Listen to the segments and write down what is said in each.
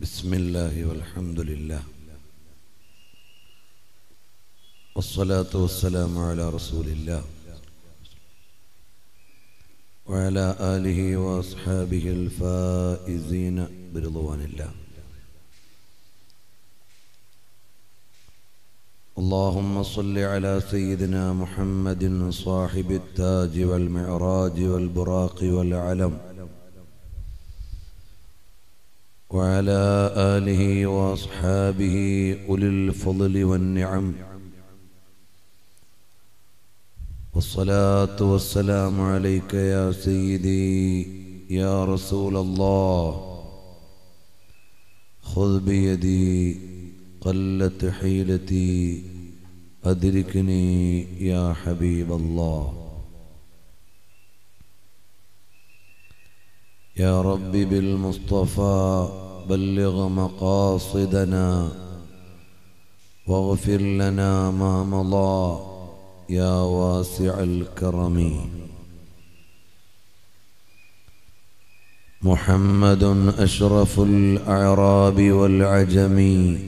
بسم الله والحمد لله والصلاة والسلام على رسول الله وعلى آله وأصحابه الفائزين برضوان الله اللهم صل على سيدنا محمد صاحب التاج والمعراج والبراق والعلم وعلى آله وأصحابه أولي الفضل والنعم والصلاة والسلام عليك يا سيدي يا رسول الله خذ بيدي قلت حيلتي أدركني يا حبيب الله يا رب بالمصطفى بلغ مقاصدنا واغفر لنا ما مضى يا واسع الكرم محمد أشرف الأعراب والعجم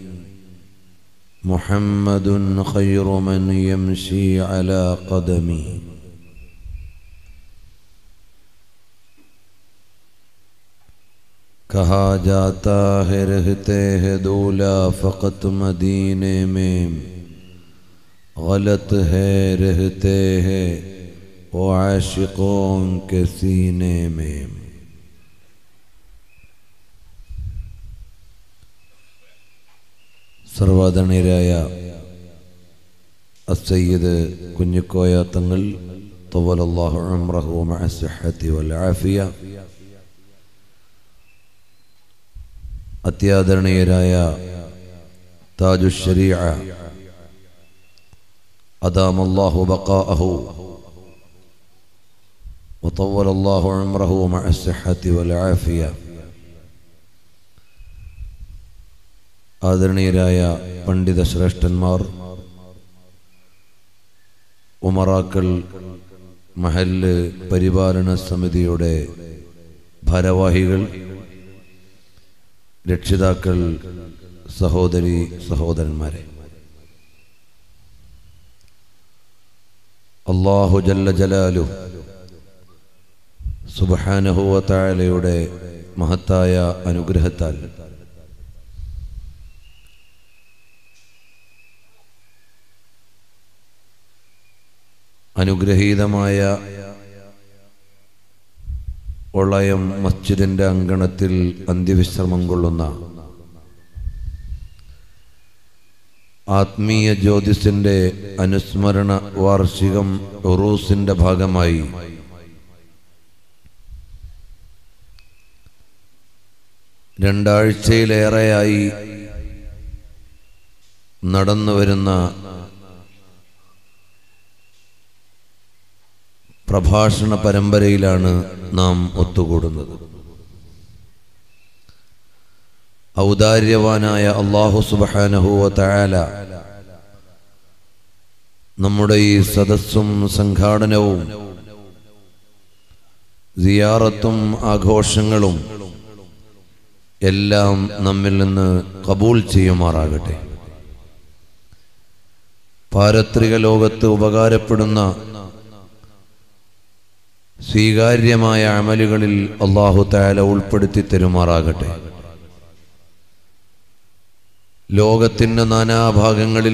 محمد خير من يمشي على قدمي کہا جاتا ہے رہتے ہیں دولا فقط مدینے میں غلط ہے رہتے ہیں وہ عاشقوں کے سینے میں സർവാദരണീയരായ അസയ്യദ് കുഞ്ഞിക്കോയ തങ്ങൾ طولallahu عمره مع الصحة والعافية അത്യാദരണീയരായ താജു ശരീഅ أدام الله بقاءه وطول الله عمره مع الصحة والعافية ആദരണീയരായ പണ്ഡിത ശ്രേഷ്ഠന്മാർ ഉമറാക്കൾ മഹല്ല് പരിപാലന സമിതിയുടെ ഭാരവാഹികൾ രക്ഷിതാക്കൾ സഹോദരി സഹോദരന്മാരെ അള്ളാഹു ജല്ല ജലാലു സുബാനഹുവത്തായാലയുടെ മഹത്തായ അനുഗ്രഹത്താൽ അനുഗ്രഹീതമായ ഒളയം മസ്ജിദിന്റെ അങ്കണത്തിൽ അന്ത്യവിശ്രമം കൊള്ളുന്ന ആത്മീയ ജ്യോതിസിന്റെ അനുസ്മരണ വാർഷികം ഉറൂസിന്റെ ഭാഗമായി രണ്ടാഴ്ചയിലേറെയായി നടന്നു വരുന്ന പ്രഭാഷണ പരമ്പരയിലാണ് നാം ഒത്തുകൂടുന്നത് ഔദാര്യവാനായ അള്ളാഹു സുബാനഹുവ തയാല നമ്മുടെ ഈ സദസ്സും സംഘാടനവും സിയാറത്തും ആഘോഷങ്ങളും എല്ലാം നമ്മിൽ നിന്ന് കബൂൽ ചെയ്യുമാറാകട്ടെ പാരത്രിക ലോകത്ത് ഉപകാരപ്പെടുന്ന സ്വീകാര്യമായ അമലുകളിൽ അള്ളാഹു താല ഉൾപ്പെടുത്തി തരുമാറാകട്ടെ ലോകത്തിന്റെ നാനാഭാഗങ്ങളിൽ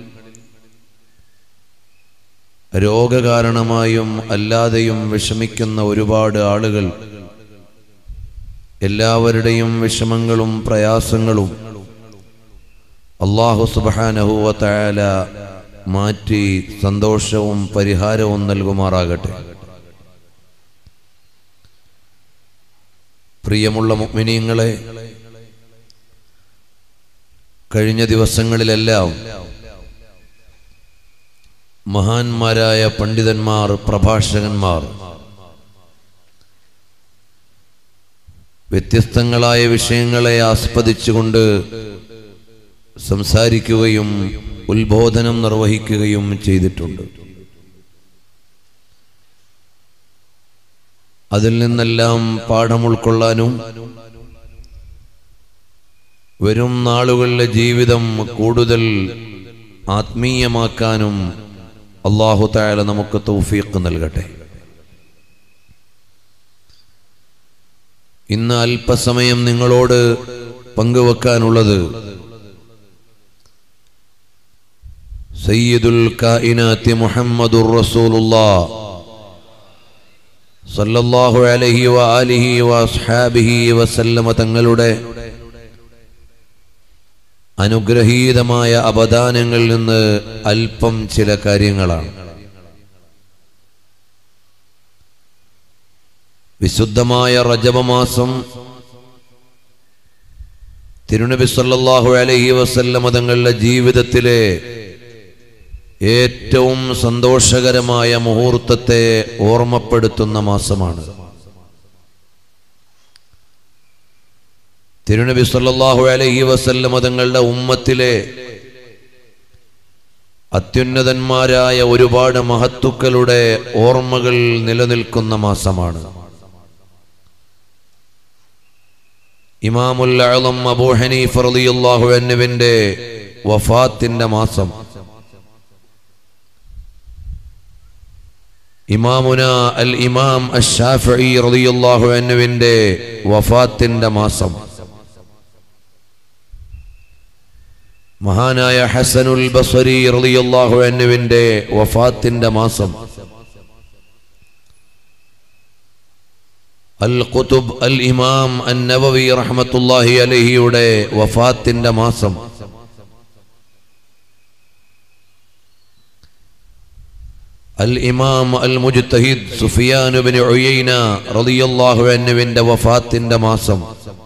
രോഗകാരണമായും അല്ലാതെയും വിഷമിക്കുന്ന ഒരുപാട് ആളുകൾ എല്ലാവരുടെയും വിഷമങ്ങളും പ്രയാസങ്ങളും അള്ളാഹു സുബാനഹുവ തയാല മാറ്റി സന്തോഷവും പരിഹാരവും നൽകുമാറാകട്ടെ പ്രിയമുള്ള മുഗ്മിനീങ്ങളെ കഴിഞ്ഞ ദിവസങ്ങളിലെല്ലാം മഹാന്മാരായ പണ്ഡിതന്മാർ പ്രഭാഷകന്മാർ വ്യത്യസ്തങ്ങളായ വിഷയങ്ങളെ ആസ്പദിച്ചുകൊണ്ട് സംസാരിക്കുകയും ഉത്ബോധനം നിർവഹിക്കുകയും ചെയ്തിട്ടുണ്ട് അതിൽ നിന്നെല്ലാം പാഠം ഉൾക്കൊള്ളാനും വരും നാളുകളിലെ ജീവിതം കൂടുതൽ ആത്മീയമാക്കാനും അള്ളാഹു തായാല നമുക്ക് തൗഫീഖ് നൽകട്ടെ ഇന്ന് അല്പസമയം നിങ്ങളോട് പങ്കുവെക്കാനുള്ളത് സയ്യിദുൽ കായിനാത്തി മുഹമ്മദുർ റസൂലുള്ളാ സല്ലല്ലാഹു അലൈഹി വ ആലിഹി വ അസ്ഹാബിഹി വസല്ലമ തങ്ങളുടെ അനുഗ്രഹീതമായ അപദാനങ്ങളിൽ നിന്ന് അല്പം ചില കാര്യങ്ങളാണ് വിശുദ്ധമായ റജബമാസം തിരുനബി സല്ലല്ലാഹു അലൈഹി വസല്ലമ തങ്ങളുടെ ജീവിതത്തിലെ ഏറ്റവും സന്തോഷകരമായ മുഹൂർത്തത്തെ ഓർമ്മപ്പെടുത്തുന്ന മാസമാണ് തിരുനബി സല്ലല്ലാഹു അലൈഹി വസല്ലമ തങ്ങളുടെ ഉമ്മത്തിലെ അത്യുന്നതന്മാരായ ഒരുപാട് മഹത്തുക്കളുടെ ഓർമ്മകൾ നിലനിൽക്കുന്ന മാസമാണ് ഇമാമുൽ അളം അബൂ ഹനീഫ് റളിയല്ലാഹു അൻഹുവിന്റെ വഫാത്തിന്റെ മാസം ഇമാമുന അൽ ഇമാം അഷാഫി റളിയല്ലാഹു അൻഹുവിന്റെ വഫാത്തിന്റെ മാസം മഹാനായ ഹസനുൽ ബസരി റളിയല്ലാഹു അൻഹുവിന്റെ വഫാത്തിന്റെ മാസം അൽ ഖുതുബ് അൽ ഇമാം അൻ നവവി റഹ്മത്തുള്ളാഹി അലൈഹിയുടെ വഫാത്തിന്റെ മാസം അൽ ഇമാം അൽ മുജ്തഹിദ് സുഫിയാൻ ബിൻ ഉയൈന റളിയല്ലാഹു അൻഹുവിന്റെ വഫാത്തിന്റെ മാസം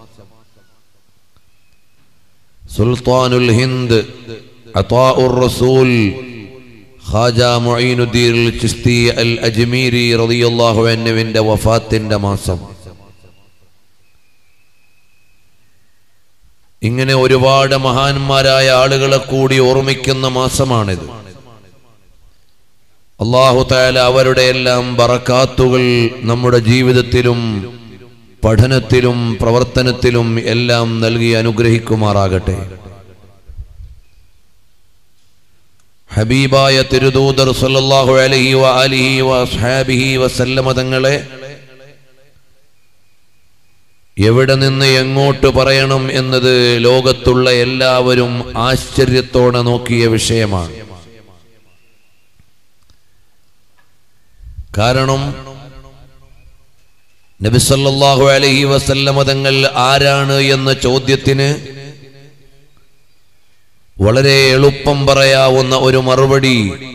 സുൽത്താനുൽ ഹിന്ദ് അതാഉർ റസൂൽ ഖാജ മുഈനുദ്ദീൻ അൽ ചിസ്തി അൽ അജ്മീരി റളിയല്ലാഹു അൻഹുവിന്റെ വഫാത്തിന്റെ മാസം ഇങ്ങനെ ഒരുപാട് മഹാന്മാരായ ആളുകളെ കൂടി ഓർമ്മിക്കുന്ന മാസമാണിത് അള്ളാഹു താല അവരുടെ എല്ലാം ബറക്കാത്തുകൾ നമ്മുടെ ജീവിതത്തിലും പഠനത്തിലും പ്രവർത്തനത്തിലും എല്ലാം നൽകി അനുഗ്രഹിക്കുമാറാകട്ടെ ഹബീബായ തിരുദൂതർ സല്ലല്ലാഹു അലൈഹി വ ആലിഹി വ അസ്ഹാബിഹി വസല്ലമ തങ്ങളെ എവിടെ നിന്ന് എങ്ങോട്ട് പറയണം എന്നത് ലോകത്തുള്ള എല്ലാവരും ആശ്ചര്യത്തോടെ നോക്കിയ വിഷയമാണ് കാരണം നബിസല്ലാഹു അലൈഹി വസല്ലമ തങ്ങൾ ആരാണ് എന്ന ചോദ്യത്തിന് വളരെ എളുപ്പം പറയാവുന്ന ഒരു മറുപടി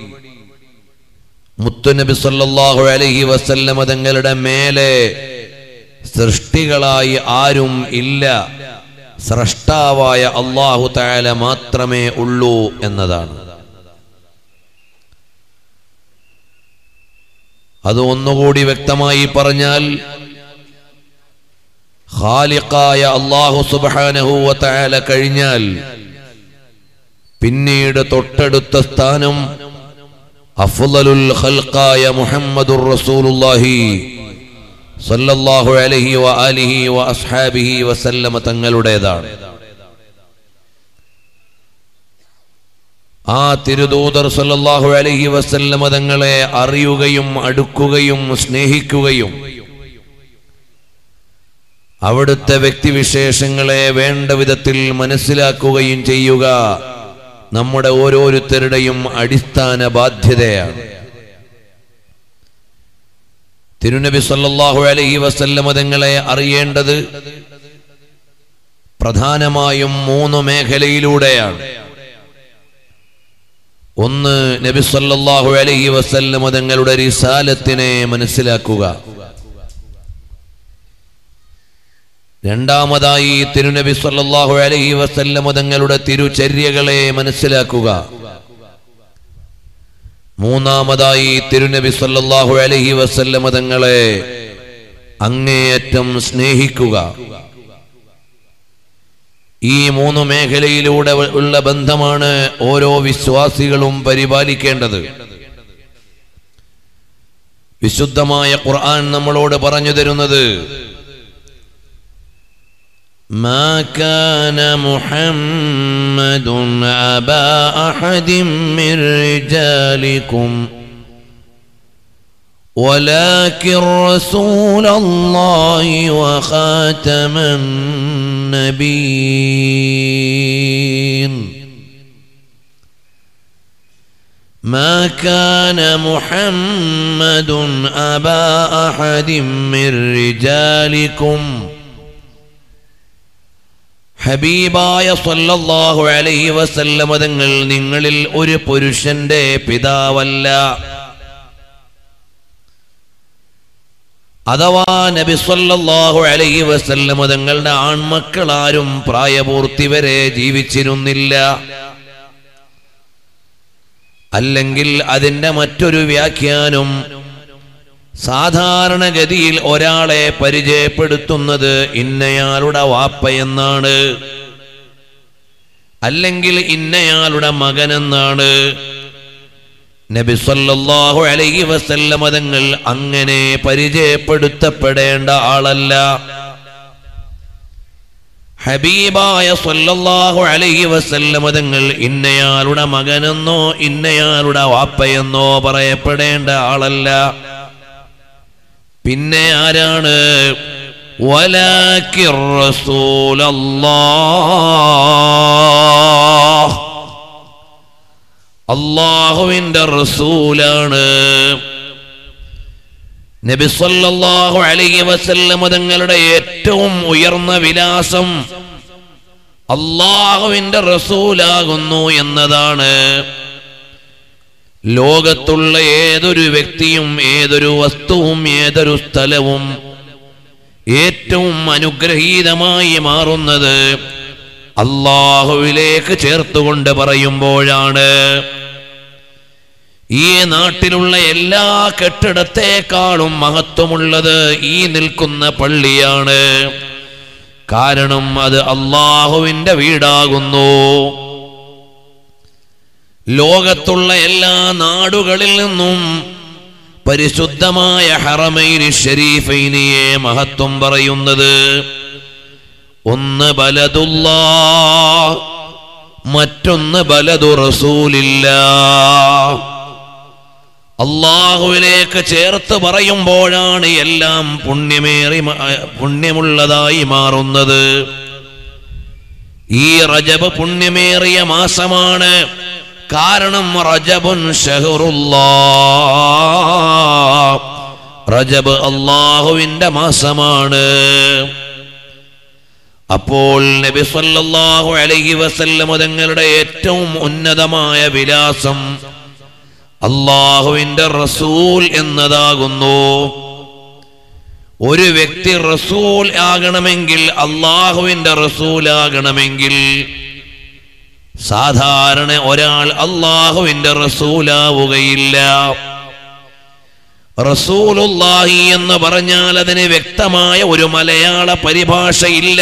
മുത്തുനബി സല്ലല്ലാഹു അലൈഹി വസല്ലമ തങ്ങളുടെ മേലെ സൃഷ്ടികളായി ആരും ഇല്ല സ്രഷ്ടാവായ അള്ളാഹു താല മാത്രമേ ഉള്ളൂ എന്നതാണ് അത് ഒന്നുകൂടി വ്യക്തമായി പറഞ്ഞാൽ ഖാലിഖായ അള്ളാഹു സുബ്ഹാനഹു തആല കഴിഞ്ഞാൽ പിന്നീട് തൊട്ടടുത്ത സ്ഥാനം അഫ്ളലുൽ ഖൽഖായ മുഹമ്മദുർ റസൂലുള്ളാഹി സല്ലല്ലാഹു അലൈഹി വ ആലിഹി വ അസ്ഹാബിഹി വസല്ലമ തങ്ങളുടേതാണ് ആ തിരുദൂതർ സല്ലല്ലാഹു അലൈഹി വസല്ലമ തങ്ങളെ അറിയുകയും അടുക്കുകയും സ്നേഹിക്കുകയും അവിടുത്തെ വ്യക്തിവിശേഷങ്ങളെ വേണ്ട വിധത്തിൽ മനസ്സിലാക്കുകയും ചെയ്യുക നമ്മുടെ ഓരോരുത്തരുടെയും അടിസ്ഥാന ബാധ്യതയാണ് തിരുനബി സല്ലല്ലാഹു അലൈഹി വസല്ലമ തങ്ങളെ അറിയേണ്ടത് പ്രധാനമായും മൂന്ന് മേഖലയിലൂടെയാണ് ഒന്ന് നബി സല്ലല്ലാഹു അലൈഹി വസല്ലമ തങ്ങളുടെ റിസാലത്തിനെ മനസ്സിലാക്കുക രണ്ടാമതായി തിരുനബി സല്ലല്ലാഹു അലൈഹി വസല്ലമ തങ്ങളുടെ തിരുചര്യകളെ മനസ്സിലാക്കുക മൂന്നാമതായി തിരുനബി സല്ലല്ലാഹു അലൈഹി വസല്ലമ തങ്ങളെ അങ്ങേയറ്റം സ്നേഹിക്കുക ഈ മൂന്ന് മേഖലയിലൂടെ ഉള്ള ബന്ധമാണ് ഓരോ വിശ്വാസികളും പരിപാലിക്കേണ്ടത് വിശുദ്ധമായ ഖുർആൻ നമ്മളോട് പറഞ്ഞു തരുന്നത് ما كان محمد أبا أحد من رجالكم ولكن رسول الله وخاتم النبيين ما كان محمد أبا أحد من رجالكم ഹബീബായ സല്ലല്ലാഹു അലൈഹി വസല്ലമ തങ്ങൾ നിങ്ങളിൽ ഒരു പുരുഷന്റെ പിതാവല്ല അഥവാ നബി സല്ലല്ലാഹു അലൈഹി വസല്ലമ തങ്ങളുടെ ആൺമക്കൾ ആരും പ്രായപൂർത്തി വരെ ജീവിച്ചിരുന്നില്ല അല്ലെങ്കിൽ അതിന്റെ മറ്റൊരു വ്യാഖ്യാനം സാധാരണഗതിയിൽ ഒരാളെ പരിചയപ്പെടുത്തുന്നത് ഇന്നയാളുടെ വാപ്പയെന്നാണ് അല്ലെങ്കിൽ ഇന്നയാളുടെ മകനെന്നാണ് നബി സല്ലല്ലാഹു അലൈഹി വസല്ലമ തങ്ങൾ അങ്ങനെ പരിചയപ്പെടുത്തപ്പെടേണ്ട ആളല്ല ഹബീബായ സല്ലല്ലാഹു അലൈഹി വസല്ലമ തങ്ങൾ ഇന്നയാളുടെ മകനെന്നോ ഇന്നയാളുടെ വാപ്പയെന്നോ പറയപ്പെടേണ്ട ആളല്ല പിന്നെ ആരാണ് വലാക്കിർ റസൂലല്ലാഹ് അള്ളാഹുവിന്റെ റസൂലാണ് നബി സല്ലല്ലാഹു അലൈഹി വസല്ലമ തങ്ങളുടെ ഏറ്റവും ഉയർന്ന വിലാസം അള്ളാഹുവിന്റെ റസൂലാകുന്നു എന്നതാണ് ലോകത്തുള്ള ഏതൊരു വ്യക്തിയും ഏതൊരു വസ്തുവും ഏതൊരു സ്ഥലവും ഏറ്റവും അനുഗ്രഹീതമായി മാറുന്നത് അള്ളാഹുവിലേക്ക് ചേർത്തുകൊണ്ട് പറയുമ്പോഴാണ് ഈ നാട്ടിലുള്ള എല്ലാ കെട്ടിടത്തെക്കാളും മഹത്വമുള്ളത് ഈ നിൽക്കുന്ന പള്ളിയാണ് കാരണം അത് അള്ളാഹുവിന്റെ വീടാകുന്നു ലോകത്തുള്ള എല്ലാ നാടുകളിൽ നിന്നും പരിശുദ്ധമായ ഹറമൈനി ഷരീഫൈനിയെ മഹത്വം പറയുന്നത് ഒന്ന് ബലതുള്ള മറ്റൊന്ന് ബലതു റസൂലില്ല അള്ളാഹുവിലേക്ക് ചേർത്ത് പറയുമ്പോഴാണ് എല്ലാം പുണ്യമേറി മ- പുണ്യമുള്ളതായി മാറുന്നത് ഈ റജബ് പുണ്യമേറിയ മാസമാണ് കാരണം റജബുൻ ഷഹറുല്ലാ റജബ് അള്ളാഹുവിന്റെ മാസമാണ് അപ്പോൾ നബി സല്ലല്ലാഹു അലൈഹി വസല്ലം തങ്ങളുടെ ഏറ്റവും ഉന്നതമായ വിലാസം അള്ളാഹുവിന്റെ റസൂൽ എന്നതാകുന്നു ഒരു വ്യക്തി റസൂൽ ആകണമെങ്കിൽ അള്ളാഹുവിന്റെ റസൂൽ ആകണമെങ്കിൽ സാധാരണ ഒരാൾ അള്ളാഹുവിന്റെ റസൂലാവുകയില്ല റസൂലുള്ളാഹി എന്ന് പറഞ്ഞാൽ അതിന് വ്യക്തമായ ഒരു മലയാള പരിഭാഷയില്ല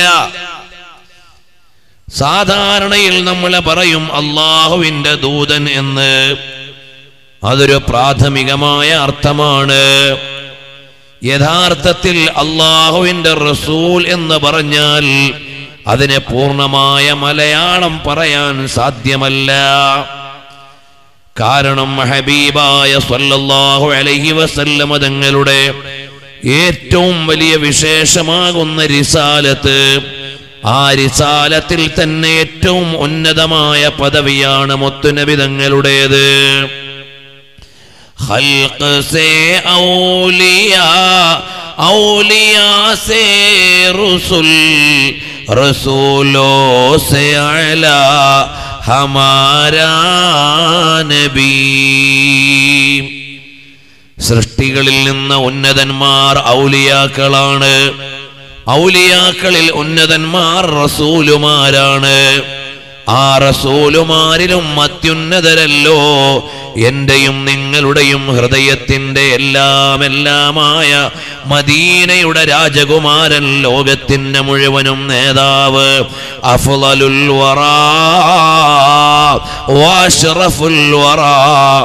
സാധാരണയിൽ നമ്മൾ പറയും അള്ളാഹുവിന്റെ ദൂതൻ എന്ന് അതൊരു പ്രാഥമികമായ അർത്ഥമാണ് യഥാർത്ഥത്തിൽ അള്ളാഹുവിന്റെ റസൂൽ എന്ന് പറഞ്ഞാൽ അതിനെ പൂർണ്ണമായ മലയാളം പറയാൻ സാധ്യമല്ല കാരണം ഹബീബായ സല്ലല്ലാഹു അലൈഹി വസല്ലമ തങ്ങളുടെ ഏറ്റവും വലിയ വിശേഷമാകുന്ന റിസാലത്ത് ആ റിസാലത്തിൽ തന്നെ ഏറ്റവും ഉന്നതമായ പദവിയാണ് മുത്തുനബി തങ്ങളുടേത് खल्क से औलिया औलिया से रसुल रसूलों से अला हमारा नबी സൃഷ്ടികളിൽ നിന്ന് ഉന്നതന്മാർ ഔലിയാക്കളാണ് ഔലിയാക്കളിൽ ഉന്നതന്മാർ റസൂലുമാരാണ് ആ റസൂലുമാരിലും അത്യുന്നതരല്ലോ എന്റെയും നിങ്ങളുടെയും ഹൃദയത്തിന്റെ എല്ലാം എല്ലാമായ മദീനയുടെ രാജകുമാരൻ ലോകത്തിന്റെ മുഴുവനും നേതാവ് അഫ്ളലുൽ വറാ വാഷ്റഫുൽ വറാ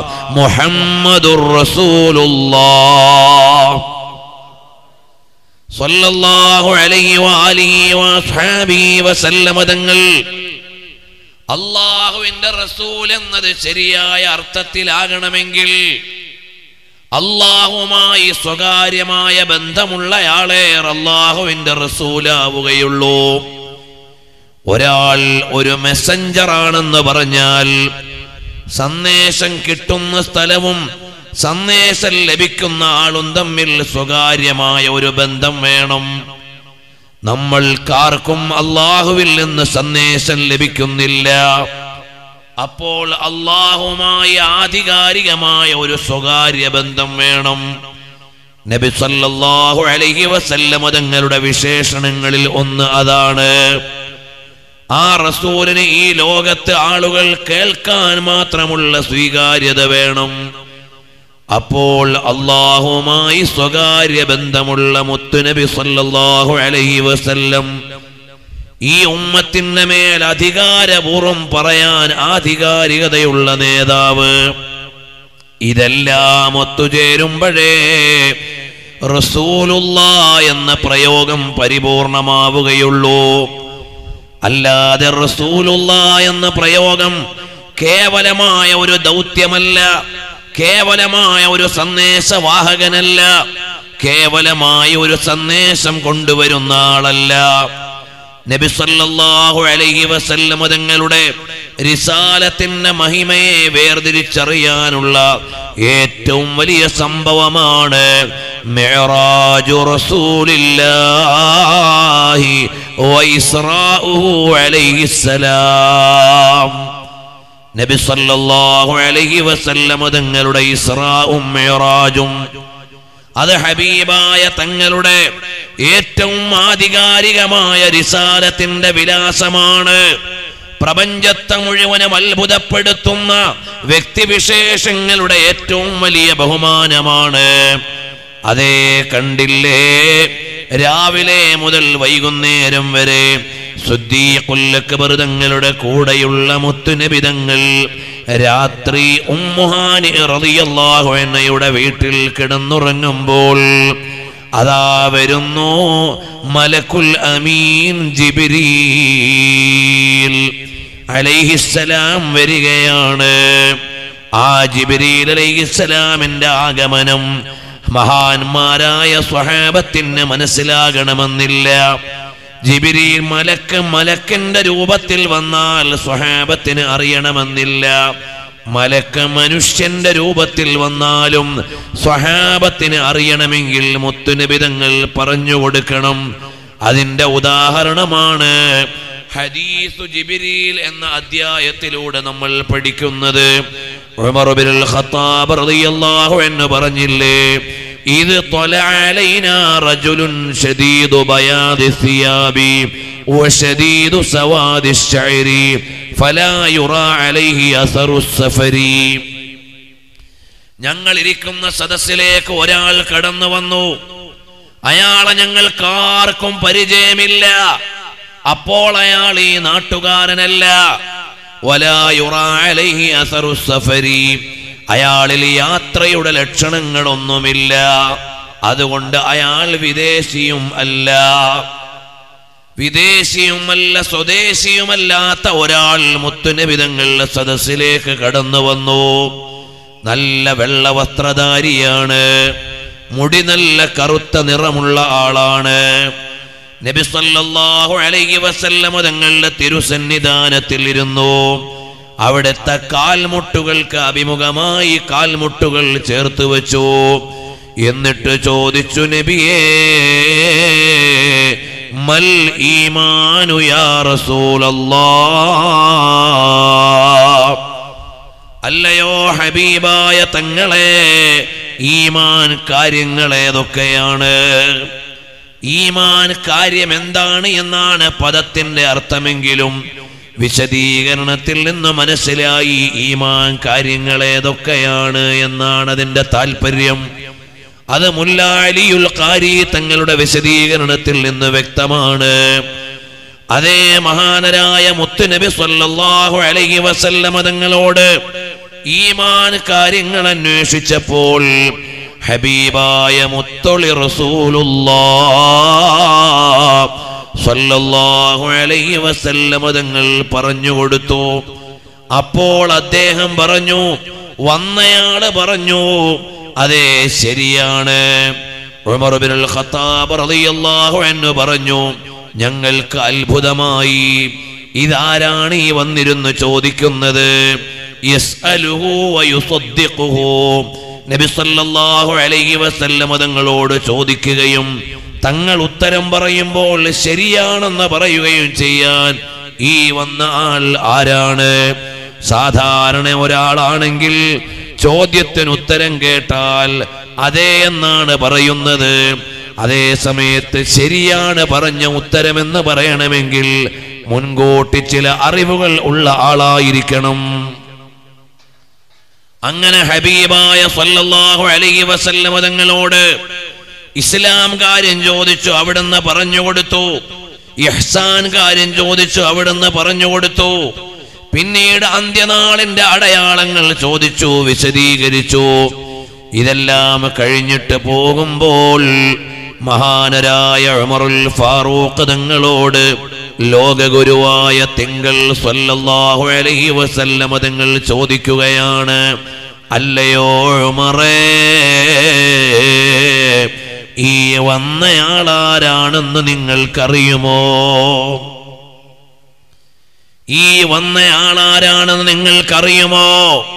മുഹമ്മദുർ റസൂലുള്ളാഹ് സ്വല്ലല്ലാഹു അലൈഹി വആലിഹി വസ്ഹാബിഹി വസല്ലമ തങ്ങൾ അള്ളാഹുവിന്റെ റസൂൽ എന്നത് ശരിയായ അർത്ഥത്തിലാകണമെങ്കിൽ അള്ളാഹുമായി സ്വകാര്യമായ ബന്ധമുള്ളയാളെ അള്ളാഹുവിന്റെ റസൂലാവുകയുള്ളൂ ഒരാൾ ഒരു മെസ്സഞ്ചർ ആണെന്ന് പറഞ്ഞാൽ സന്ദേശം കിട്ടുന്ന സ്ഥലവും സന്ദേശം ലഭിക്കുന്ന ആളും തമ്മിൽ സ്വകാര്യമായ ഒരു ബന്ധം വേണം നമ്മൾക്കാർക്കും അള്ളാഹുവിൽ നിന്ന് സന്ദേശം ലഭിക്കുന്നില്ല അപ്പോൾ അള്ളാഹുമായി ആധികാരികമായ ഒരു സ്വകാര്യ ബന്ധം വേണം നബി സല്ലല്ലാഹു അലൈഹി വസല്ലമ തങ്ങളുടെ വിശേഷണങ്ങളിൽ ഒന്ന് അതാണ് ആ റസൂലിന് ഈ ലോകത്ത് ആളുകൾ കേൾക്കാൻ മാത്രമുള്ള സ്വീകാര്യത വേണം അപ്പോൾ അള്ളാഹുമായി സ്വകാര്യ ബന്ധമുള്ള മുത്തുനബി സല്ലല്ലാഹു അലൈഹി വസല്ലം ഈ ഉമ്മത്തിന്റെ മേൽ അധികാരപൂർവം പറയാൻ ആധികാരികതയുള്ള നേതാവ് ഇതെല്ലാം ഒത്തുചേരുമ്പോഴേ റസൂലുള്ള എന്ന പ്രയോഗം പരിപൂർണമാവുകയുള്ളൂ അല്ലാതെ റസൂലുള്ള എന്ന പ്രയോഗം കേവലമായ ഒരു ദൗത്യമല്ല കേവലമായ ഒരു സന്ദേശവാഹകനല്ല കേവലമായ ഒരു സന്ദേശം കൊണ്ടുവരുന്ന ആളല്ല നബി സല്ലല്ലാഹു അലൈഹി വസല്ലം തങ്ങളുടെ റിസാലത്തിന്റെ മഹിമയെ വേർതിരിച്ചറിയാനുള്ള ഏറ്റവും വലിയ സംഭവമാണ് മിഅ്റാജു റസൂലില്ലാഹി വഇസ്റാഉഹു അലൈഹിസ്സലാം നബി സല്ലല്ലാഹു അലൈഹി വസല്ലം തങ്ങളുടെ ഇസ്രാഉം മിഅ്റാജും അത് ഹബീബായ തങ്ങളുടെ ഏറ്റവും ആധികാരികമായ റിസാലത്തിന്റെ വിലാസമാണ് പ്രപഞ്ചത്തെ മുഴുവനും അത്ഭുതപ്പെടുത്തുന്ന വ്യക്തിവിശേഷങ്ങളുടെ ഏറ്റവും വലിയ ബഹുമാനമാണ് അതേ കണ്ടില്ലേ രാവിലെ മുതൽ വൈകുന്നേരം വരെ ശുദ്ധീകുല്ലക്ബർ തങ്ങളുടെ കൂടെയുള്ള മുത്തുനിബിതങ്ങൾ രാത്രി ഉമ്മുഹാനി റളിയല്ലാഹു അൻഹയുടെ വീട്ടിൽ കിടന്നുറങ്ങുമ്പോൾ അതാ വരുന്നു മലക്കുൽ അമീൻ ജിബിരീൽ അലൈഹിസ്സലാം വരികയാണ് ആ ജിബിരീൽ അലൈഹിസ്സലാമിന്റെ ആഗമനം മഹാന്മാരായ സ്വഹാബത്തിന് മനസ്സിലാകണമെന്നില്ല ജിബിരിയിൽ മലക്ക് മലക്കിന്റെ രൂപത്തിൽ വന്നാൽ സ്വഹാബത്തിന് അറിയണമെന്നില്ല മലക്ക് മനുഷ്യന്റെ രൂപത്തിൽ വന്നാലും സ്വഹാബത്തിന് അറിയണമെങ്കിൽ മുത്തുനിബിതങ്ങൾ പറഞ്ഞു കൊടുക്കണം അതിന്റെ ഉദാഹരണമാണ് ഹദീസു ജിബിരിൽ എന്ന അധ്യായത്തിലൂടെ നമ്മൾ പഠിക്കുന്നത് ഉമർ ബിനുൽ ഖത്താബ് റളിയല്ലാഹു അൻഹു പറഞ്ഞില്ലേ ഇത് തൊലഅലൈനാ റജുലുൻ ശദീദു ബയാദി സിയാബി وشديد سواد الشعر فلا يرى عليه أثر السفر ഞങ്ങൾ ഇരിക്കുന്ന സദസ്സിലേക്ക് ഒരാൾ കടന്നു വന്നു അയാളെ ഞങ്ങൾക്കാർക്കും പരിചയമില്ല അപ്പോൾ അയാൾ ഈ നാട്ടുകാരനല്ല വലായുറാലൈഹി അസറു സഫരി അയാളിൽ യാത്രയുടെ ലക്ഷണങ്ങളൊന്നുമില്ല അതുകൊണ്ട് അയാൾ വിദേശിയും അല്ല വിദേശിയുമല്ല സ്വദേശിയുമല്ലാത്ത ഒരാൾ മുത്തുനിബിതങ്ങളുടെ സദസ്സിലേക്ക് കടന്നു വന്നു നല്ല വെള്ള വസ്ത്രധാരിയാണ് മുടി നല്ല കറുത്ത നിറമുള്ള ആളാണ് നബി സല്ലല്ലാഹു അലൈഹി വസല്ലമ തങ്ങളുടെ തിരുസന്നിധാനത്തിൽ ഇരുന്നു അവിടുത്തെ കാൽമുട്ടുകൾക്ക് അഭിമുഖമായി കാൽമുട്ടുകൾ ചേർത്ത് വെച്ചു എന്നിട്ട് ചോദിച്ചു നബിയേ മൽ ഈമാനു യാ റസൂലല്ലാഹ് അല്ലയോ ഹബീബായ തങ്ങളെ ഈമാൻ കാര്യങ്ങൾ ഏതൊക്കെയാണ് ഈമാൻ കാര്യം എന്താണ് എന്നാണ് പദത്തിന്റെ അർത്ഥമെങ്കിലും വിശദീകരണത്തിൽ നിന്ന് മനസ്സിലായി ഈമാൻ കാര്യങ്ങൾ ഏതൊക്കെയാണ് എന്നാണ് അതിന്റെ താല്പര്യം അത് മുല്ലാലിയുൽ കാരി തങ്ങളുടെ വിശദീകരണത്തിൽ നിന്ന് വ്യക്തമാണ് അതേ മഹാനരായ മുത്തുനബി സല്ലല്ലാഹു അലൈഹി വസല്ലമ തങ്ങളോട് ഈമാൻ കാര്യങ്ങൾ അന്വേഷിച്ചപ്പോൾ ഹബീബായ മുത്തൊളി റസൂലുള്ളാ സ്വല്ലല്ലാഹു അലൈഹി വസല്ലമ തങ്ങൾ പറഞ്ഞു കൊടുത്തു അപ്പോൾ അദ്ദേഹം പറഞ്ഞു വന്നയാള് പറഞ്ഞു അതെ ശരിയാണ് ഉമർ ബിനുൽ ഖത്താബ് റളിയല്ലാഹു അൻഹു പറഞ്ഞു ഞങ്ങൾക്ക് അത്ഭുതമായി ഇതാരാണ് ഈ വന്നിരുന്ന് ചോദിക്കുന്നത് യസ്അലുഹു വയുസദ്ദിഖുഹു നബി സല്ലല്ലാഹു അലൈഹി വസല്ലം തങ്ങളോട് ചോദിക്കുകയും തങ്ങൾ ഉത്തരം പറയുമ്പോൾ ശരിയാണെന്ന് പറയുകയും ചെയ്യാൻ ഈ വന്ന ആൾ ആരാണ് സാധാരണ ഒരാളാണെങ്കിൽ ചോദ്യത്തിന് ഉത്തരം കേട്ടാൽ അതേ എന്നാണ് പറയുന്നത് അതേ സമയത്ത് ശരിയാണ് പറഞ്ഞ ഉത്തരമെന്ന് പറയണമെങ്കിൽ മുൻകൂട്ടി ചില അറിവുകൾ ഉള്ള ആളായിരിക്കണം അങ്ങനെ ഹബീബായ സല്ലല്ലാഹു അലൈഹി വസല്ലമ തങ്ങളോട് ഇസ്ലാം കാര്യം ചോദിച്ചു അവിടുന്ന് പറഞ്ഞു കൊടുത്തു ഇഹ്സാൻ കാര്യം ചോദിച്ചു അവിടുന്ന് പറഞ്ഞു കൊടുത്തു പിന്നീട് അന്ത്യനാളിന്റെ അടയാളങ്ങൾ ചോദിച്ചു വിശദീകരിച്ചു ഇതെല്ലാം കഴിഞ്ഞിട്ട് പോകുമ്പോൾ മഹാനരായ ഉമറുൽ ഫാറൂഖ് തങ്ങളോട് ലോകഗുരുവായ തിങ്കൾ സ്വല്ലല്ലാഹു അലൈഹി വസല്ലമ തങ്ങൾ ചോദിക്കുകയാണ് അല്ലയോ ഉമറേ ഈ വന്നയാളാരാണെന്ന് നിങ്ങൾക്കറിയുമോ ഈ വന്നയാളാരാണെന്ന് നിങ്ങൾക്കറിയുമോ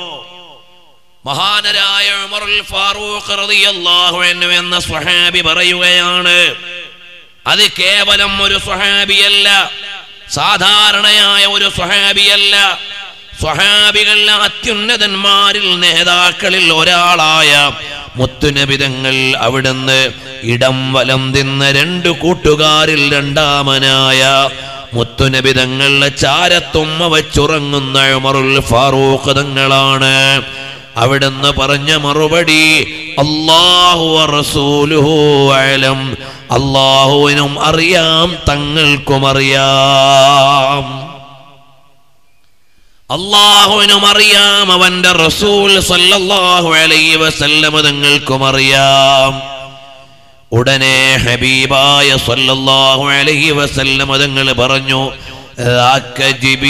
മഹാനരായ ഉമറുൽ ഫാറൂഖ് റളിയല്ലാഹു അൻഹു എന്ന സ്വഹാബി പറയുകയാണ് അത് കേവലം ഒരു സ്വഹാബിയല്ല സാധാരണയായ ഒരു സ്വഹാബിയല്ല സ്വഹാബികൾ അത്യുന്നതന്മാരിൽ നേതാക്കളിൽ ഒരാളായ മുത്തുനബിതങ്ങൾ അവിടുന്ന് ഇടം വലം തിന്ന രണ്ട് കൂട്ടുകാരിൽ രണ്ടാമനായ മുത്തുനബിതങ്ങളുടെ ചാരത്തുമ്മ വച്ചുറങ്ങുന്ന ഉമറുൽ ഫാറൂഖ് തങ്ങളാണ് അവിടുന്ന് പറഞ്ഞ മറുപടി അള്ളാഹു റസൂലുഹു അലം അള്ളാഹുവിനും അറിയാം തങ്ങൾക്കും അറിയാം അള്ളാഹുവിനും അറിയാം അവന്റെ റസൂൽ സല്ലല്ലാഹു അലൈഹി വസല്ലമ തങ്ങൾക്കും അറിയാം ഉടനെ ഹബീബായ സല്ലല്ലാഹു അലൈഹി വസല്ലമ തങ്ങൾ പറഞ്ഞു "ദാക്ക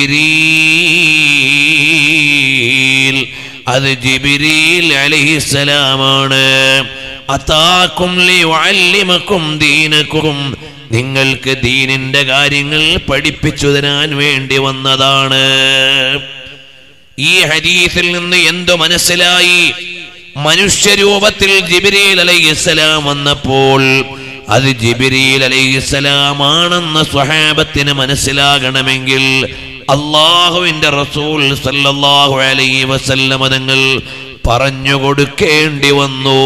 ജിബ്രീൽ അത് ജിബ്രീൽ അലൈഹിസ്സലാമാണ് അതാക്കും ലിയുഅല്ലിമക്കും ദീനക്കും നിങ്ങൾക്ക് ദീനിന്റെ കാര്യങ്ങൾ പഠിപ്പിച്ചു തരാൻ വേണ്ടി വന്നതാണ് ഈ ഹദീസിൽ നിന്ന് എന്തു മനസ്സിലായി മനുഷ്യരൂപത്തിൽ ജിബിരിൽ അലൈഹിസ്സലാം വന്നപ്പോൾ അത് ജിബിരിൽ അലൈഹിസ്സലാമാണെന്ന് സ്വഹാബത്തിന് മനസ്സിലാകണമെങ്കിൽ അള്ളാഹുവിന്റെ റസൂൽ സല്ലല്ലാഹു അലൈഹി വസല്ലമ തങ്ങൾ പറഞ്ഞു കൊടുക്കേണ്ടി വന്നു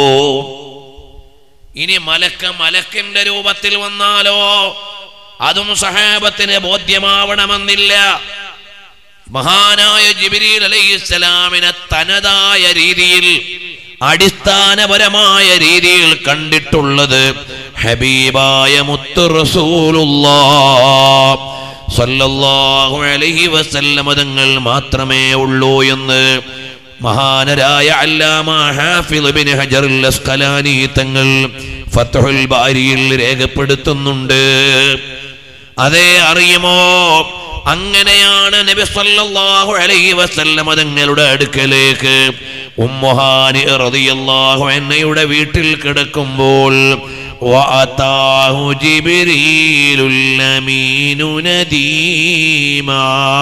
ഇനി മലക്ക മലക്കിന്റെ രൂപത്തിൽ വന്നാലോ അതും സഹാബത്തിന് ബോധ്യമാവണമെന്നില്ല മഹാനായ ജിബിരിൽ അലൈഹിസ്സലാമിനെ തനതായ രീതിയിൽ അടിസ്ഥാനപരമായ രീതിയിൽ കണ്ടിട്ടുള്ളത് ഹബീബായ മുത്തു റസൂലുള്ളാ സല്ലല്ലാഹു അലൈഹി വസല്ലമ തങ്ങൾ മാത്രമേ ഉള്ളൂ എന്ന് മഹാനരായ അല്ലാമ ഹാഫിദ് ബിൻ ഹജറുൽ അസ്ഖലാനി തങ്ങൾ ഫത്ഹുൽ ബാരിയിൽ രേഖപ്പെടുത്തുന്നുണ്ട് അതേ അറിയുമോ അങ്ങനെയാണ് നബി സല്ലല്ലാഹു അലൈഹി വസല്ലമ തങ്ങളുടെ അടുക്കലേക്ക് ഉമ്മുഹാനി റളിയല്ലാഹു അൻഹയുടെ വീട്ടിൽ കിടക്കുമ്പോൾ വഅതാഹു ജിബ്രീലുൽ അമീനു നദീമാ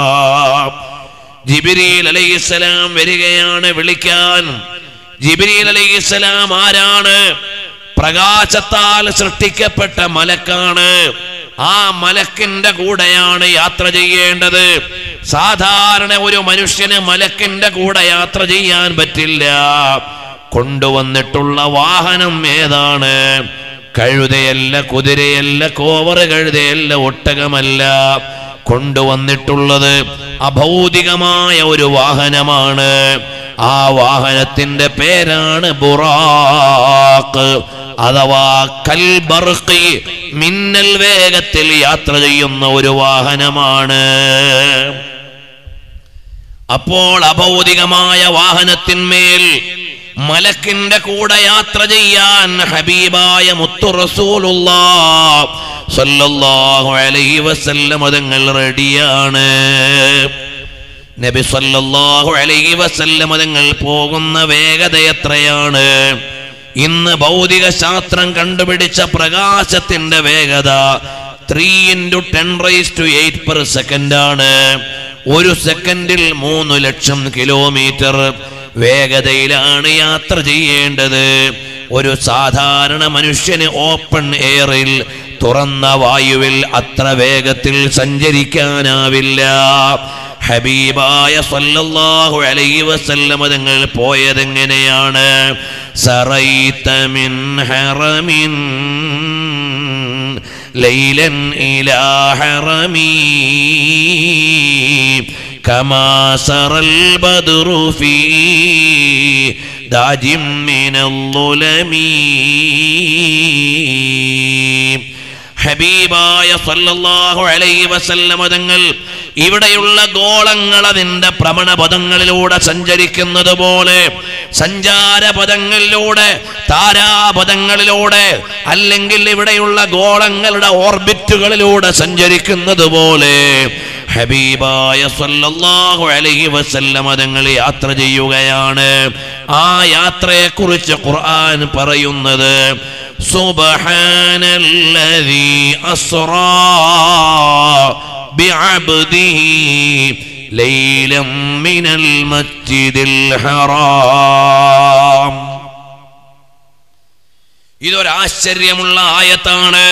ജിബ്രീൽ അലൈഹിസ്സലാം വരികയാണ് വിളിക്കാൻ ജിബ്രീൽ അലൈഹിസ്സലാം ആരാണ് പ്രകാശത്താൽ സൃഷ്ടിക്കപ്പെട്ട മലക്കാണ് ആ മലക്കിന്റെ കൂടെയാണ് യാത്ര ചെയ്യേണ്ടത് സാധാരണ ഒരു മനുഷ്യന് മലക്കിന്റെ കൂടെ യാത്ര ചെയ്യാൻ പറ്റില്ല കൊണ്ടുവന്നിട്ടുള്ള വാഹനം ഏതാണ് കഴുതയല്ല കുതിരയല്ല കോവറ് കഴുതയല്ല ഒട്ടകമല്ല കൊണ്ടുവന്നിട്ടുള്ളത് അഭൗതികമായ ഒരു വാഹനമാണ് ആ വാഹനത്തിന്റെ പേരാണ് ബുറാക്ക് അഥവാ കൽബർക്കി മിന്നൽ വേഗത്തിൽ യാത്ര ചെയ്യുന്ന ഒരു വാഹനമാണ് അപ്പോൾ അഭൗതികമായ വാഹനത്തിന്മേൽ മലക്കിന്റെ കൂടെ യാത്ര ചെയ്യാൻ ഹബീബായ മുത്തു റസൂലുള്ള സല്ലല്ലാഹു അലൈഹി വസല്ലം തങ്ങൾ റെഡിയാണ് നബി സല്ലല്ലാഹു അലൈഹി വസല്ലം തങ്ങൾ പോകുന്ന വേഗത എത്രയാണ് ഇന്ന് ഭൗതിക ശാസ്ത്രം കണ്ടുപിടിച്ച പ്രകാശത്തിന്റെ വേഗത three into ten raise to eight per second ആണ് ഒരു സെക്കൻഡിൽ മൂന്ന് ലക്ഷം കിലോമീറ്റർ വേഗതയിലാണ് യാത്ര ചെയ്യേണ്ടത് ഒരു സാധാരണ മനുഷ്യന് ഓപ്പൺ എയറിൽ തുറന്ന വായുവിൽ അത്ര വേഗത്തിൽ സഞ്ചരിക്കാനാവില്ല ഹബീബായ സല്ലല്ലാഹു അലൈഹി വസല്ലമ തങ്ങൾ പോയതെങ്ങനെയാണ് സറൈത മിൻ ഹറമിൻ ലൈലൻ ഇലാ ഹറമീ كما سر البدر في داج من الظلم ഹബീബായ സല്ലല്ലാഹു അലൈഹി വസല്ലമ തങ്ങൾ ഇവിടെയുള്ള ഗോളങ്ങൾ അതിന്റെ ഭ്രമണപഥങ്ങളിലൂടെ സഞ്ചരിക്കുന്നത് പോലെ സഞ്ചാരപഥങ്ങളിലൂടെ താരാപഥങ്ങളിലൂടെ അല്ലെങ്കിൽ ഇവിടെയുള്ള ഗോളങ്ങളുടെ ഓർബിറ്റുകളിലൂടെ സഞ്ചരിക്കുന്നത് പോലെ ഹബീബായ സല്ലല്ലാഹു അലൈഹി വസല്ലമ തങ്ങൾ യാത്ര ചെയ്യുകയാണ് ആ യാത്രയെക്കുറിച്ച് ഖുർആൻ പറയുന്നത് سبحان الذي أسرى بعبده ليلا من المسجد الحرام ഇതൊരാശ്ചര്യമുള്ള ആയത്താണ്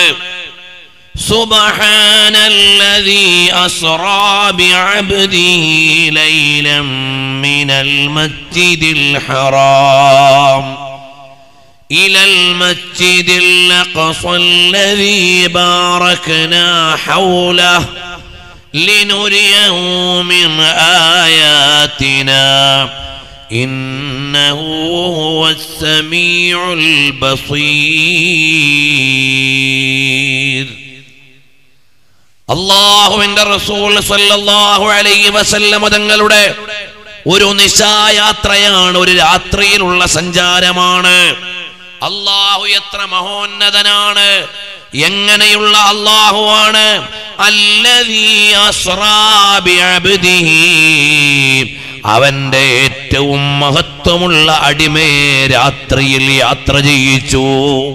سبحان الذي أسرى بعبده ليلا من المسجد الحرام إلى المسجد الأقصى الذي باركنا حوله لنريه من آياتنا إنه هو السميع البصير അള്ളാഹുവിന്റെ റസൂൽ സല്ലല്ലാഹു അലൈഹി വസല്ലമ തങ്ങളുടെ ഒരു നിശായാത്രയാണ് ഒരു രാത്രിയിലുള്ള സഞ്ചാരമാണ് അള്ളാഹു എത്ര മഹോന്നതനാണ് എങ്ങനെയുള്ള അള്ളാഹുവാണ് അല്ലദീ അസ്റാ ബിഅബ്ദിഹി അവന്റെ ഏറ്റവും മഹത്വമുള്ള അടിമയെ രാത്രിയിൽ യാത്ര ചെയ്യിച്ചു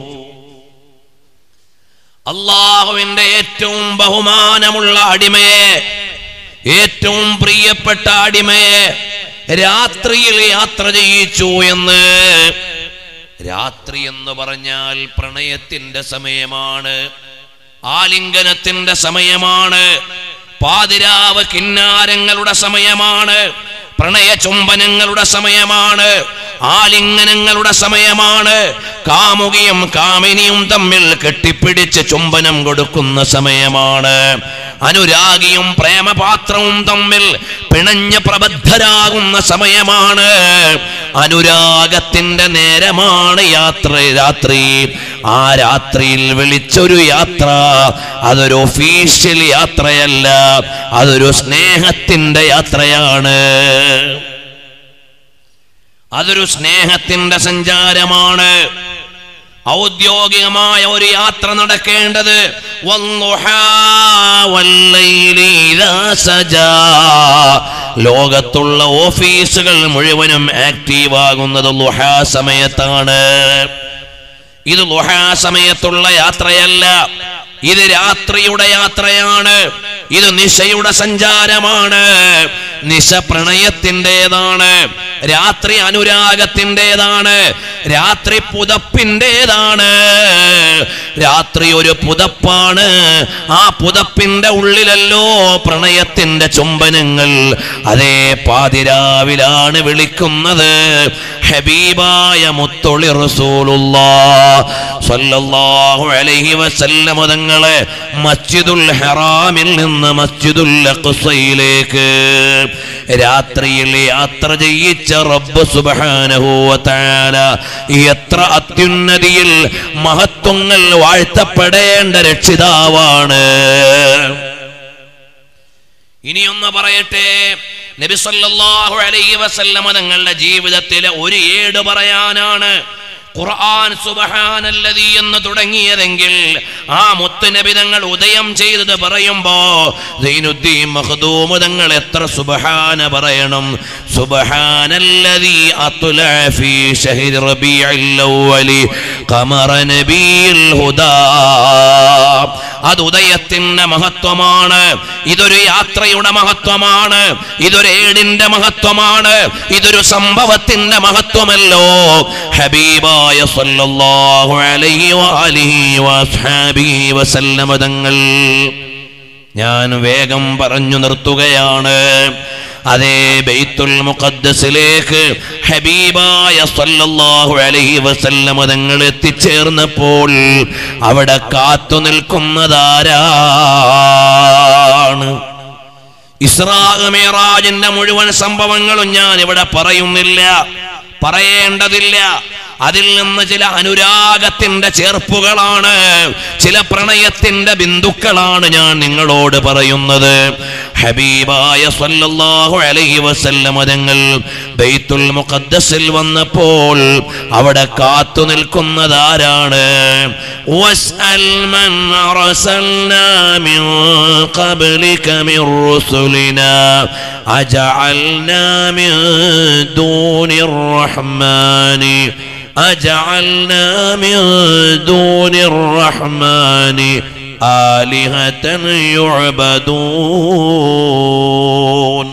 അള്ളാഹുവിന്റെ ഏറ്റവും ബഹുമാനമുള്ള അടിമയെ ഏറ്റവും പ്രിയപ്പെട്ട അടിമയെ രാത്രിയിൽ യാത്ര ചെയ്യിച്ചു എന്ന് രാത്രി എന്ന് പറഞ്ഞാൽ പ്രണയത്തിന്റെ സമയമാണ് ആലിംഗനത്തിന്റെ സമയമാണ് പാതിരാവ് കിന്നാരങ്ങളുടെ സമയമാണ് പ്രണയ ചുംബനങ്ങളുടെ സമയമാണ് ആലിംഗനങ്ങളുടെ സമയമാണ് കാമുകിയും കാമിനിയും തമ്മിൽ കെട്ടിപ്പിടിച്ച് ചുംബനം കൊടുക്കുന്ന സമയമാണ് അനുരാഗിയും പ്രേമപാത്രവും തമ്മിൽ പിണഞ്ഞ് പ്രബദ്ധരാകുന്ന സമയമാണ് അനുരാഗത്തിന്റെ നേരമാണ് യാത്ര രാത്രി ആ രാത്രിയിൽ വിളിച്ചൊരു യാത്ര അതൊരു ഒഫീഷ്യൽ യാത്രയല്ല അതൊരു സ്നേഹത്തിന്റെ യാത്രയാണ് അതൊരു സ്നേഹത്തിന്റെ സഞ്ചാരമാണ് ഔദ്യോഗികമായ ഒരു യാത്ര നടക്കേണ്ടത് വന്നുഹാ വല്ലൈലി ഇദാ സജാ. ലോകത്തുള്ള ഓഫീസുകൾ മുഴുവനും ആക്റ്റീവ് ആകുന്നത് ലുഹാ സമയത്താണ് ഇത് ലുഹാ സമയത്തുള്ള യാത്രയല്ല ഇത് രാത്രിയുടെ യാത്രയാണ് ഇത് നിശയുടെ സഞ്ചാരമാണ് നിശ പ്രണയത്തിൻ്റെതാണ് രാത്രി അനുരാഗത്തിൻ്റെതാണ് രാത്രി പുതപ്പിൻ്റെതാണ് രാത്രി ഒരു പുതപ്പാണ് ആ പുതപ്പിന്റെ ഉള്ളിലല്ലോ പ്രണയത്തിന്റെ ചുംബനങ്ങൾ അതേ പാതിരാവിലാണ് വിളിക്കുന്നത് ഹബീബായ മുത്തൊളി റസൂലുള്ളാ സ്വല്ലല്ലാഹു അലൈഹി വസല്ലമ തങ്ങളെ മസ്ജിദുൽ ഹറാമിൽ നിന്ന് മസ്ജിദുൽ അഖ്സയിലേക്ക് രാത്രിയിൽ യാത്ര ചെയ്യിച്ച റബ്ബ് സുബ്ഹാനഹു വ തആല എത്ര അത്യുന്നതിയിൽ മഹത്വങ്ങൾ വാഴ്ത്തപ്പെടേണ്ട രക്ഷിതാവാണ് ഇനിയൊന്ന് പറയട്ടെ നബി സല്ലല്ലാഹു അലൈഹി വസല്ലമ തങ്ങളുടെ ജീവിതത്തിലെ ഒരു ഏട് പറയാനാണ് ഖുർആൻ സുബ്ഹാനല്ലദി എന്ന് തുടങ്ങിയതെങ്കിൽ ആ മുത്തുനബി തങ്ങൾ ഉദയം ചെയ്തത് പറയുമ്പോ സൈനുദ്ദീൻ മഖ്ദൂം തങ്ങൾ എത്ര സുബ്ഹാന പറയണം സുബ്ഹാനല്ലദി അത്ല ഫീ ശഹരി റബീഉൽ അവ്വലി ഖമറ നബിയിൽ ഹുദാ അത് ഉദയത്തിന്റെ മഹത്വമാണ് ഇതൊരു യാത്രയുടെ മഹത്വമാണ് ഇതൊരു ഏടിന്റെ മഹത്വമാണ് ഇതൊരു സംഭവത്തിന്റെ മഹത്വമല്ലോ ഹബീബായ സല്ലല്ലാഹു അലൈഹി വഅലിഹി വഅസ്ഹാബിഹി വസല്ലമ തങ്ങൾ ഞാൻ വേഗം പറഞ്ഞു നിർത്തുകയാണ് അതേ ബൈത്തുൽ മുഖദ്ദസിലേക്ക് ഹബീബായ സല്ലല്ലാഹു അലൈഹി വസല്ലമ തങ്ങൾ എത്തിച്ചേർന്നപ്പോൾ അവിടെ കാത്തു നിൽക്കുന്നതാരാണ് ഇസ്രാ മേറാജിന്റെ മുഴുവൻ സംഭവങ്ങളും ഞാൻ ഇവിടെ പറയുന്നില്ല പറയേണ്ടതില്ല അതിൽ നിന്ന് ചില അനുരാഗത്തിന്റെ ചേർപ്പുകളാണ് ചില പ്രണയത്തിന്റെ ബിന്ദുക്കളാണ് ഞാൻ നിങ്ങളോട് പറയുന്നത് ഹബീബായ സല്ലല്ലാഹു അലൈഹി വസല്ലമ തങ്ങൾ ബൈത്തുൽ മുഖദ്ദസിൽ വന്നപ്പോൾ അവിടെ കാത്തു നിൽക്കുന്നതാരാണ് വസ്അൽ മൻ അർസൽനാ മിൻ ഖബ്ലിക മിൻ റുസുലിനാ അജഅൽനാ മിൻ ദൂനിർ റഹ്മാനി أجعلنا من دون الرحمن آلهة يعبدون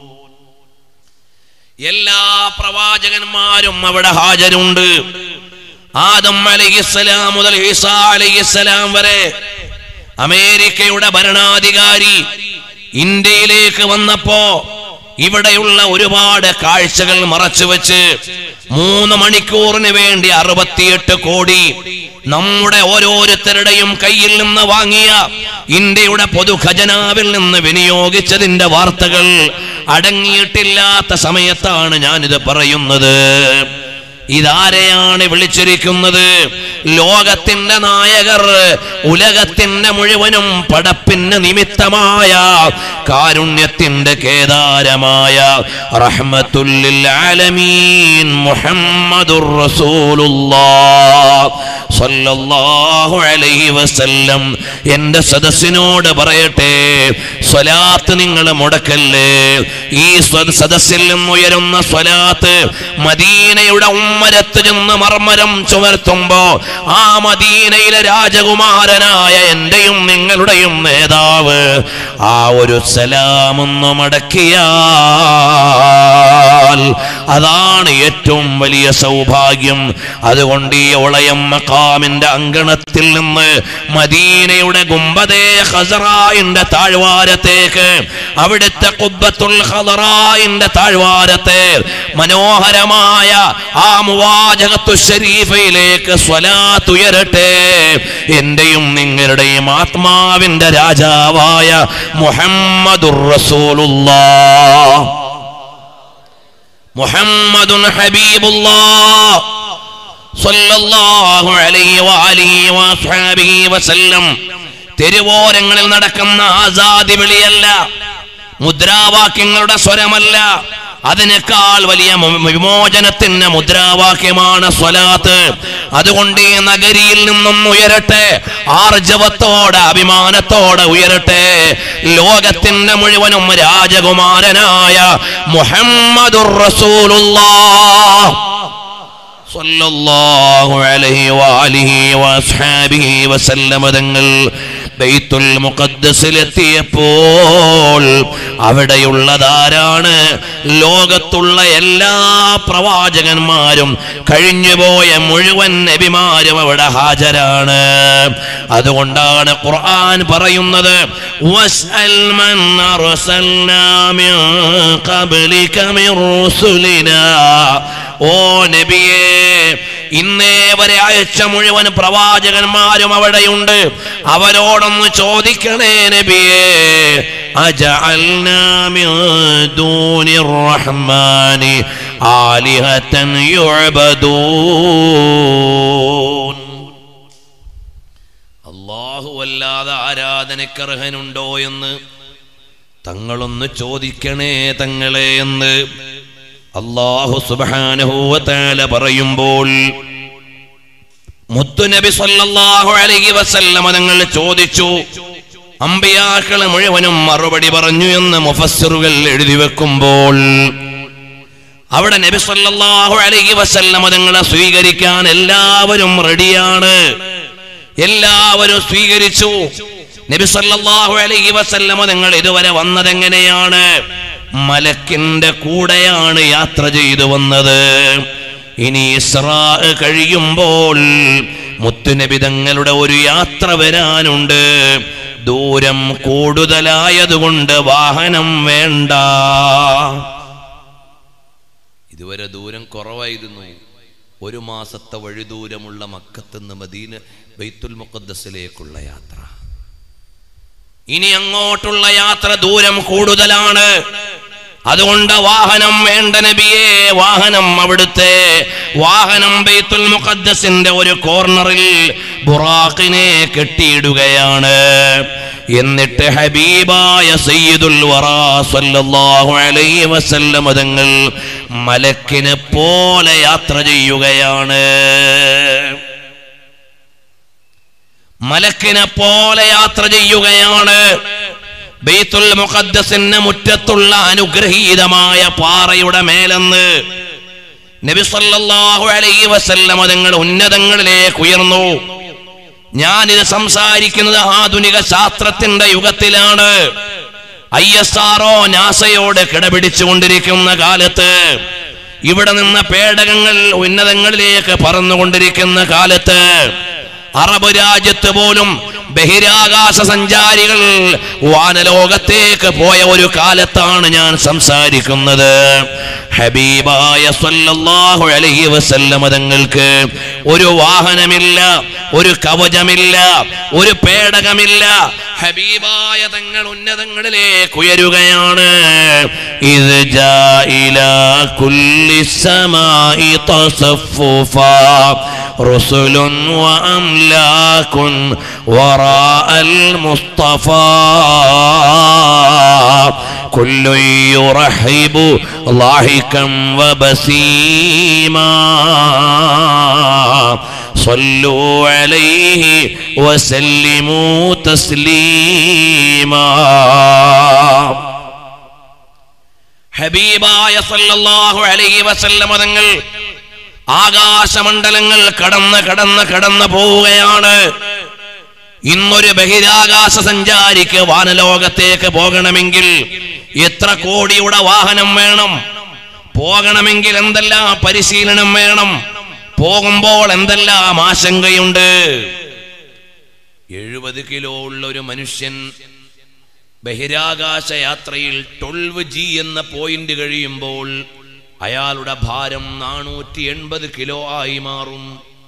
എല്ലാ പ്രവാചകന്മാരും അവിടെ ഹാജരുണ്ട് ആദം അലഹിസ്സലാം മുതൽ ഈസാ അലഹിസ്സലാം വരെ അമേരിക്കയുടെ ഭരണാധികാരി ഇന്ത്യയിലേക്ക് വന്നപ്പോ ഇവിടെയുള്ള ഒരുപാട് കാഴ്ചകൾ മറച്ചുവെച്ച് മൂന്ന് മണിക്കൂറിന് വേണ്ടി അറുപത്തിയെട്ട് കോടി നമ്മുടെ ഓരോരുത്തരുടെയും കയ്യിൽ നിന്ന് വാങ്ങിയ ഇന്ത്യയുടെ പൊതു ഖജനാവിൽ നിന്ന് വിനിയോഗിച്ചതിന്റെ വാർത്തകൾ അടങ്ങിയിട്ടില്ലാത്ത സമയത്താണ് ഞാനിത് പറയുന്നത് ഇതാരെയാണ് വിളിച്ചിരിക്കുന്നത് ലോകത്തിന്റെ നായകർ ഉലകത്തിന്റെ മുഴുവനും പടപ്പിന് നിമിത്തമായ കാരുണ്യത്തിന്റെ കേദാരമായ റഹ്മത്തുല്ലിൽ ആലമീൻ മുഹമ്മദുർ റസൂലുള്ളാഹ് സല്ലല്ലാഹു അലൈഹി വസല്ലം എന്റെ സദസ്സിനോട് പറയട്ടെ സ്വലാത്ത് നിങ്ങൾ മുടക്കല്ലേ ഈ സ്വ- സദസ്സിൽ നിന്നുയരുന്ന സ്വലാത്ത് മദീനയുടെ ഉമ്മരത്ത് ചെന്ന് മർമരം ചുമർത്തുമ്പോ ആ മദീനയിലെ രാജകുമാരനായ എന്റെയും നിങ്ങളുടെയും നേതാവ് ആ ഒരു സലാമൊന്നു മടക്കിയാൽ അതാണ് ഏറ്റവും വലിയ സൗഭാഗ്യം അതുകൊണ്ട് ഈ ഒളയം മക്കാമിന്റെ അങ്കണത്തിൽ നിന്ന് മദീനയുടെ ഗുംബദേ ഖസറായിന്റെ താഴ്വാരത്തേക്ക് അവിടുത്തെ കുബ്ബത്തുൽ ഖദറായിന്റെ താഴ്വാരത്തെ മനോഹരമായ ആ മുവാജകത്തു ഷരീഫയിലേക്ക് സ്വലാത്ത് ഉയരട്ടെ എന്റെയും നിങ്ങളുടെയും ആത്മാവിന്റെ രാജാവായ മുഹമ്മദുർ റസൂലുള്ളാഹ് മുഹമ്മദുൻ ഹബീബുല്ലാഹ് സ്വല്ലല്ലാഹു അലൈഹി വആലിഹി വഅസ്ഹാബിഹി വസല്ലം തെരുവോരങ്ങളിൽ നടക്കുന്ന ആസാദി വിളിയല്ല മുദ്രാവാക്യങ്ങളുടെ സ്വരമല്ല അതിനേക്കാൾ വലിയ മു- വിമോചനത്തിന്റെ മുദ്രാവാക്യമാണ് സ്വലാത്ത് അതുകൊണ്ട് ഈ നഗരിയിൽ നിന്നും ഉയരട്ടെ ആർജവത്തോടെ അഭിമാനത്തോടെ ഉയരട്ടെ ലോകത്തിന്റെ മുഴുവനും രാജകുമാരനായ മുഹമ്മദുർ റസൂലുള്ളാഹ് സല്ലല്ലാഹു അലൈഹി വആലിഹി വഅസ്ഹാബിഹി വസല്ലമ തങ്ങൾ ബൈത്തുൽ മുഖദ്ദസിലെത്തിയപ്പോൾ അവിടെയുള്ളതാരാണ് ലോകത്തുള്ള എല്ലാ പ്രവാചകന്മാരും കഴിഞ്ഞുപോയ മുഴുവൻ നബിമാരും അവിടെ ഹാജരാണ് അതുകൊണ്ടാണ് ഖുർആൻ പറയുന്നത് വസ്അൽ മൻ അർസൽനാ മിൻ ഖബ്ലിക മിൻ റുസുലിനാ ഓ നബിയേ ഇന്നേ വരെ അയച്ച മുഴുവൻ പ്രവാചകന്മാരും അവിടെയുണ്ട് അവരോടൊന്ന് ചോദിക്കണേ നബിയേ അജഅൽനാ മിൻ ദൂനിർ റഹ്മാനി ആലിഹത്തൻ യുഅബദൂൻ അല്ലാഹു അല്ലാതെ ആരാധനക്കർഹനുണ്ടോ എന്ന് തങ്ങളൊന്ന് ചോദിക്കണേ തങ്ങളെ എന്ന് അള്ളാഹു സുബാനുഭൂവത്താല പറയുമ്പോൾ മുത്തുനബി സല്ലല്ലാഹു അലൈഹി വസല്ലമ തങ്ങൾ ചോദിച്ചു അമ്പിയാക്കള് മുഴുവനും മറുപടി പറഞ്ഞു എന്ന് മുഫസ്സിറുകൾ എഴുതി വെക്കുമ്പോൾ അവിടെ നബി സല്ലല്ലാഹു അലൈഹി വസല്ലമ തങ്ങളെ സ്വീകരിക്കാൻ എല്ലാവരും റെഡിയാണ് എല്ലാവരും സ്വീകരിച്ചു നബി സല്ലല്ലാഹു അലൈഹി വസല്ലമ തങ്ങൾ ഇതുവരെ വന്നതെങ്ങനെയാണ് മലക്കിന്റെ കൂടെയാണ് യാത്ര ചെയ്തു വന്നത് ഇനി ഇസ്രാ കഴിയുമ്പോൾ മുത്തുനബി തങ്ങളുടെ ഒരു യാത്ര വരാനുണ്ട് ദൂരം കൂടുതലായതുകൊണ്ട് വാഹനം വേണ്ട ഇതുവരെ ദൂരം കുറവായിരുന്നു ഒരു മാസത്തെ വഴി ദൂരമുള്ള മക്കത്തുനിന്ന് മദീന ബൈത്തുൽ മുഖദ്ദസിലേക്കുള്ള യാത്ര ഇനി അങ്ങോട്ടുള്ള യാത്ര ദൂരം കൂടുതലാണ് അതുകൊണ്ട് വാഹനം വേണ്ട നബിയെ വാഹനം അവിടുത്തെ വാഹനം ബൈത്തുൽ മുഖദ്ദസിന്റെ ഒരു കോർണറിൽ ബുറാഖിനെ കെട്ടിയിടുകയാണ് എന്നിട്ട് ഹബീബായ സയ്യിദുൽ വറാ സല്ലല്ലാഹു അലൈഹി വസല്ലം തങ്ങൾ മലക്കിനെ പോലെ യാത്ര ചെയ്യുകയാണ് മലക്കിനെ പോലെ യാത്ര ചെയ്യുകയാണ് ബെയ്ത്തുൽ മുഖദ്ദസിന്റെ മുറ്റത്തുള്ള അനുഗ്രഹീതമായ പാറയുടെ മേലെന്ന് നബി സല്ലല്ലാഹു അലൈഹി വസല്ലം തങ്ങൾ ഉന്നതങ്ങളിലേക്ക് ഉയർന്നു ഞാനിത് സംസാരിക്കുന്നത് ആധുനിക ശാസ്ത്രത്തിന്റെ യുഗത്തിലാണ് ഐ എസ് ആർഒ നാസയോട് കിടപിടിച്ചുകൊണ്ടിരിക്കുന്ന കാലത്ത് ഇവിടെ നിന്ന് പേടകങ്ങൾ ഉന്നതങ്ങളിലേക്ക് പറന്നുകൊണ്ടിരിക്കുന്ന കാലത്ത് അറബ് രാജ്യത്ത് പോലും ബഹിരാകാശ സഞ്ചാരികൾ വാനലോകത്തേക്ക് പോയ ഒരു കാലത്താണ് ഞാൻ സംസാരിക്കുന്നത് ഹബീബായ സല്ലല്ലാഹു അലൈഹി വസല്ലമ തങ്ങൾക്ക് ഒരു വാഹനമില്ല ഒരു കവചമില്ല ഒരു പേടകമില്ല ഹബീബായ തങ്ങൾ ഉന്നതങ്ങളിലേക്ക് ഉയരുകയാണ് ഇത് ജാഇല കുല്ലി സമായി തസഫുഫാ رسل وأملاك وراء المصطفى كل يرحب ضاحكا وبسيما صلوا عليه وسلموا تسليما ഹബീബായ സല്ലല്ലാഹു അലൈഹി വസല്ലമ തങ്ങൾ ആകാശമണ്ഡലങ്ങൾ കടന്ന് കടന്ന് കടന്നു പോവുകയാണ് ഇന്നൊരു ബഹിരാകാശ സഞ്ചാരിക്ക് വാനലോകത്തേക്ക് പോകണമെങ്കിൽ എത്ര കോടിയുടെ വാഹനം വേണം പോകണമെങ്കിൽ എന്തെല്ലാം പരിശീലനം വേണം പോകുമ്പോൾ എന്തെല്ലാം ആശങ്കയുണ്ട് എഴുപത് കിലോ ഉള്ള ഒരു മനുഷ്യൻ ബഹിരാകാശ യാത്രയിൽ ട്വൽവ് ജി എന്ന പോയിന്റ് കഴിയുമ്പോൾ അയാളുടെ ഭാരം നാനൂറ്റി എൺപത് കിലോ ആയി മാറും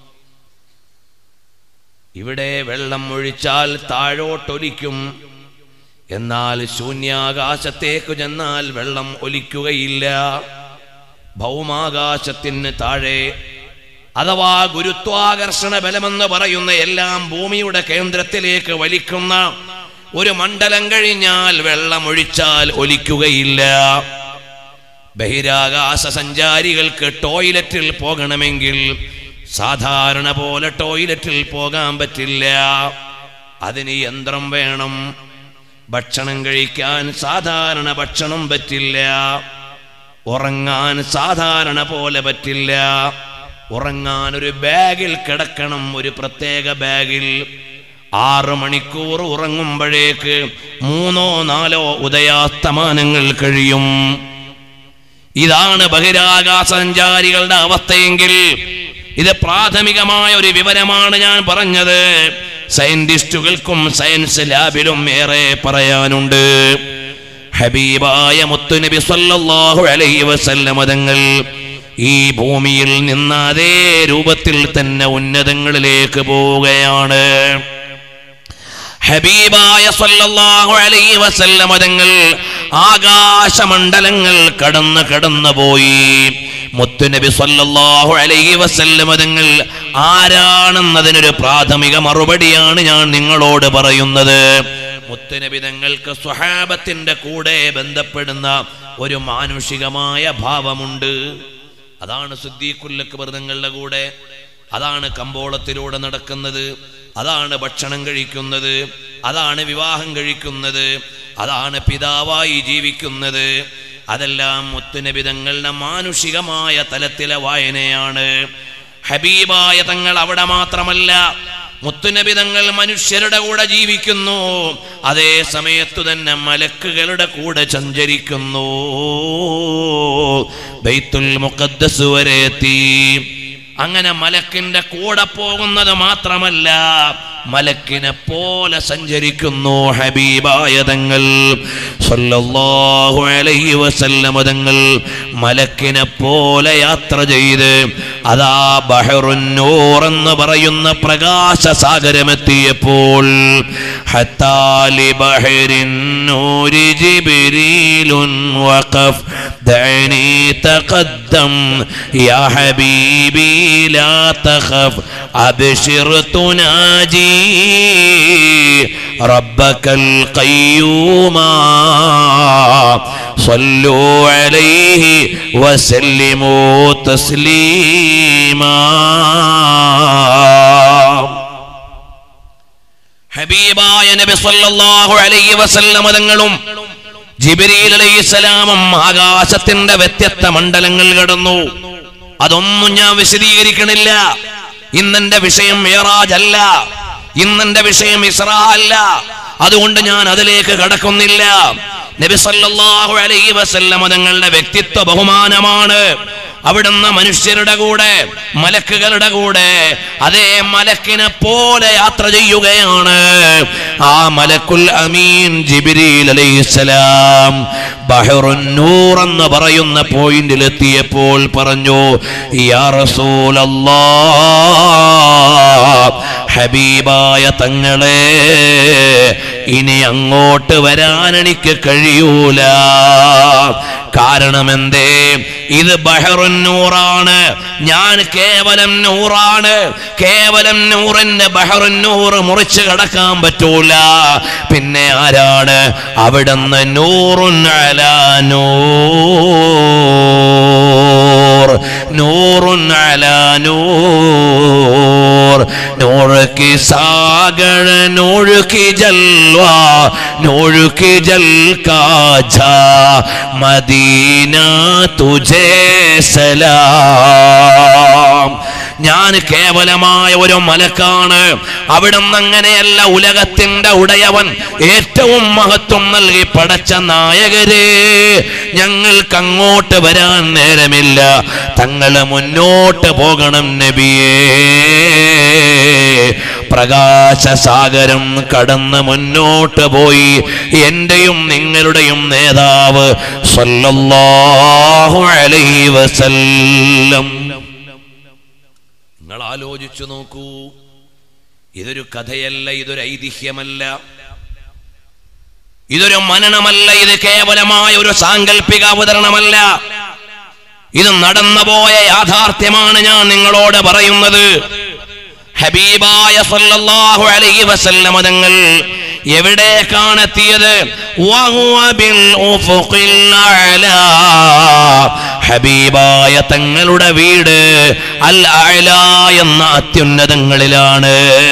ഇവിടെ വെള്ളം ഒഴിച്ചാൽ താഴോട്ടൊലിക്കും എന്നാൽ ശൂന്യാകാശത്തേക്ക് ചെന്നാൽ വെള്ളം ഒലിക്കുകയില്ല ഭൗമാകാശത്തിന് താഴെ അഥവാ ഗുരുത്വാകർഷണ ബലമെന്ന് പറയുന്ന എല്ലാം ഭൂമിയുടെ കേന്ദ്രത്തിലേക്ക് വലിക്കുന്ന ഒരു മണ്ഡലം കഴിഞ്ഞാൽ വെള്ളം ഒഴിച്ചാൽ ഒലിക്കുകയില്ല ബഹിരാകാശ സഞ്ചാരികൾക്ക് ടോയ്ലറ്റിൽ പോകണമെങ്കിൽ സാധാരണ പോലെ ടോയ്ലറ്റിൽ പോകാൻ പറ്റില്ല അതിന് യന്ത്രം വേണം ഭക്ഷണം കഴിക്കാൻ സാധാരണ ഭക്ഷണം പറ്റില്ല ഉറങ്ങാൻ സാധാരണ പോലെ പറ്റില്ല ഉറങ്ങാൻ ഒരു ബാഗിൽ കിടക്കണം ഒരു പ്രത്യേക ബാഗിൽ ആറ് മണിക്കൂർ ഉറങ്ങുമ്പോഴേക്ക് മൂന്നോ നാലോ ഉദയാസ്തമാനങ്ങൾ കഴിയും ഇതാണ് ബഹിരാകാശ സഞ്ചാരികളുടെ അവസ്ഥയെങ്കിൽ ഇത് പ്രാഥമികമായ ഒരു വിവരമാണ് ഞാൻ പറഞ്ഞത് സയന്റിസ്റ്റുകൾക്കും സയൻസ് ലാബിലും ഏറെ പറയാനുണ്ട് ഹബീബായ മുത്തുനബി സല്ലല്ലാഹു അലൈഹി വസല്ലമ തങ്ങൾ ഈ ഭൂമിയിൽ നിന്ന് അതേ രൂപത്തിൽ തന്നെ ഉന്നതങ്ങളിലേക്ക് പോവുകയാണ് ഹബീബായ സല്ലല്ലാഹു അലൈഹി വസല്ലമ തങ്ങൾ ആകാശമണ്ഡലങ്ങൾ കടന്ന് കടന്നു പോയി മുത്തുനബി സല്ലല്ലാഹു അലൈഹി വസല്ലമ തങ്ങൾ ആരാണെന്നതിനൊരു പ്രാഥമിക മറുപടിയാണ് ഞാൻ നിങ്ങളോട് പറയുന്നത് മുത്തുനബിതങ്ങൾക്ക് സ്വഹാബത്തിന്റെ കൂടെ ബന്ധപ്പെടുന്ന ഒരു മാനുഷികമായ ഭാവമുണ്ട് അതാണ് സുദ്ദീഖുല്ലക്ക് വ്രതങ്ങളുടെ കൂടെ അതാണ് കമ്പോളത്തിലൂടെ നടക്കുന്നത് അതാണ് ഭക്ഷണം കഴിക്കുന്നത് അതാണ് വിവാഹം കഴിക്കുന്നത് അതാണ് പിതാവായി ജീവിക്കുന്നത് അതെല്ലാം മുത്തുനബിതങ്ങളുടെ മാനുഷികമായ തലത്തിലെ വായനയാണ് ഹബീബായ തങ്ങൾ അവിടെ മാത്രമല്ല മുത്തുനബി തങ്ങൾ മനുഷ്യരുടെ കൂടെ ജീവിക്കുന്നു അതേ സമയത്തു തന്നെ മലക്കുകളുടെ കൂടെ സഞ്ചരിക്കുന്നു ബൈത്തുൽ മുഖദ്ദസ് വരെ എത്തി അങ്ങനെ മലക്കിന്റെ കൂടെ പോകുന്നത് മാത്രമല്ല മലക്കിനെ പോലെ സഞ്ചരിക്കുന്നു ഹബീബായ തങ്ങൾ സല്ലല്ലാഹു അലൈഹി വസല്ലമ തങ്ങൾ മലക്കിനെ പോലെ യാത്ര ചെയ്ത് അതാ ബഹറുന്നൂർ എന്ന് പറയുന്ന പ്രകാശ സാഗരമെത്തിയപ്പോൾ ഹത്താലി ബഹരിന്നൂരി ജിബ്രീലുൻ വഖഫ് دعني تقدم يا حبيبي لا تخف أبشر تناجي ربك القيوم صلوا عليه وسلموا تسليما ഹബീബായ നബി സല്ലല്ലാഹു അലൈഹി വസല്ലമ തങ്ങളും ജിബ്രീൽ അലൈഹിസ്സലാമും ആകാശത്തിന്റെ വ്യത്യസ്ത മണ്ഡലങ്ങൾ കടന്നു അതൊന്നും ഞാൻ വിശദീകരിക്കണില്ല ഇന്നെന്റെ വിഷയം മേറാജ് അല്ല ഇന്നെന്റെ വിഷയം ഇസ്ര അല്ല അതുകൊണ്ട് ഞാൻ അതിലേക്ക് കടക്കുന്നില്ല നബി സല്ലല്ലാഹു അലൈഹി വസല്ലമ തങ്ങളുടെ വ്യക്തിത്വ ബഹുമാനമാണ് അവിടുന്ന് മനുഷ്യരുടെ കൂടെ മലക്കുകളുടെ കൂടെ അതേ മലക്കിനെ പോലെ യാത്ര ചെയ്യുകയാണ് ആ മലക്കുൽ അമീൻ ജിബിരിൽ അലൈഹിസ്സലാം ബഹറുൻ നൂർ എന്ന് പറയുന്ന പോയിന്റിൽ എത്തിയപ്പോൾ പറഞ്ഞു യാ റസൂലല്ലാ ഹബീബായ തങ്ങളെ ഇനി അങ്ങോട്ട് വരാൻ എനിക്ക് കഴിയൂല കാരണം എന്തേ ഇത് ബഹറുൻ നൂറാണ് ഞാൻ കേവലം നൂറാണ് കേവലം നൂറിന്റെ ബഹറുൻ നൂറ് മുറിച്ച് കടക്കാൻ പറ്റൂല പിന്നെ ആരാണ് അവിടുന്ന് നൂറുൻ അലാ നൂർ നൂറുൻ അലാ നൂർ नूर की सागर नूर की जलवा नूर की जल का झा मदीना तुझे सलाम ഞാൻ കേവലമായ ഒരു മലക്കാണ് അവിടുന്ന് അങ്ങനെയല്ല ഉലകത്തിന്റെ ഉടയവൻ ഏറ്റവും മഹത്വം നൽകി പടച്ച നായകരെ ഞങ്ങൾക്ക് അങ്ങോട്ട് വരാൻ നേരമില്ല തങ്ങള് മുന്നോട്ട് പോകണം നബിയേ പ്രകാശസാഗരം കടന്ന് മുന്നോട്ട് പോയി എന്റെയും നിങ്ങളുടെയും നേതാവ് സല്ലല്ലാഹു അലൈഹി വസല്ലം നിങ്ങൾ ആലോചിച്ചു നോക്കൂ ഇതൊരു കഥയല്ല ഇതൊരു ഐതിഹ്യമല്ല ഇതൊരു മനനമല്ല ഇത് കേവലമായ ഒരു സാങ്കല്പിക അവതരണമല്ല ഇത് നടന്നുപോയ യാഥാർത്ഥ്യമാണ് ഞാൻ നിങ്ങളോട് പറയുന്നത് ഹബീബായ സല്ലല്ലാഹു അലൈഹി വസല്ലമ തങ്ങൾ എവിടേക്കാണ് എത്തിയത് വഹുവ ബിൽ ഉഫുഖിൽ അഅലാ. ഹബീബായ തങ്ങളുടെ വീട് അൽ അഅല എന്ന അത്യുന്നതങ്ങളിലാണ്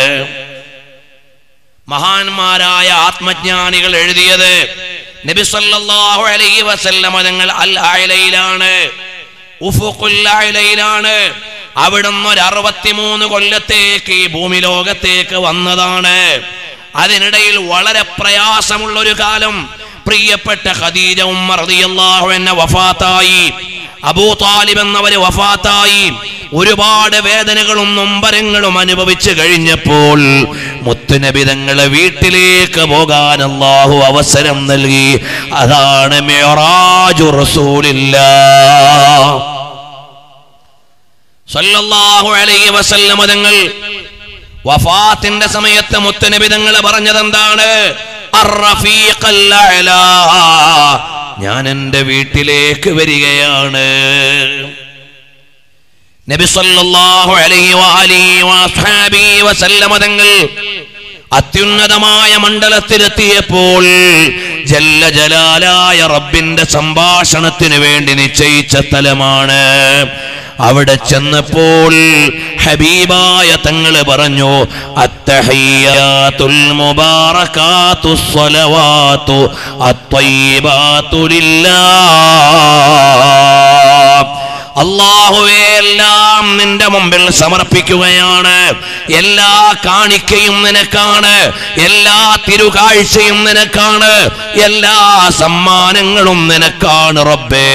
മഹാന്മാരായ ആത്മജ്ഞാനികൾ എഴുതിയത് നബി സല്ലല്ലാഹു അലൈഹി വസല്ലമ തങ്ങൾ അൽ അഅലയിലാണ് ഉഫുഖുൽ അഅലയിലാണ് അവിടുന്ന് ഒരു അറുപത്തിമൂന്ന് കൊല്ലത്തേക്ക് ഈ ഭൂമി ലോകത്തേക്ക് വന്നതാണ് അതിനിടയിൽ വളരെ പ്രയാസമുള്ള ഒരു കാലം പ്രിയപ്പെട്ട ഖദീജ ഉമ്മർ റളിയല്ലാഹു അൻഹ വഫാത്തായി അബൂ താലിബ് എന്നവര് വഫാത്തായി ഒരുപാട് വേദനകളും നൊമ്പരങ്ങളും അനുഭവിച്ചു കഴിഞ്ഞപ്പോൾ മുത്തുനബി തങ്ങളെ വീട്ടിലേക്ക് പോകാൻ അള്ളാഹു അവസരം നൽകി അതാണ് മിഅ്റാജു റസൂലില്ലാ സല്ലല്ലാഹു അലൈഹി വസല്ലമ തങ്ങൾ വഫാത്തിന്റെ സമയത്ത് മുത്തുനബി തങ്ങൾ പറഞ്ഞത് എന്താണ് ഞാൻ എൻ്റെ വീട്ടിലേക്ക് വരികയാണ് നബി സല്ലല്ലാഹു അലൈഹി വഅലിഹി വഅസ്ഹാബിഹി വസല്ലമ തങ്ങൾ അത്യുന്നതമായ മണ്ഡലത്തിലെത്തിയപ്പോൾ ജല്ല ജലാലായ റബ്ബിന്റെ സംഭാഷണത്തിന് വേണ്ടി നിശ്ചയിച്ച സ്ഥലമാണ് അവിടെ ചെന്നപ്പോൾ ഹബീബായ തങ്ങള് പറഞ്ഞു അത്തഹയ്യാത്തുൽ മുബാറകാത്തു സ്വലവാത്തു അത്വയ്യിബാത്തു ലില്ലാഹ് അള്ളാഹുവേ എല്ലാം നിന്റെ മുമ്പിൽ സമർപ്പിക്കുകയാണ് എല്ലാ കാണിക്കയും നിനക്കാണ് എല്ലാ തിരുകാഴ്ചയും നിനക്കാണ് എല്ലാ സമ്മാനങ്ങളും നിനക്കാണ് റബ്ബേ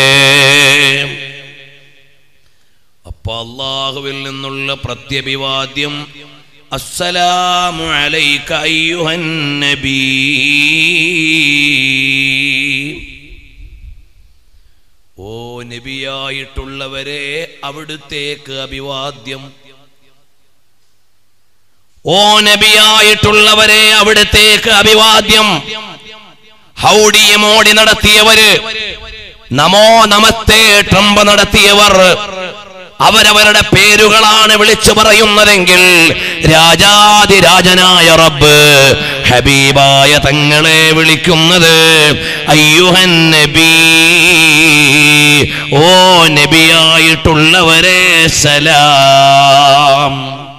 അപ്പൊ അള്ളാഹുവിൽ നിന്നുള്ള പ്രത്യഭിവാദ്യം അസ്സലാമു അലൈക അയ്യുഹൻ നബീ ഓ നബിയായിട്ടുള്ളവരെ അവിടുത്തേക്ക് അഭിവാദ്യം ഓ നബിയായിട്ടുള്ളവരെ അവിടുത്തേക്ക് അഭിവാദ്യം ഹൗഡിയമോടി നടത്തിയവര് നമോ നമസ്തേ ട്രംപ് നടത്തിയവർ അവരവരുടെ പേരുകളാണ് വിളിച്ചു പറയുന്നതെങ്കിൽ രാജാതിരാജനായ റബ്ബ് ഹബീബായ തങ്ങളെ വിളിക്കുന്നത് അയ്യുഹൻ നബി ഓ നബിയായിട്ടുള്ളവരെ സലാം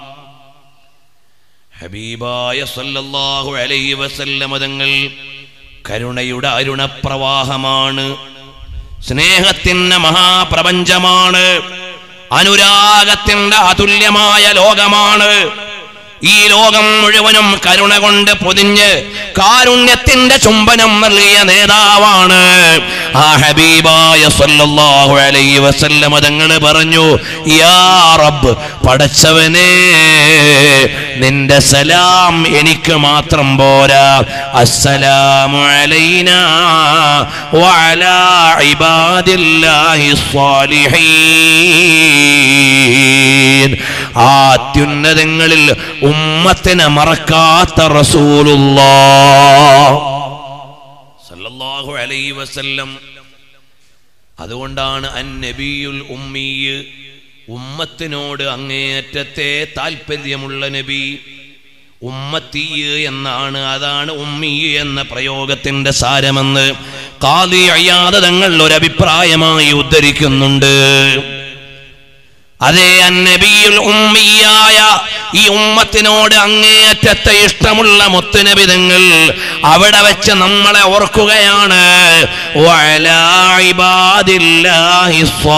ഹബീബായ സല്ലല്ലാഹു അലൈഹി വസല്ലമ തങ്ങൾ കരുണയുടെ അരുണപ്രവാഹമാണ് സ്നേഹത്തിന്റെ മഹാപ്രപഞ്ചമാണ് അനുരാഗത്തിന്റെ അതുല്യമായ ലോകമാണ് ഈ ലോകം മുഴുവനും കരുണ കൊണ്ട് പൊതിഞ്ഞ് കാരുണ്യത്തിന്റെ ചുംബനം നൽകിയ നേതാവാണ് ആ ഹബീബായ സല്ലല്ലാഹു അലൈഹി വസല്ലമ തങ്ങൾ പറഞ്ഞു യാ റബ്ബ് പടച്ചവനെ നിന്റെ സലാം എനിക്ക് മാത്രം പോരാ അസ്സലാമു അലൈനാ വഅലാ ഇബാദില്ലാഹി സ്വാലിഹീൻ ആ അത്യുന്നതങ്ങളിൽ ഉമ്മത്തിനെ മറക്കാത്ത റസൂലുള്ളാഹ് സല്ലല്ലാഹു അലൈഹി വസല്ലം അതുകൊണ്ടാണ് അൻ നബിയുൽ ഉമ്മീയ് ഉമ്മത്തിനോട് അങ്ങേയറ്റത്തെ താല്പര്യമുള്ള നബി ഉമ്മത്തീയ് എന്നാണ് അതാണ് ഉമ്മീയ് എന്ന പ്രയോഗത്തിന്റെ സാരമെന്ന് കാതി അയ്യാതെ തങ്ങൾ ഒരു അഭിപ്രായമായി ഉദ്ധരിക്കുന്നുണ്ട് അതേ അന്നബിയുൽ ഉമ്മിയായ ഈ ഉമ്മത്തിനോട് അങ്ങേയറ്റത്തെ ഇഷ്ടമുള്ള മുത്തുനബിതങ്ങൾ അവിടെ വെച്ച് നമ്മളെ ഓർക്കുകയാണ് വഅലാ ഇബാദില്ലാഹി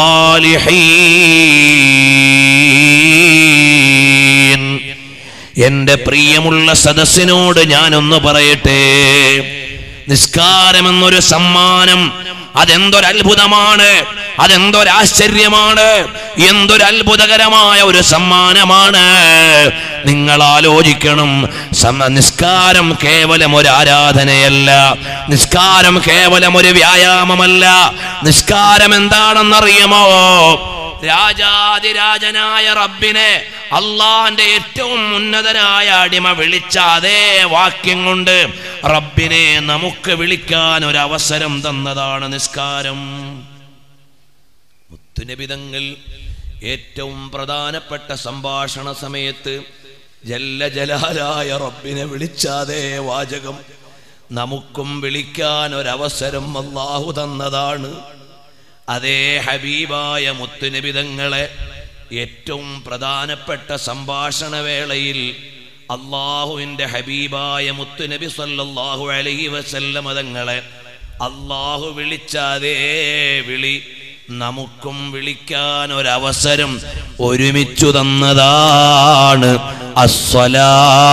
സ്വാലിഹീൻ. എന്റെ പ്രിയമുള്ള സദസ്സിനോട് ഞാനൊന്ന് പറയട്ടെ നിസ്കാരമെന്നൊരു സമ്മാനം അതെന്തൊരത്ഭുതമാണ് അതെന്തൊരാശ്ചര്യമാണ് എന്തൊരു അത്ഭുതകരമായ ഒരു സമ്മാനമാണ് നിങ്ങൾ ആലോചിക്കണം സമ- നിസ്കാരം കേവലം ഒരു ആരാധനയല്ല നിസ്കാരം കേവലം ഒരു വ്യായാമമല്ല നിസ്കാരം എന്താണെന്നറിയുമോ രാജാതിരാജനായ റബ്ബിനെ അള്ളാന്റെ ഏറ്റവും ഉന്നതനായ അടിമ വിളിച്ച അതേ വാക്യം കൊണ്ട് റബ്ബിനെ നമുക്ക് വിളിക്കാൻ ഒരു അവസരം തന്നതാണ് നിസ്കാരം മുത്തുനിബിതങ്ങൾ ഏറ്റവും പ്രധാനപ്പെട്ട സംഭാഷണ സമയത്ത് ജല്ല ജലാലായ റബ്ബിനെ വിളിച്ചാതേ വാചകം നമുക്കും വിളിക്കാൻ ഒരവസരം അള്ളാഹു തന്നതാണ് അതേ ഹബീബായ മുത്തുനിബിതങ്ങളെ ഏറ്റവും പ്രധാനപ്പെട്ട സംഭാഷണ വേളയിൽ അള്ളാഹുവിൻ്റെ ഹബീബായ മുത്തുനബി സല്ലല്ലാഹു അലൈഹി വസല്ലമ തങ്ങളെ അള്ളാഹു വിളിച്ച അതേ വിളി നമുക്കും വിളിക്കാൻ ഒരവസരം ഒരുമിച്ചു തന്നതാണ് അസ്വലാ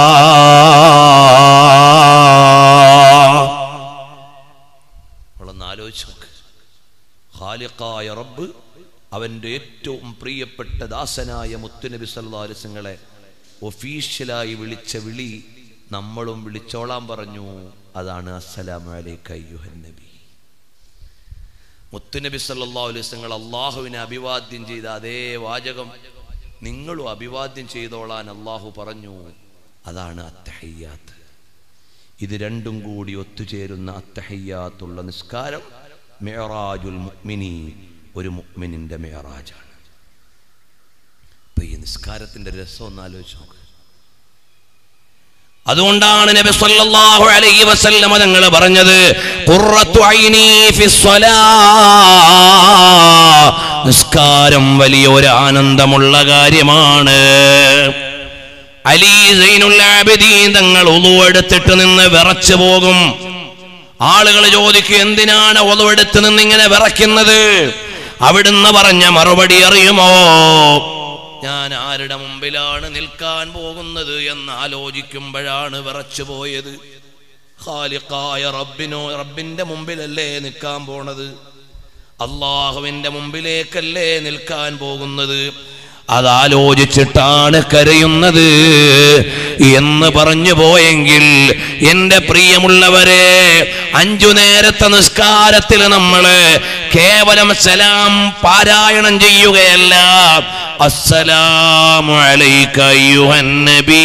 നമ്മളൊന്ന് ആലോചിച്ച് നോക്ക് ഖാലിഖായ റബ്ബ് അവൻ്റെ ഏറ്റവും പ്രിയപ്പെട്ട ദാസനായ മുത്തുനബി സല്ലാസ്ങ്ങളെ ഒഫീഷ്യലായി വിളിച്ച വിളി നമ്മളും വിളിച്ചോളാൻ പറഞ്ഞു അതാണ് അസ്സലാമു അലൈക അയ്യുഹൻ നബി മുത്തുനബി സല്ലാ അലൈസ്ങ്ങൾ അള്ളാഹുവിനെ അഭിവാദ്യം ചെയ്ത അതേ വാചകം നിങ്ങളും അഭിവാദ്യം ചെയ്തോളാൻ അള്ളാഹു പറഞ്ഞു അതാണ് അത്തഹയ്യാത്ത് ഇത് രണ്ടും കൂടി ഒത്തുചേരുന്ന അത്തഹയ്യാത്തുള്ള നിസ്കാരം മെഹറാജുൽ മുക്മിനി ഒരു മുക്മിനിന്റെ മെഹറാജാണ് ഇപ്പൊ ഈ നിസ്കാരത്തിന്റെ രസം ഒന്ന് ആലോചിച്ച് നോക്ക് അതുകൊണ്ടാണ് നബി സല്ലല്ലാഹു അലൈഹി വസല്ലമ തങ്ങൾ പറഞ്ഞത് ഖുർറത്തു ഐനി ഫിസ്സലാ നിസ്കാരം വലിയൊരു ആനന്ദമുള്ള കാര്യമാണ് അലി സൈനുൽ ആബിദീൻ തങ്ങൾ ഉളു എടുത്തിട്ട് നിന്ന് വിറച്ചു പോകും ആളുകൾ ചോദിക്കും എന്തിനാണ് ഒളു എടുത്ത് നിന്ന് ഇങ്ങനെ വിറയ്ക്കുന്നത് അവിടുന്ന് പറഞ്ഞ മറുപടി അറിയുമോ ഞാൻ ആരുടെ മുമ്പിലാണ് നിൽക്കാൻ പോകുന്നത് എന്ന് ആലോചിക്കുമ്പോഴാണ് വിറച്ചു പോയത് ഖാലിഖായ റബ്ബിനോ റബ്ബിന്റെ മുമ്പിലല്ലേ നിൽക്കാൻ പോണത് അള്ളാഹുവിന്റെ മുമ്പിലേക്കല്ലേ നിൽക്കാൻ പോകുന്നത് അതാലോചിച്ചിട്ടാണ് കരയുന്നത് എന്ന് പറഞ്ഞു പോയെങ്കിൽ എന്റെ പ്രിയമുള്ളവരെ അഞ്ചു നേരത്തെ നിസ്കാരത്തിൽ നമ്മള് കേവലം സലാം പാരായണം ചെയ്യുകയല്ല അസ്സലാമു അലൈക അയ്യുഹൻ നബീ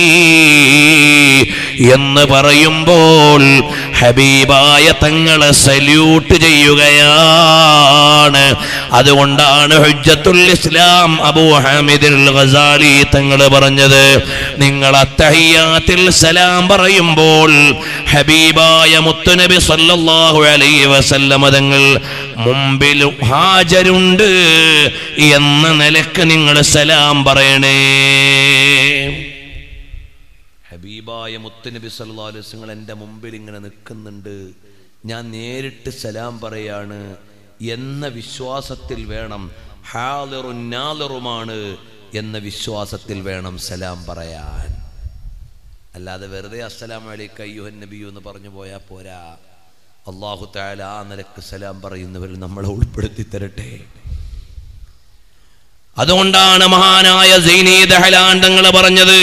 എന്ന് പറയുമ്പോൾ ഹബീബായ തങ്ങളെ സല്യൂട്ട് ചെയ്യുകയാണ് അതുകൊണ്ടാണ് ഹുജ്ജത്തുൽ ഇസ്ലാം അബൂ ഹാമിദുൽ ഗസാലി തങ്ങൾ പറഞ്ഞത് നിങ്ങൾ അത്തഹിയാത്തിൽ സലാം പറയുമ്പോൾ ഹബീബായ മുത്തുനബി സല്ലല്ലാഹു അലൈഹി വസല്ലമ തങ്ങൾ മുമ്പിൽ ഹാജരുണ്ട് എന്ന നിലക്ക് നിങ്ങൾ സലാം പറയണേ ഹബീബായ മുത്തുനബി സല്ലല്ലാഹു അലൈഹി വസല്ലം എൻ്റെ മുമ്പിൽ ഇങ്ങനെ നിൽക്കുന്നുണ്ട് ഞാൻ നേരിട്ട് സലാം പറയാണ് എന്ന വിശ്വാസത്തിൽ വേണം ഹാലിറും നാലിറുമാണ് എന്ന വിശ്വാസത്തിൽ വേണം സലാം പറയാൻ അല്ലാതെ വെറുതെ അസ്സലാം അലൈക്ക അയ്യുഹൻ നബിയു എന്ന് പറഞ്ഞു പോയാൽ പോരാ അള്ളാഹു താല ആ നിലക്ക് സലാം പറയുന്നവരിൽ നമ്മളെ ഉൾപ്പെടുത്തി തരട്ടെ അതുകൊണ്ടാണ് മഹാനായ സൈനീ ദഹലാൻ തങ്ങൾ പറഞ്ഞത്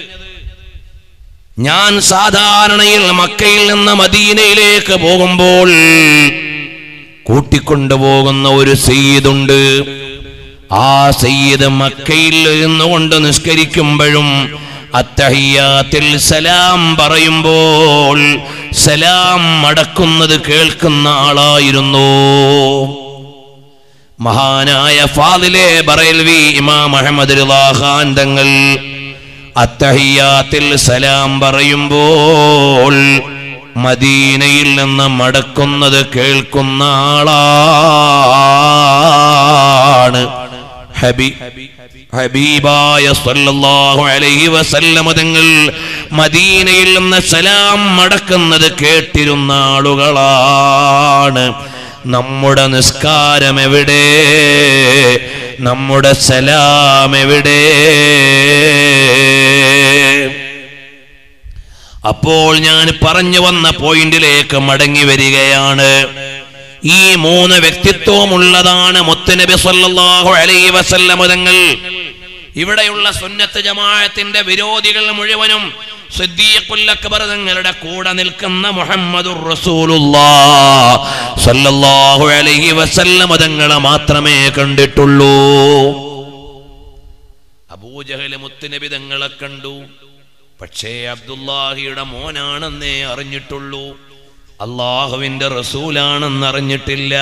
ഞാൻ സാധാരണയിൽ മക്കയിൽ നിന്ന് മദീനയിലേക്ക് പോകുമ്പോൾ കൂട്ടിക്കൊണ്ടുപോകുന്ന ഒരു സയ്യിദുണ്ട് ആ സയ്യിദ് മക്കയിൽ നിന്നുകൊണ്ട് നിസ്കരിക്കുമ്പോഴും അത്തഹിയാത്തിൽ സലാം പറയുമ്പോൾ സലാം മടക്കുന്നത് കേൾക്കുന്ന ആളായിരുന്നു മഹാനായ ഫാദിലെ ബറേൽവി ഇമാം അഹമ്മദ് ഖാൻ തങ്ങൾ അത്തഹിയാത്തിൽ സലാം പറയുമ്പോൾ മദീനയിൽ നിന്ന് മടക്കുന്നത് കേൾക്കുന്ന ആളാണ് ഹബി ഹബീബായ സല്ലല്ലാഹു അലൈഹി വസല്ലമ തങ്ങൾ മദീനയിൽ നിന്ന് സലാം മടക്കുന്നത് കേട്ടിരുന്ന ആളുകളാണ് നമ്മുടെ നിസ്കാരം എവിടെ നമ്മുടെ സലാം എവിടെ അപ്പോൾ ഞാൻ പറഞ്ഞു വന്ന പോയിന്റിലേക്ക് മടങ്ങി വരികയാണ് ഈ മൂന്ന് വ്യക്തിത്വമുള്ളതാണ് മുത്തനബി സല്ലല്ലാഹു അലൈഹി വസല്ലമ തങ്ങൾ ഇവിടെയുള്ള സുന്നത്ത് ജമാഅത്തിന്റെ വിരോധികൾ മുഴുവനും സിദ്ദീഖുൽ അക്ബർ തങ്ങളുടെ കൂടെ നിൽക്കുന്ന മുഹമ്മദുർ റസൂലുള്ളാഹ് സല്ലല്ലാഹു അലൈഹി വസല്ലമ തങ്ങളെ മാത്രമേ കണ്ടിട്ടുള്ളൂ അബൂജഹൽ മുത്തുനബി തങ്ങളെ കണ്ടു പക്ഷേ അബ്ദുല്ലാഹിയുടെ മോനാണെന്നേ അറിഞ്ഞിട്ടുള്ളൂ അള്ളാഹുവിന്റെ റസൂലാണെന്ന് അറിഞ്ഞിട്ടില്ല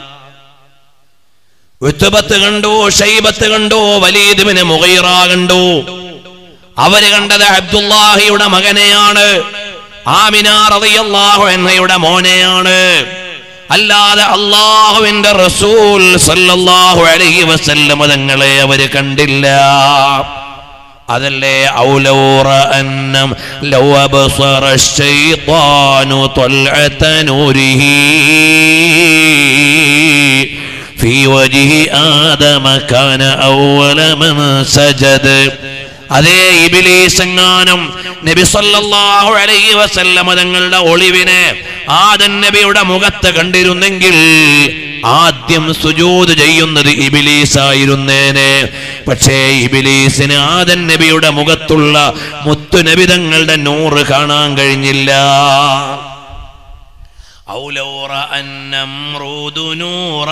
ഉത്തുബത്ത് കണ്ടു ഷൈബത്ത് കണ്ടു വലീദിന് മുഗൈറ കണ്ടു അവര് കണ്ടത് അബ്ദുല്ലാഹിയുടെ മകനെയാണ് ആമിനാറിയല്ലാഹു എന്നയുടെ മോനെയാണ് അല്ലാതെ അള്ളാഹുവിന്റെ റസൂൽ സല്ലല്ലാഹു അലൈഹി വസല്ലം തങ്ങളെ അവര് കണ്ടില്ല അതല്ലേ ഔലൗറ അന്നം ലൗ അബ്സറ الشيطان طلعة نوره في وجه آدم كان أول من سجد അതേ ഇബിലീസെങ്ങാനും നബി സല്ലല്ലാഹു അലൈഹി വസല്ലമ തങ്ങളുടെ ഒളിവിനെ ആദൻ നബിയുടെ മുഖത്ത് കണ്ടിരുന്നെങ്കിൽ ആദ്യം സുജൂദ് ചെയ്യുന്നത് ഇബിലീസായിരുന്നേനെ പക്ഷേ ഇബിലീസിന് ആദൻ നബിയുടെ മുഖത്തുള്ള മുത്തുനബി തങ്ങളുടെ നൂറ് കാണാൻ കഴിഞ്ഞില്ല ഔലൗറ അന്നംറൂദു നൂറ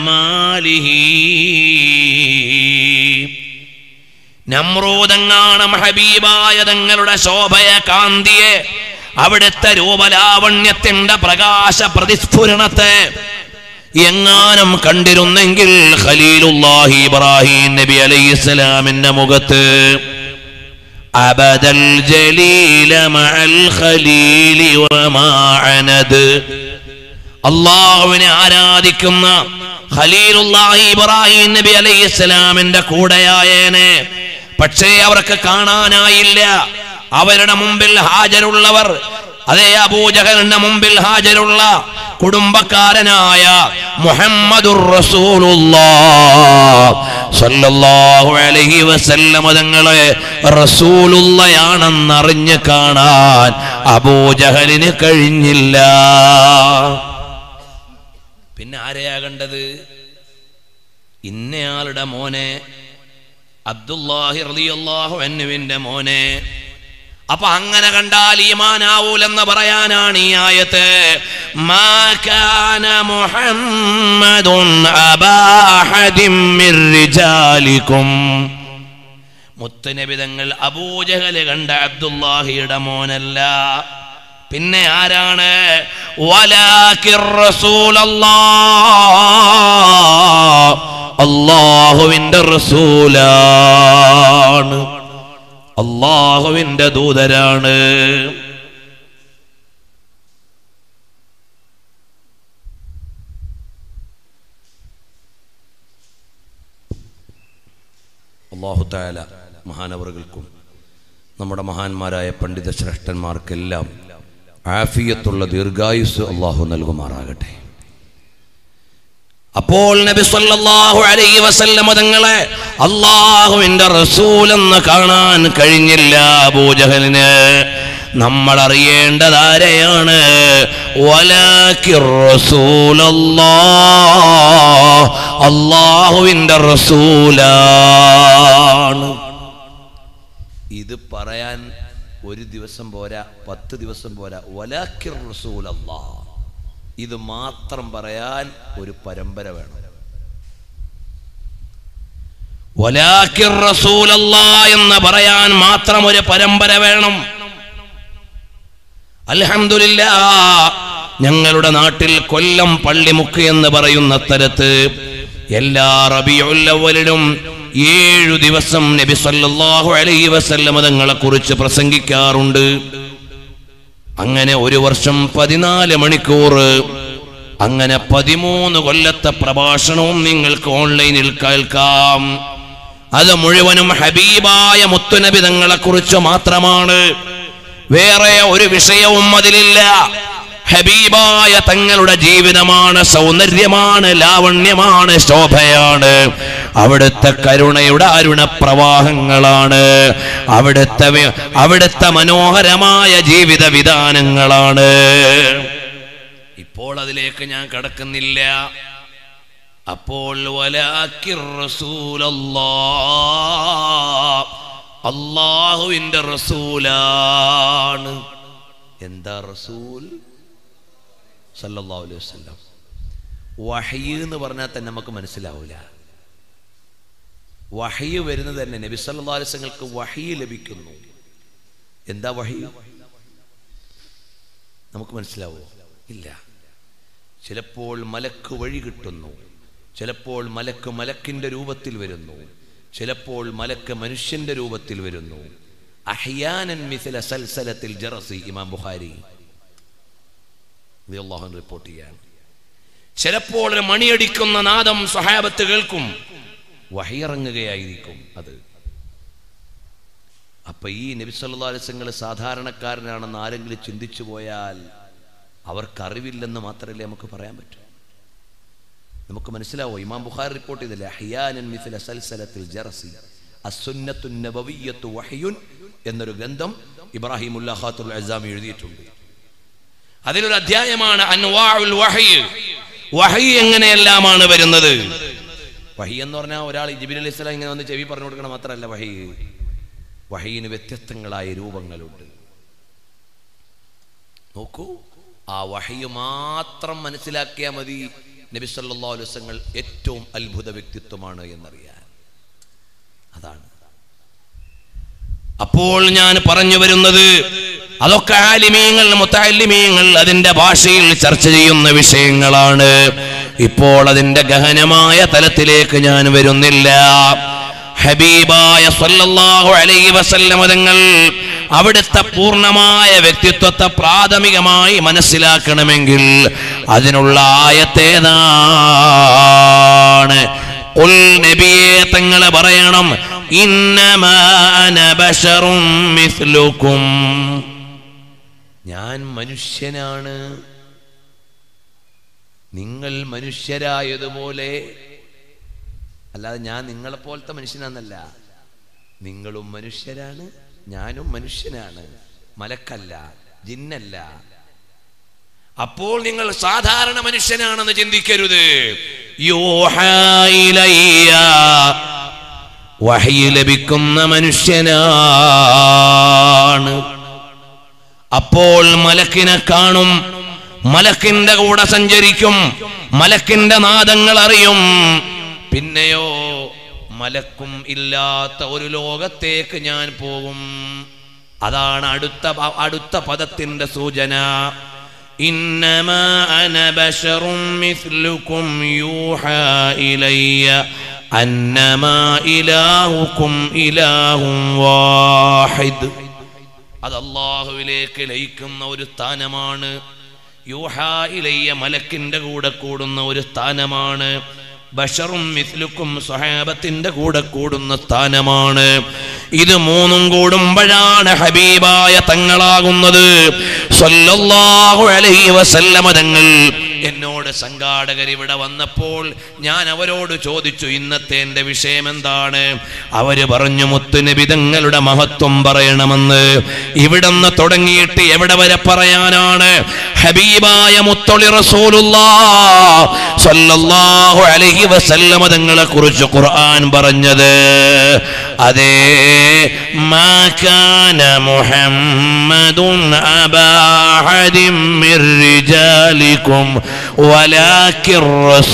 ജമാലിഹി നമ്രൂതങ്ങാണം ഹബീബായ തങ്ങളുടെ ശോഭയ കാന്തിയെ അവിടുത്തെ രൂപലാവണ്യത്തിന്റെ പ്രകാശ പ്രതിസ്ഫുരണത്തെ എങ്ങാനും കണ്ടിരുന്നെങ്കിൽ ഖലീലുല്ലാഹി ഇബ്രാഹിം നബി അലൈഹിസ്സലാമിന്റെ മുഖത്ത് عبد الجليل مع الخليل وما عند അള്ളാഹുവിനെ ആരാധിക്കുന്ന ഖലീലുല്ലാഹി ഇബ്രാഹിം നബി അലൈഹി സ്വലാമിന്റെ കൂടെയായേനെ പക്ഷേ അവർക്ക് കാണാനായില്ല അവരുടെ മുമ്പിൽ ഹാജരുള്ളവർ അതേ അബൂജഹലിന്റെ മുമ്പിൽ ഹാജരുള്ള കുടുംബക്കാരനായ മുഹമ്മദുർ റസൂലുള്ളാഹ് സല്ലല്ലാഹു അലൈഹി വസല്ലമ തങ്ങളെ റസൂലുള്ളയാണെന്നറിഞ്ഞ് കാണാൻ അബൂജഹലിന് കഴിഞ്ഞില്ല പിന്നെ ആരെയാ കണ്ടത് ഇന്നയാളുടെ മോനെ അബ്ദുല്ലാഹി റളിയല്ലാഹു അൻഹുവിന്റെ മോനെ അപ്പൊ അങ്ങനെ കണ്ടാൽ ഈമാനാവൂലെന്ന് പറയാനാണ് ഈ ആയത്ത് മാ കാന മുഹമ്മദുൻ അബാ അഹദിൻ മിർ റിജാലിക്കും മുത്തുനബിതങ്ങൾ അബൂജഹല് കണ്ട അബ്ദുല്ലാഹിയുടെ മോനല്ല പിന്നെ ആരാണ് വലാകിർ റസൂലല്ലാഹ് അല്ലാഹുവിന്റെ റസൂലാണ് അള്ളാഹുവിന്റെ ദൂതരാണ് അള്ളാഹു താല മഹാനവറുകൾക്കും നമ്മുടെ മഹാന്മാരായ പണ്ഡിത ശ്രേഷ്ഠന്മാർക്കെല്ലാം ആഫിയത്തുള്ള ദീർഘായുസ് അള്ളാഹു നൽകുമാറാകട്ടെ അപ്പോൾ നബി സല്ലല്ലാഹു അലൈഹി വസല്ലമ തങ്ങളെ അള്ളാഹുവിന്റെ റസൂൽ എന്ന് കാണാൻ കഴിഞ്ഞില്ല അബൂജഹലിന് നമ്മൾ അറിയേണ്ടത് ആരെയാണ് വലാകിർ റസൂലല്ലാഹ് അള്ളാഹുവിന്റെ റസൂലാണ് ഇത് പറയാൻ ഒരു ദിവസം പോരാ പത്ത് ദിവസം പോരാ വലാക്കിർ റസൂലല്ലാഹ് ഇത് മാത്രം പറയാൻ ഒരു പരമ്പര വേണം വലാക്കിർ റസൂലല്ലാ എന്ന് പറയാൻ മാത്രം ഒരു പരമ്പര വേണം അൽഹംദുലില്ലാ ഞങ്ങളുടെ നാട്ടിൽ കൊല്ലം പള്ളിമുക്ക് എന്ന് പറയുന്ന സ്ഥലത്ത് എല്ലാ റബിയുല്ലവലിലും ഏഴു ദിവസം നബി സല്ലല്ലാഹു അലൈഹി വസല്ലമ തങ്ങളെ കുറിച്ച് പ്രസംഗിക്കാറുണ്ട് അങ്ങനെ ഒരു വർഷം പതിനാല് മണിക്കൂർ അങ്ങനെ പതിമൂന്ന് കൊല്ലത്തെ പ്രഭാഷണവും നിങ്ങൾക്ക് ഓൺലൈനിൽ കേൾക്കാം അത് മുഴുവനും ഹബീബായ മുത്തുനബി തങ്ങളെ കുറിച്ച് മാത്രമാണ് വേറെ ഒരു വിഷയവും അതിലില്ല ഹബീബായ തങ്ങളുടെ ജീവിതമാണ് സൗന്ദര്യമാണ് ലാവണ്യമാണ് ശോഭയാണ് അവിടുത്തെ കരുണയുടെ അരുണ പ്രവാഹങ്ങളാണ് അവിടുത്തെ വി- അവിടുത്തെ മനോഹരമായ ജീവിത വിധാനങ്ങളാണ് ഇപ്പോൾ അതിലേക്ക് ഞാൻ കടക്കുന്നില്ല അപ്പോൾ വലാക്കിർ റസൂലല്ലാഹ് അള്ളാഹുവിന്റെ റസൂലാണ് എന്താ റസൂൽ സല്ലല്ലാഹു അലൈഹി വസല്ലം വഹയ് എന്ന് പറഞ്ഞാൽ തന്നെ നമുക്ക് മനസ്സിലാവില്ല വഹയ് വരുന്നത് തന്നെ നബി സല്ലല്ലാഹു അലൈഹി വസല്ലങ്ങൾക്ക് വഹയ് ലഭിക്കുന്നു എന്താ വഹയ് നമുക്ക് മനസ്സിലാവോ ഇല്ല ചിലപ്പോൾ മലക്ക് വഴി കിട്ടുന്നു ചിലപ്പോൾ മലക്ക് മലക്കിന്റെ രൂപത്തിൽ വരുന്നു ചിലപ്പോൾ മലക്ക് മനുഷ്യന്റെ രൂപത്തിൽ വരുന്നു അഹ്യാനൻ മിഥില സൽസലത്തിൽ ജറസി ഇമാം ബുഖാരി റളിയല്ലാഹു അൻഹു റിപ്പോർട്ട് ചെയ്യാണ് ചിലപ്പോൾ ഒരു മണിയടിക്കുന്ന നാദം സ്വഹാബത്ത് കേൾക്കും വഹിയിറങ്ങുകയായിരിക്കും അത് അപ്പൊ ഈ നബി സല്ലല്ലാഹു അലൈഹി വസല്ലം സാധാരണക്കാരനാണെന്ന് ആരെങ്കിലും ചിന്തിച്ചു പോയാൽ അവർക്കറിവില്ലെന്ന് മാത്രമല്ലേ നമുക്ക് പറയാൻ പറ്റൂ നമുക്ക് മനസ്സിലാവോ ഇമാം ബുഖാരി റിപ്പോർട്ട് ചെയ്തില്ലേ അഹ്യാനൻ മിഥില സൽസലത്തിൽ ജറസി അസുന്നത്തു നബവിയ്യത്തു വഹയുൻ എന്നൊരു ഗ്രന്ഥം ഇബ്രാഹിം ഉല്ലാഹാത്തുൽ അസാമി എഴുതിയിട്ടുണ്ട് അതിലൊരു അധ്യായമാണ് അൻവാഉൽ വഹയ് വഹയ് എങ്ങനെയെല്ലാമാണ് വരുന്നത് വഹി എന്ന് പറഞ്ഞാൽ ഒരാൾ ജിബിൻ അലൈഹി സ്വലാം ഇങ്ങനെ വന്ന് ചെവി പറഞ്ഞു കൊടുക്കണം മാത്രമല്ല വഹി വഹയിന് വ്യത്യസ്തങ്ങളായ രൂപങ്ങളുണ്ട് നോക്കൂ ആ വഹയ് മാത്രം മനസ്സിലാക്കിയാൽ മതി നബി സല്ലല്ലാഹു അലൈഹി വസല്ലങ്ങൾ ഏറ്റവും അത്ഭുത വ്യക്തിത്വമാണ് എന്നറിയാൻ അതാണ് അപ്പോൾ ഞാൻ പറഞ്ഞു വരുന്നത് അതൊക്കെ ആലിമീങ്ങൾ മുത്താലിമീങ്ങൾ അതിന്റെ ഭാഷയിൽ ചർച്ച ചെയ്യുന്ന വിഷയങ്ങളാണ് ഇപ്പോൾ അതിന്റെ ഗഹനമായ തലത്തിലേക്ക് ഞാൻ വരുന്നില്ല ഹബീബായ സല്ലല്ലാഹു അലൈഹി വസല്ലമ തങ്ങൾ അവിടുത്തെ പൂർണ്ണമായ വ്യക്തിത്വത്തെ പ്രാഥമികമായി മനസ്സിലാക്കണമെങ്കിൽ അതിനുള്ള ആയത്തേതാണ് ഉൽ നബിയെ തങ്ങളെ പറയണം ഇന്നമാ അന ബശറും മിസ്ലുക്കും ഞാൻ മനുഷ്യനാണ് നിങ്ങൾ മനുഷ്യരായതുപോലെ അല്ലാതെ ഞാൻ നിങ്ങളെ പോലത്തെ മനുഷ്യനാന്നല്ല നിങ്ങളും മനുഷ്യരാണ് ഞാനും മനുഷ്യനാണ് മലക്കല്ല ജിന്നല്ല അപ്പോൾ നിങ്ങൾ സാധാരണ മനുഷ്യനാണെന്ന് ചിന്തിക്കരുത് യൂഹാ ഇലയ്യ. വഹയി ലഭിക്കുന്ന മനുഷ്യനാണ് അപ്പോൾ മലക്കിനെ കാണും മലക്കിന്റെ കൂടെ സഞ്ചരിക്കും മലക്കിന്റെ നാദങ്ങൾ അറിയും പിന്നെയോ മലക്കും ഇല്ലാത്ത ഒരു ലോകത്തേക്ക് ഞാൻ പോകും അതാണ് അടുത്ത പ- അടുത്ത പദത്തിന്റെ സൂചന إنما أنا بشر مثلكم يوحى إلي أنما إلهكم إله واحد അത് അള്ളാഹുവിലേക്ക് ലയിക്കുന്ന ഒരു സ്ഥാനമാണ് യൂഹാ ഇലയ്യ മലക്കിന്റെ കൂടെ കൂടുന്ന ഒരു സ്ഥാനമാണ് ബഷറും മിസ്ലുക്കും സ്വഹാബത്തിന്റെ കൂടെ കൂടുന്ന സ്ഥാനമാണ് ഇത് മൂന്നും കൂടുമ്പോഴാണ് ഹബീബായ തങ്ങളാകുന്നത് സ്വല്ലല്ലാഹു അലൈഹി വസല്ലമ തങ്ങൾ എന്നോട് സംഘാടകർ ഇവിടെ വന്നപ്പോൾ ഞാൻ അവരോട് ചോദിച്ചു ഇന്നത്തെ എന്റെ വിഷയം എന്താണ് അവര് പറഞ്ഞു മുത്തുനബി തങ്ങളുടെ മഹത്വം പറയണമെന്ന് ഇവിടുന്ന് തുടങ്ങിയിട്ട് എവിടെ വരെ പറയാനാണ് ഹബീബായ മുത്തൊളി റസൂലുള്ളാഹു അലൈഹി വസല്ലമ തങ്ങളെ കുറിച്ച് ഖുർആൻ പറഞ്ഞത് അതേ മാ കാന മുഹമ്മദുൻ അബാ അഹദിൻ മിർ റിജാലിക്കും വലാകിർ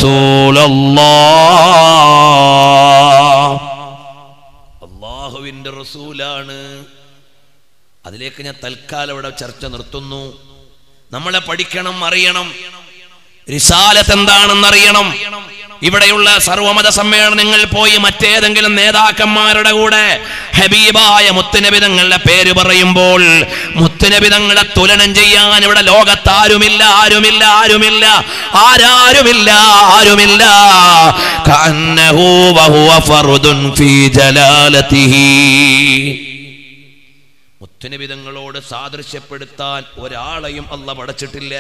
റസൂലല്ലാഹ് അള്ളാഹുവിന്റെ റസൂലാണ് അതിലേക്ക് ഞാൻ തൽക്കാലം ഇവിടെ ചർച്ച നിർത്തുന്നു നമ്മളെ പഠിക്കണം അറിയണം റിസാലത്ത് എന്താണെന്ന് അറിയണം ഇവിടെയുള്ള സർവമത സമ്മേളനങ്ങൾ പോയി മറ്റേതെങ്കിലും നേതാക്കന്മാരുടെ കൂടെ ഹബീബായ മുത്തുനബിതങ്ങളുടെ പേര് പറയുമ്പോൾ മുത്തുനബിതങ്ങളെ തുലനം ചെയ്യാൻ ഇവിടെ ലോകത്താരുമില്ല ആരുമില്ല ആരുമില്ല ആരാരുമില്ല ആരുമില്ല കഅന്നഹു വഹുവ ഫർദുൻ ഫീ ജലാലതിഹി മുത്തുനബിതങ്ങളോട് സാദൃശ്യപ്പെടുത്താൻ ഒരാളെയും അല്ല പടച്ചിട്ടില്ല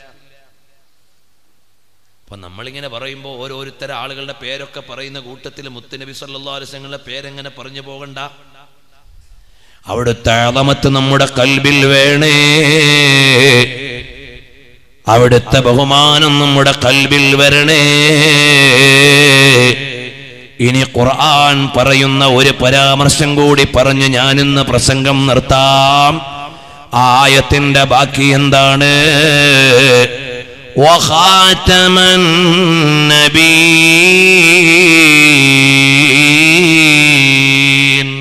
അപ്പൊ നമ്മളിങ്ങനെ പറയുമ്പോൾ ഓരോരുത്തര ആളുകളുടെ പേരൊക്കെ പറയുന്ന കൂട്ടത്തിൽ മുത്തുനബി സല്ലാ അലിസങ്ങളുടെ പേരെങ്ങനെ പറഞ്ഞു പോകണ്ട അവിടുത്തെ അളമത്ത് നമ്മുടെ കൽബിൽ വേണേ അവിടുത്തെ ബഹുമാനം നമ്മുടെ കൽബിൽ വരണേ ഇനി ഖുർആൻ പറയുന്ന ഒരു പരാമർശം കൂടി പറഞ്ഞ് ഞാനിന്ന് പ്രസംഗം നിർത്താം ആയത്തിന്റെ ബാക്കി എന്താണ് وخاتم النبيين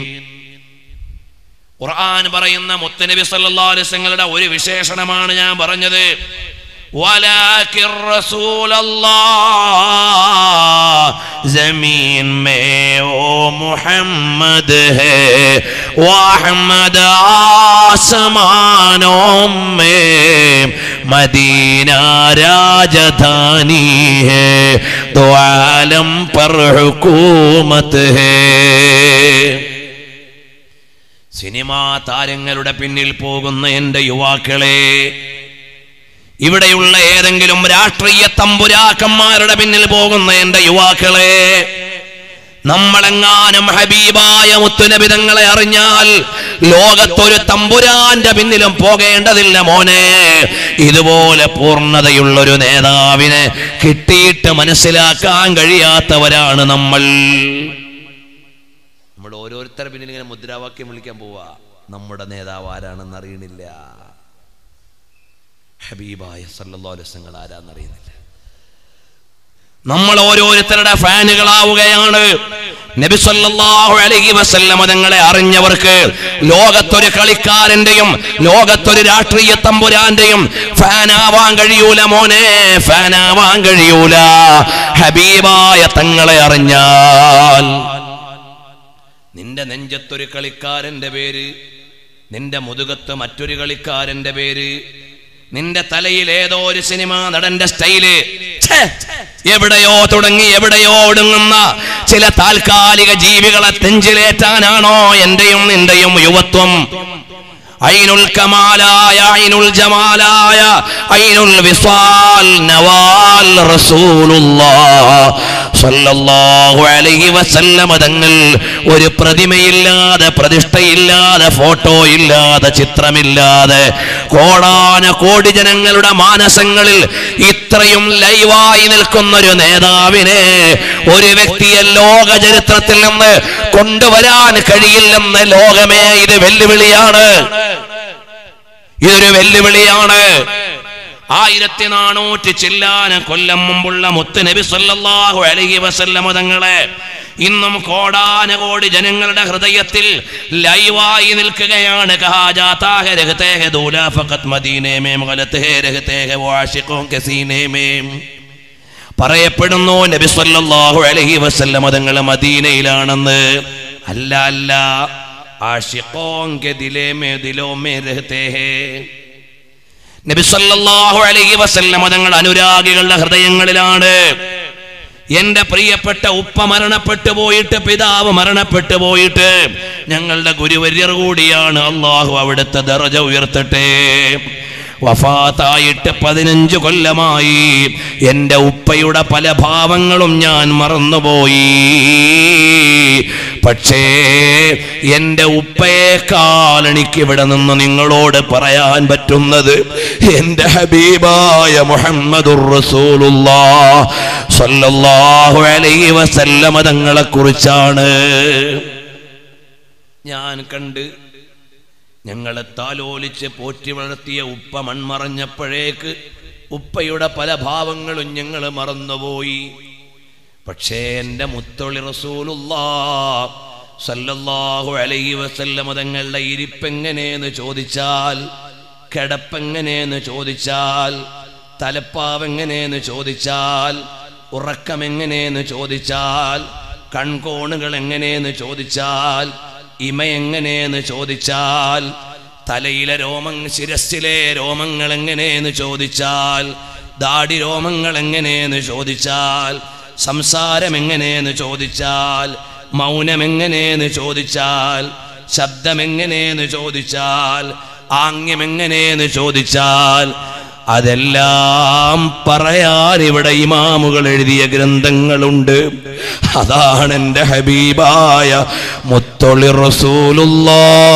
ഖുർആൻ പറയുന്ന മുത്തനബി സല്ലല്ലാഹു അലൈഹി വസല്ലമയുടെ ഒരു വിശേഷണമാണ് ഞാൻ പറഞ്ഞത് ولكن رسول الله زمین میں وہ محمد ہے واحمد آسمانوں میں مدینہ راجدھانی ہے دو عالم پر حکومت ہے സിനിമാ താരങ്ങളുടെ പിന്നിൽ പോകുന്ന എൻ്റെ യുവാക്കളെ ഇവിടെയുള്ള ഏതെങ്കിലും രാഷ്ട്രീയ തമ്പുരാക്കന്മാരുടെ പിന്നിൽ പോകുന്ന എൻ്റെ യുവാക്കളെ നമ്മളെങ്ങാനും ഹബീബായ മുത്തുനബിതങ്ങളെ അറിഞ്ഞാൽ ലോകത്തൊരു തമ്പുരാന്റെ പിന്നിലും പോകേണ്ടതില്ല മോനെ ഇതുപോലെ പൂർണ്ണതയുള്ളൊരു നേതാവിനെ കിട്ടിയിട്ട് മനസ്സിലാക്കാൻ കഴിയാത്തവരാണ് നമ്മൾ നമ്മൾ ഓരോരുത്തരുടെ പിന്നിൽ ഇങ്ങനെ മുദ്രാവാക്യം വിളിക്കാൻ പോവാ നമ്മുടെ നേതാവ് ആരാണെന്ന് അറിയണില്ല ഹബീബായ സല്ലാസ്ങ്ങൾ ആരാന്നറിയുന്നില്ല നമ്മൾ ഓരോരുത്തരുടെ ഫാനുകളാവുകയാണ് നബി സല്ലല്ലാഹു അലൈഹി വസല്ലമ തങ്ങളെ അറിഞ്ഞവർക്ക് ലോകത്തൊരു കളിക്കാരന്റെയും ലോകത്തൊരു രാഷ്ട്രീയ തമ്പുരാന്റെയും ഫാനാവാൻ കഴിയൂല മോനെ ഫാനാവാൻ കഴിയൂല ഹബീബായ തങ്ങളെ അറിഞ്ഞാൽ നിന്റെ നെഞ്ചത്തൊരു കളിക്കാരന്റെ പേര് നിന്റെ മുതുകത്ത് മറ്റൊരു കളിക്കാരന്റെ പേര് നിന്റെ തലയിൽ ഏതോ ഒരു സിനിമ നടന്റെ സ്റ്റൈല് ഛേ, എവിടെയോ തുടങ്ങി എവിടെയോ ഒടുങ്ങുന്ന ചില താൽക്കാലിക ജീവികളെ നെഞ്ചിലേറ്റാനാണോ എന്റെയും നിന്റെയും യുവത്വം ഐനുൽ കമാലായ ഐനുൽ ജമാലായ ഐനുൽ വിസ്വാൽ നവാൽ റസൂലുള്ളാഹ് സല്ലല്ലാഹു അലൈഹി വസല്ലമ തങ്ങൾ ഒരു പ്രതിമയില്ലാതെ പ്രതിഷ്ഠയില്ലാതെ ഫോട്ടോ ഇല്ലാതെ ചിത്രമില്ലാതെ കോടാന കോടി ജനങ്ങളുടെ മാനസങ്ങളിൽ ഇത്രയും ലൈവായി നിൽക്കുന്ന ഒരു നേതാവിനെ ഒരു വ്യക്തിയെ ലോക ചരിത്രത്തിൽ നിന്ന് കൊണ്ടുവരാൻ കഴിയില്ലെന്ന് ലോകമേ ഇത് വെല്ലുവിളിയാണ് ഇതൊരു വെല്ലുവിളിയാണ് ആയിരത്തി നാനൂറ്റി ചില്ലാന കൊല്ലം മുമ്പുള്ള മുത്ത് നബി സല്ലല്ലാഹു അലൈഹി വസല്ലമ തങ്ങളെ ഇന്നും കോടാനകോടി ജനങ്ങളുടെ ഹൃദയത്തിൽ ലൈവായി നിൽക്കുകയാണ് കഹാ ജാതാ ഹെ രഹ്തേ ഹെ ദൂല ഫഖത് മദീനെ മേം ഗലത് ഹെ രഹ്തേ ഹെ വാശിഖോं के सीने में പറയപ്പെടുന്നു നബി സല്ലല്ലാഹു അലൈഹി വസല്ലമ തങ്ങൾ മദീനയിലാണെന്ന് അല്ല അല്ല ആശിഖോं के दिले में दिलों में रहते हैं നബി സല്ലല്ലാഹു അലൈഹി വസല്ലമ തങ്ങൾ അനുരാഗികളുടെ ഹൃദയങ്ങളിലാണ് എന്റെ പ്രിയപ്പെട്ട ഉപ്പ മരണപ്പെട്ടു പോയിട്ട് പിതാവ് മരണപ്പെട്ടു പോയിട്ട് ഞങ്ങളുടെ ഗുരുവര്യർ കൂടിയാണ് അള്ളാഹു അവിടുത്തെ ദറജ ഉയർത്തട്ടെ വഫാത്തായിട്ട് പതിനഞ്ചു കൊല്ലമായി എൻ്റെ ഉപ്പയുടെ പല ഭാവങ്ങളും ഞാൻ മറന്നുപോയി പക്ഷേ എൻ്റെ ഉപ്പയേക്കാൾ എനിക്ക് ഇവിടെ നിന്ന് നിങ്ങളോട് പറയാൻ പറ്റുന്നത് എൻ്റെ ഹബീബായ മുഹമ്മദുർ റസൂലുള്ളാഹ് സ്വല്ലല്ലാഹു അലൈഹി വസല്ലമ തങ്ങളെ കുറിച്ചാണ് ഞാൻ കണ്ട് ഞങ്ങളെ താലോലിച്ച് പോറ്റി വളർത്തിയ ഉപ്പ മൺമറഞ്ഞപ്പോഴേക്ക് ഉപ്പയുടെ പല ഭാവങ്ങളും ഞങ്ങൾ മറന്നുപോയി പക്ഷേ എൻ്റെ മുത്തൊളി റസൂലുള്ളാ സല്ലല്ലാഹു അലൈഹി വസല്ലമ തങ്ങളുടെ ഇരിപ്പെങ്ങനെയെന്ന് ചോദിച്ചാൽ കിടപ്പെങ്ങനെയെന്ന് ചോദിച്ചാൽ തലപ്പാവെങ്ങനെയെന്ന് ചോദിച്ചാൽ ഉറക്കമെങ്ങനെയെന്ന് ചോദിച്ചാൽ കൺകോണുകൾ എങ്ങനെയെന്ന് ചോദിച്ചാൽ ഇമ എങ്ങനെയെന്ന് ചോദിച്ചാൽ തലയിലെ രോമം ശിരസിലെ രോമങ്ങൾ എങ്ങനെയെന്ന് ചോദിച്ചാൽ ദാടി രോമങ്ങൾ എങ്ങനെയെന്ന് ചോദിച്ചാൽ സംസാരം എങ്ങനെയെന്ന് ചോദിച്ചാൽ മൗനം എങ്ങനെയെന്ന് ചോദിച്ചാൽ ശബ്ദം എങ്ങനെയെന്ന് ചോദിച്ചാൽ ആംഗ്യം എങ്ങനെയെന്ന് ചോദിച്ചാൽ അതെല്ലാം പറയാൻ ഇവിടെ ഇമാമുകൾ എഴുതിയ ഗ്രന്ഥങ്ങളുണ്ട് അതാണ് എൻ്റെ ഹബീബായ മുത്തൊളി റസൂലുള്ളാ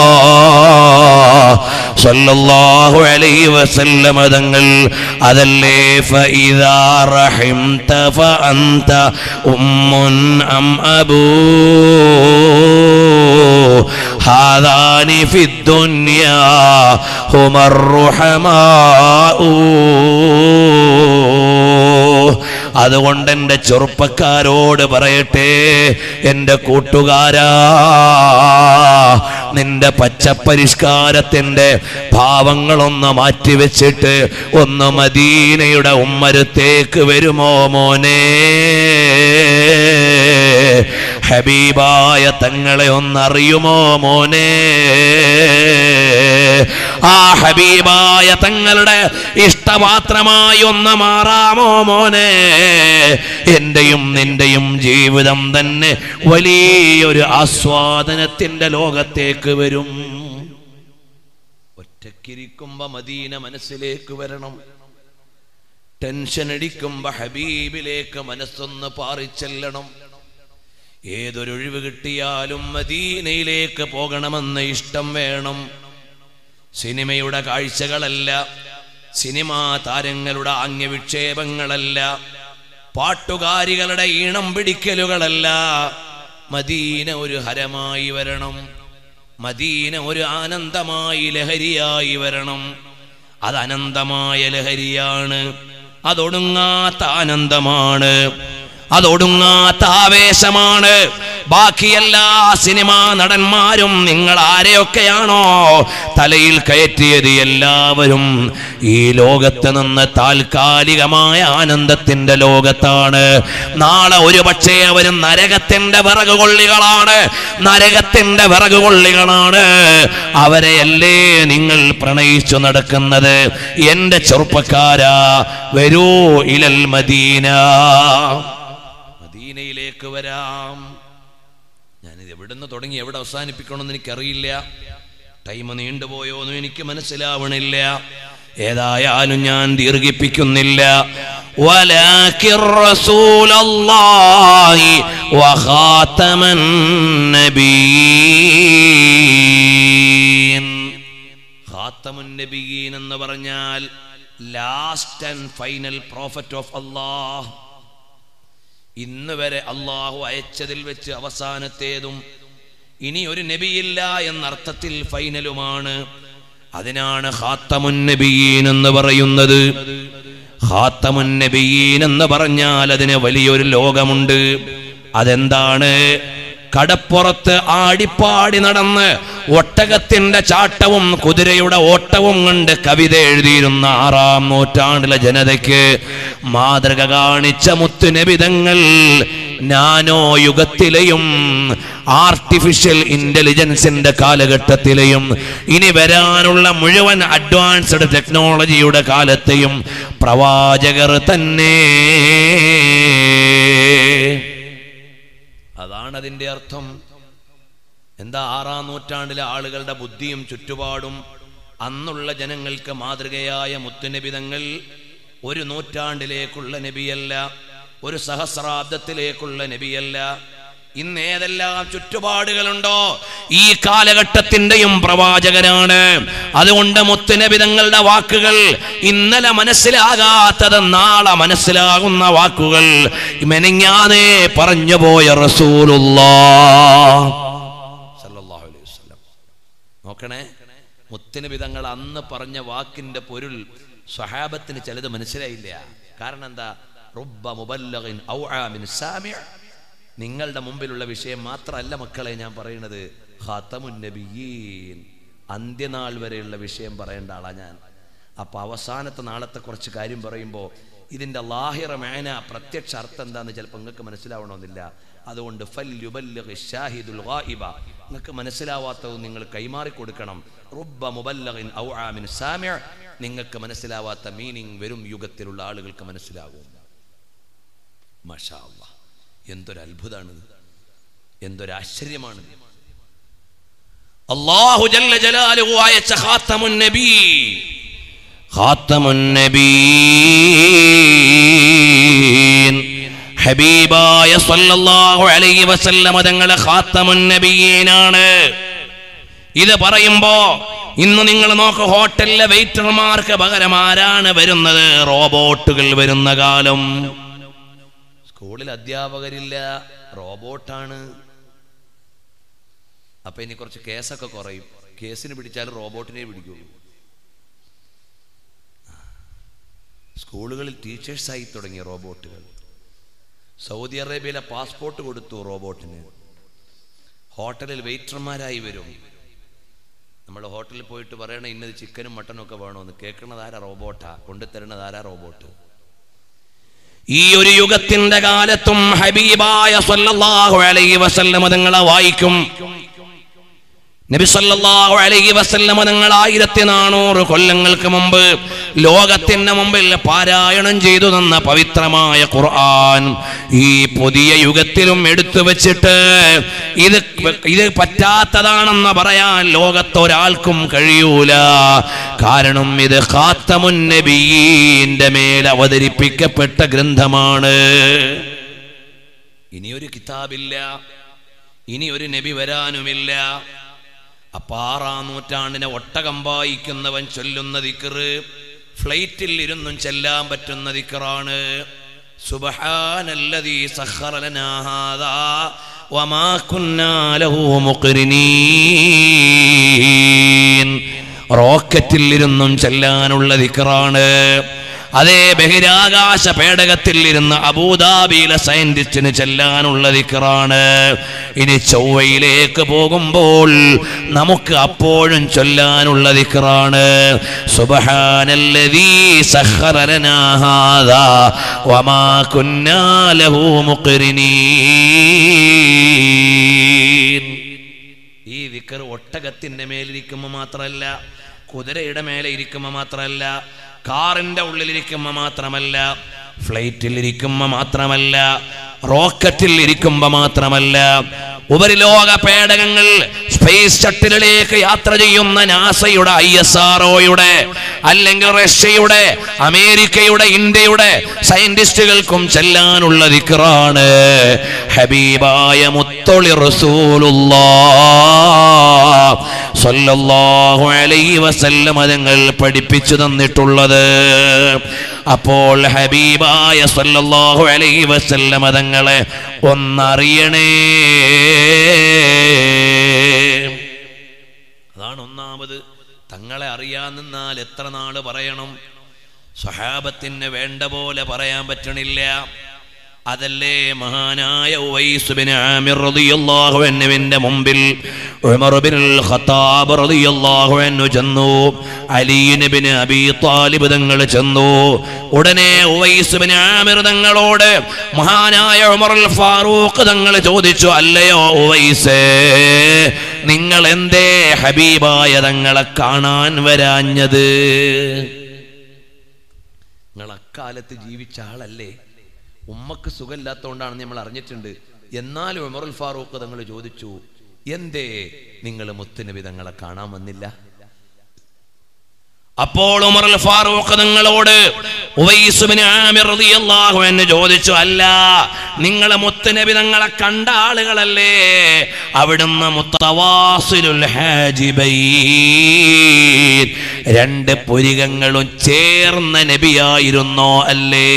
സല്ലല്ലാഹു അലൈഹി വസല്ലമ തങ്ങൾ അതല്ലേ ഫഇദാ റഹിംത ഫഅന്ത ഉമ്മുൻ അം അബൂ هذان في الدنيا هما الرحماء അതുകൊണ്ട് എൻ്റെ ചെറുപ്പക്കാരോട് പറയട്ടെ എൻ്റെ കൂട്ടുകാരാ നിന്റെ പച്ചപ്പരിഷ്കാരത്തിൻ്റെ ഭാവങ്ങളൊന്ന് മാറ്റിവെച്ചിട്ട് ഒന്ന് മദീനയുടെ ഉമ്മരത്തേക്ക് വരുമോ മോനെ ഹബീബായ തങ്ങളെ ഒന്നറിയുമോ മോനെ ആ ഹബീബായ തങ്ങളുടെ ഇഷ്ടപാത്രമായി ഒന്ന് മാറാമോ മോനെ എന്റെയും നിന്റെയും ജീവിതം തന്നെ വലിയൊരു ആസ്വാദനത്തിന്റെ ലോകത്തേക്ക് വരും ഒറ്റക്കിരിക്കുമ്പോ മദീന മനസ്സിലേക്ക് വരണം ടെൻഷൻ അടിക്കുമ്പോ ഹബീബിലേക്ക് മനസ്സൊന്ന് പാറിച്ചെല്ലണം ഏതൊരൊഴിവ് കിട്ടിയാലും മദീനയിലേക്ക് പോകണമെന്ന് ഇഷ്ടം വേണം സിനിമയുടെ കാഴ്ചകളല്ല സിനിമാ താരങ്ങളുടെ ആംഗ്യവിക്ഷേപങ്ങളല്ല പാട്ടുകാരികളുടെ ഈണം പിടിക്കലുകളല്ല മദീന ഒരു ഹരമായി വരണം മദീന ഒരു ആനന്ദമായി ലഹരിയായി വരണം അത് അനന്തമായ ലഹരിയാണ് അതൊടുങ്ങാത്ത ആനന്ദമാണ് അതൊടുങ്ങാത്ത ആവേശമാണ് ബാക്കി എല്ലാ സിനിമാ നടന്മാരും നിങ്ങൾ ആരെയൊക്കെയാണോ തലയിൽ കയറ്റിയത് എല്ലാവരും ഈ ലോകത്ത് നിന്ന് താൽക്കാലികമായ ആനന്ദത്തിന്റെ ലോകത്താണ് നാളെ ഒരു പക്ഷേ അവരും നരകത്തിന്റെ വിറകുകൊള്ളികളാണ് നരകത്തിന്റെ വിറകുകൊള്ളികളാണ് അവരെയല്ലേ നിങ്ങൾ പ്രണയിച്ചു നടക്കുന്നത് എന്റെ ചെറുപ്പക്കാരാ വരൂ ഇലൽ മദീന മദീനയിലേക്ക് വരാം ഞാനിത് എവിടുന്ന് തുടങ്ങി എവിടെ അവസാനിപ്പിക്കണമെന്ന് എനിക്കറിയില്ല ടൈം നീണ്ടുപോയോ എന്നും എനിക്ക് മനസ്സിലാവണില്ല ഏതായാലും ഞാൻ ദീർഘിപ്പിക്കുന്നില്ല ولكن رسول الله وخاتم النبيين ഖാത്തമുൻ നബിയീൻ എന്ന് പറഞ്ഞാൽ last and final prophet of Allah ഇന്ന് വരെ അള്ളാഹു അയച്ചതിൽ വെച്ച് അവസാനത്തേതും ഇനി ഒരു നബിയില്ല എന്നർത്ഥത്തിൽ ഫൈനലുമാണ് അതിനാണ് ഖാത്തമുൻ നബിയീൻ എന്ന് പറയുന്നത് ഖാത്തമുൻ നബിയീൻ എന്ന് പറഞ്ഞാൽ അതിന് വലിയൊരു ലോകമുണ്ട് അതെന്താണ് കടപ്പുറത്ത് ആടിപ്പാടി നടന്ന് ഒട്ടകത്തിന്റെ ചാട്ടവും കുതിരയുടെ ഓട്ടവും കണ്ട് കവിത എഴുതിയിരുന്ന ആറാം നൂറ്റാണ്ടിലെ ജനതയ്ക്ക് മാതൃക കാണിച്ച മുത്തുനബിതങ്ങൾ നാനോ യുഗത്തിലെയും ആർട്ടിഫിഷ്യൽ ഇന്റലിജൻസിന്റെ കാലഘട്ടത്തിലെയും ഇനി വരാനുള്ള മുഴുവൻ അഡ്വാൻസ്ഡ് ടെക്നോളജിയുടെ കാലത്തെയും പ്രവാചകർ തന്നെ അതാണ് അതിന്റെ അർത്ഥം എന്താ ആറാം നൂറ്റാണ്ടിലെ ആളുകളുടെ ബുദ്ധിയും ചുറ്റുപാടും അന്നുള്ള ജനങ്ങൾക്ക് മാതൃകയായ മുത്തുനബിതങ്ങൾ ഒരു നൂറ്റാണ്ടിലേക്കുള്ള നബിയല്ല ഒരു സഹസ്രാബ്ദത്തിലേക്കുള്ള നബിയല്ല ഇന്ന് ഏതെല്ലാം ചുറ്റുപാടുകളുണ്ടോ ഈ കാലഘട്ടത്തിന്റെയും പ്രവാചകനാണ് അതുകൊണ്ട് മുത്തുനബിതങ്ങളുടെ വാക്കുകൾ ഇന്നലെ മനസ്സിലാകാത്തത് നാളെ മനസ്സിലാകുന്ന വാക്കുകൾ മെനങ്ങാതെ പറഞ്ഞുപോയ റസൂലുള്ളാ സല്ലല്ലാഹു അലൈഹി വസല്ലം നോക്കണേ മുത്തനബിതങ്ങൾ അന്ന് പറഞ്ഞ വാക്കിന്റെ പൊരുൾ സ്വഹാബത്തിന് ചിലത് മനസ്സിലായില്ല കാരണം എന്താ റുബ്ബ മുബല്ലഗിൻ ഔആ മിൻ സാമിഅ നിങ്ങളുടെ മുമ്പിലുള്ള വിഷയം മാത്രമല്ല മക്കളെ ഞാൻ പറയുന്നത് ഖാത്തമുൻ നബിയീൻ അന്ത്യനാൾ വരെയുള്ള വിഷയം പറയേണ്ട ആളാ ഞാൻ അപ്പൊ അവസാനത്തെ നാളത്തെ കുറച്ച് കാര്യം പറയുമ്പോൾ ഇതിന്റെ ലാഹിറ മേന പ്രത്യക്ഷ അർത്ഥം എന്താന്ന് ചിലപ്പോൾ നിങ്ങൾക്ക് മനസ്സിലാവണമെന്നില്ല അതുകൊണ്ട് ഫൽ യുബല്ലിഗി ഷാഹിദുൽ ഗായിബ നിങ്ങൾക്ക് മനസ്സിലാവാത്തത് നിങ്ങൾ കൈമാറി കൊടുക്കണം റുബ്ബ മുബല്ലഗിൻ ഔആ മിൻ സാമിഅ നിങ്ങൾക്ക് മനസ്സിലാവാത്ത മീനിങ് വരും യുഗത്തിലുള്ള ആളുകൾക്ക് മനസ്സിലാകും മഷാ അല്ലാ എന്തൊരു അത്ഭുതമാണിത് എന്തൊരു ആശ്ചര്യമാണിത് അള്ളാഹു ജല്ല ജലാലുഹു അയച്ച ഖാത്തമുൻ നബി ഖാത്തമുൻ നബീൻ ഹബീബായ സല്ലല്ലാഹു അലൈഹി വസല്ലമ തങ്ങളെ ഖാത്തമുൻ നബിയീനാണ് ഇത് പറയുമ്പോ ഇന്ന് നിങ്ങൾ നോക്ക് ഹോട്ടലിലെ വെയിറ്റർമാർക്ക് പകരം ആരാണ് വരുന്നത് റോബോട്ടുകൾ വരുന്ന കാലം സ്കൂളിൽ അധ്യാപകരില്ല റോബോട്ടാണ് അപ്പൊ ഇനി കുറച്ച് കേസൊക്കെ കുറയും കേസിന് പിടിച്ചാൽ റോബോട്ടിനെ പിടിക്കുള്ളൂ സ്കൂളുകളിൽ ടീച്ചേഴ്സായി തുടങ്ങിയ റോബോട്ടുകൾ സൗദി അറേബ്യയിലെ പാസ്പോർട്ട് കൊടുത്തു റോബോട്ടിന് ഹോട്ടലിൽ വെയിറ്റർമാരായി വരും നമ്മൾ ഹോട്ടലിൽ പോയിട്ട് പറയണ ഇന്നത് ചിക്കനും മട്ടനും ഒക്കെ വേണമെന്ന് കേൾക്കണത് ആരാ റോബോട്ടാ കൊണ്ടുതരണത് ആരാ റോബോട്ട് ഈ ഒരു യുഗത്തിന്റെ കാലത്തും ഹബീബായ സല്ലല്ലാഹു അലൈഹി വസല്ലമ തങ്ങളെ വായിക്കും നബി സല്ലല്ലാഹു അലൈഹി വസല്ലമ തങ്ങൾ ആയിരത്തി നാനൂറ് കൊല്ലങ്ങൾക്ക് മുമ്പ് ലോകത്തിന്റെ മുമ്പിൽ പാരായണം ചെയ്തു തന്ന പവിത്രമായ ഖുർആൻ ഈ പുതിയ യുഗത്തിലും എടുത്തു വെച്ചിട്ട് ഇത് ഇത് പറ്റാത്തതാണെന്ന് പറയാൻ ലോകത്തൊരാൾക്കും കഴിയൂല കാരണം ഇത് ഖാത്തമുൻ നബിയീന്റെ മേൽ അവതരിപ്പിക്കപ്പെട്ട ഗ്രന്ഥമാണ് ഇനിയൊരു കിതാബില്ല ഇനി ഒരു നബി വരാനുമില്ല അപ്പൊ ആറാം നൂറ്റാണ്ടിനെ ഒട്ടകം വായിക്കുന്നവൻ ചൊല്ലുന്ന ദിക്കറ് ഫ്ലൈറ്റിൽ ഇരുന്നും ചെല്ലാൻ പറ്റുന്ന ദിക്കറാണ് സുബ്ഹാനല്ലദീ സഖറ ലനാ ഹാദാ വമാ കുന്നാ ലഹു മുഖ്രിനീൻ റോക്കറ്റിൽ ഇരുന്നും ചെല്ലാനുള്ള ദിക്കറാണ് അതേ ബഹിരാകാശ പേടകത്തിൽ ഇരുന്ന് അബൂദാബിയിലെ സയന്റിസ്റ്റിന് ചെല്ലാനുള്ള ദിക്റാണ് ഇനി ചൊവ്വയിലേക്ക് പോകുമ്പോൾ നമുക്ക് അപ്പോഴും ചൊല്ലാനുള്ള ദിക്റാണ് സുബ്ഹാനല്ലദീ സഖറ ലനാ ഹാദാ വമാ കുന്നാ ലഹു മുഖ്രിനീൻ ഈ വിക്കർ ഒട്ടകത്തിന്റെ മേലിരിക്കുമ്പോൾ മാത്രമല്ല കുതിരയുടെ മേലെ ഇരിക്കുമ്പോൾ മാത്രമല്ല കാറിന്റെ ഉള്ളിലിരിക്കുമ്പോൾ മാത്രമല്ല ഫ്ലൈറ്റിൽ ഇരിക്കുമ്പോൾ മാത്രമല്ല റോക്കറ്റിൽ ഇരിക്കുമ്പോൾ മാത്രമല്ല ഉപരിലോക പേടകങ്ങൾ സ്പേസ് ഷട്ടിലേക്ക് യാത്ര ചെയ്യുന്ന നാസയുടെ ഐ എസ് ആർഒയുടെ അല്ലെങ്കിൽ റഷ്യയുടെ അമേരിക്കയുടെ ഇന്ത്യയുടെ സയന്റിസ്റ്റുകൾക്കും ചെല്ലാനുള്ള ദിക്റാണ് ഹബീബായ മുത്തൊളി റസൂലുള്ളാഹു അലൈഹി വസല്ലം അതുങ്ങൾ പഠിപ്പിച്ചു തന്നിട്ടുള്ളത് അപ്പോൾ ഹബീബായ സല്ലല്ലാഹു അലൈഹി വസല്ലം തങ്ങളെ ഒന്നറിയണേ അതാണ് ഒന്നാമത് തങ്ങളെ അറിയാൻ നിന്നാൽ എത്ര നാള് പറയണം സ്വഹാബത്തിന് വേണ്ട പോലെ പറയാൻ പറ്റണില്ല അതല്ലേ മഹാനായ ഉവൈസ് ബിൻ ആമിർ റളിയല്ലാഹു അൻഹുവിന്റെ മുമ്പിൽ ഉമർ ബിൻ ഖത്താബ് റളിയല്ലാഹു അൻഹു ചെന്നു അലി ബിൻ അബീ താലിബ് തങ്ങൾ ചെന്നു ഉടനെ ഉവൈസ് ബിൻ ആമിർ തങ്ങളോട് മഹാനായ ഉമർ അൽ ഫാറൂഖ് തങ്ങൾ ചോദിച്ചു അല്ലയോ ഉവൈസേ നിങ്ങൾ എന്തേ ഹബീബായ തങ്ങളെ കാണാൻ വരാഞ്ഞത് നിങ്ങൾ അക്കാലത്ത് ജീവിച്ച ആളല്ലേ ഉമ്മക്ക് സുഖമില്ലാത്തതുകൊണ്ടാണ് നമ്മൾ അറിഞ്ഞിട്ടുണ്ട് എന്നാലും ഉമറുൽ ഫാറൂഖ് തങ്ങൾ ചോദിച്ചു എന്തേ നിങ്ങൾ മുത്തുനബി തങ്ങളെ കാണാൻ വന്നില്ല അപ്പോൾ ഉമറുൽ ഫാറൂഖ് തങ്ങളോട് ഉവൈസ് ബിൻ ആമിർ റളിയല്ലാഹു അൻഹു ചോദിച്ചു അല്ല നിങ്ങൾ മുത്തുനബി തങ്ങളെ കണ്ട ആളുകളല്ലേ അവിടുന്ന് മുത്തവാസിലുൽ ഹാജിബൈൻ രണ്ട് പുരികങ്ങളും ചേർന്ന നബിയായിരുന്നോ അല്ലേ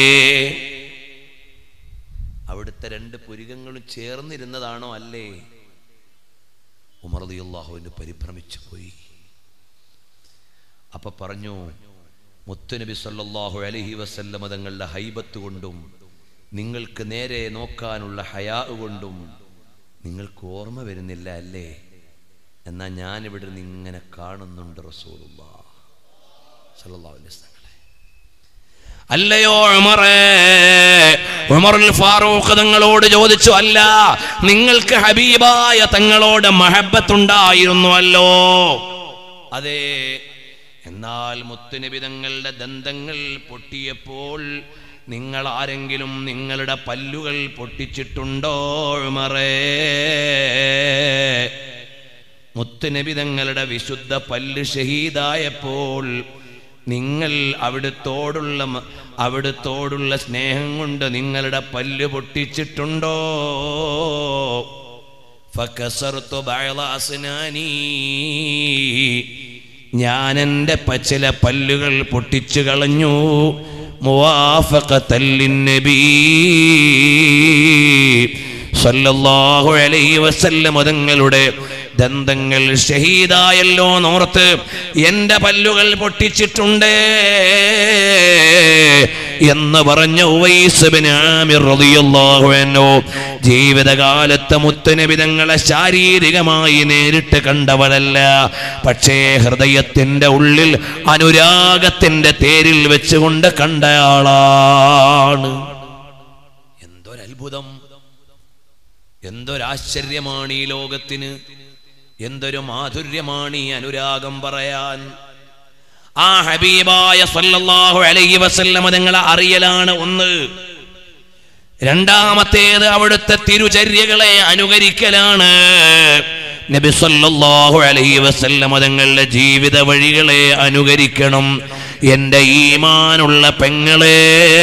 അവിടുത്തെ രണ്ട് പുരികങ്ങളും ചേർന്നിരുന്നതാണോ അല്ലേ ഉമർ റളിയല്ലാഹുവിന് പരിഭ്രമിച്ചു പോയി അപ്പൊ പറഞ്ഞു മുത്തുനബി സല്ലല്ലാഹു അലൈഹി വസല്ലമ തങ്ങളുടെ ഹൈബത്ത് കൊണ്ടും നിങ്ങൾക്ക് നേരെ നോക്കാനുള്ള ഹയാ കൊണ്ടും നിങ്ങൾക്ക് ഓർമ്മ വരുന്നില്ല അല്ലേ എന്നാ ഞാൻ ഇവിടെ നിന്ന് ഇങ്ങനെ കാണുന്നുണ്ട് റസൂലുള്ള സല്ലല്ലാഹു അലൈഹി വസല്ലം അല്ലയോ ഉമറേ ഉമറുൽ ഫാറൂഖ് തങ്ങളോട് ചോദിച്ചു അല്ല നിങ്ങൾക്ക് ഹബീബായ തങ്ങളോട് മഹബത്തുണ്ടായിരുന്നുവല്ലോ അതെ എന്നാൽ മുത്തുനബി തങ്ങളുടെ ദന്തങ്ങൾ പൊട്ടിയപ്പോൾ നിങ്ങൾ ആരെങ്കിലും നിങ്ങളുടെ പല്ലുകൾ പൊട്ടിച്ചിട്ടുണ്ടോ ഉമറേ മുത്തുനബി തങ്ങളുടെ വിശുദ്ധ പല്ല് ഷഹീദായപ്പോൾ നിങ്ങൾ അവിടുത്തോടുള്ള മ- അവിടുത്തോടുള്ള സ്നേഹം കൊണ്ട് നിങ്ങളുടെ പല്ല് പൊട്ടിച്ചിട്ടുണ്ടോ ഫകസർതു ബഅള അസ്നാനി. ഞാൻ എൻ്റെ പച്ചില പല്ലുകൾ പൊട്ടിച്ചു കളഞ്ഞു മുവാഫഖത്തൻ ലിന്നബീ സല്ലല്ലാഹു അലൈഹി വസല്ലം തങ്ങളുടെ ദന്തങ്ങൾ ഷഹീദായല്ലോ നോർത്ത് എന്റെ പല്ലുകൾ പൊട്ടിച്ചിട്ടുണ്ടേ എന്ന് പറഞ്ഞ ഉവൈസ് ബിൻ ആമിർ റളിയല്ലാഹു അൻഹു ജീവിതകാലത്ത് മുത്തുനബി തങ്ങളെ ശാരീരികമായി നേരിട്ട് കണ്ടവരല്ല പക്ഷേ ഹൃദയത്തിന്റെ ഉള്ളിൽ അനുരാഗത്തിന്റെ തേരിൽ വെച്ചുകൊണ്ട് കണ്ടയാളാണ് എന്തൊരത്ഭുതം എന്തൊരാശ്ചര്യമാണ് ഈ ലോകത്തിന് എന്തൊരു മാധുര്യമാണ് ഈ അനുരാഗം പറയാൻ ആ ഹബീബായ സല്ലല്ലാഹു അലൈഹി വസല്ലമ നിങ്ങളെ അറിയലാണ് ഒന്ന് രണ്ടാമത്തേത് അവിടുത്തെ തിരുചര്യകളെ അനുകരിക്കലാണ് നബി സല്ലല്ലാഹു അലൈഹി വസല്ലമ തങ്ങളുടെ ജീവിത വഴികളെ അനുകരിക്കണം എൻ്റെ ഈമാനുള്ള പെങ്ങളെ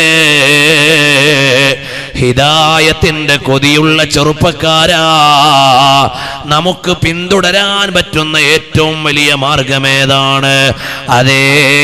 ഹിദായത്തിന്റെ കൊതിയുള്ള ചെറുപ്പക്കാരാ നമുക്ക് പിന്തുടരാൻ പറ്റുന്ന ഏറ്റവും വലിയ മാർഗമേതാണ് അതേ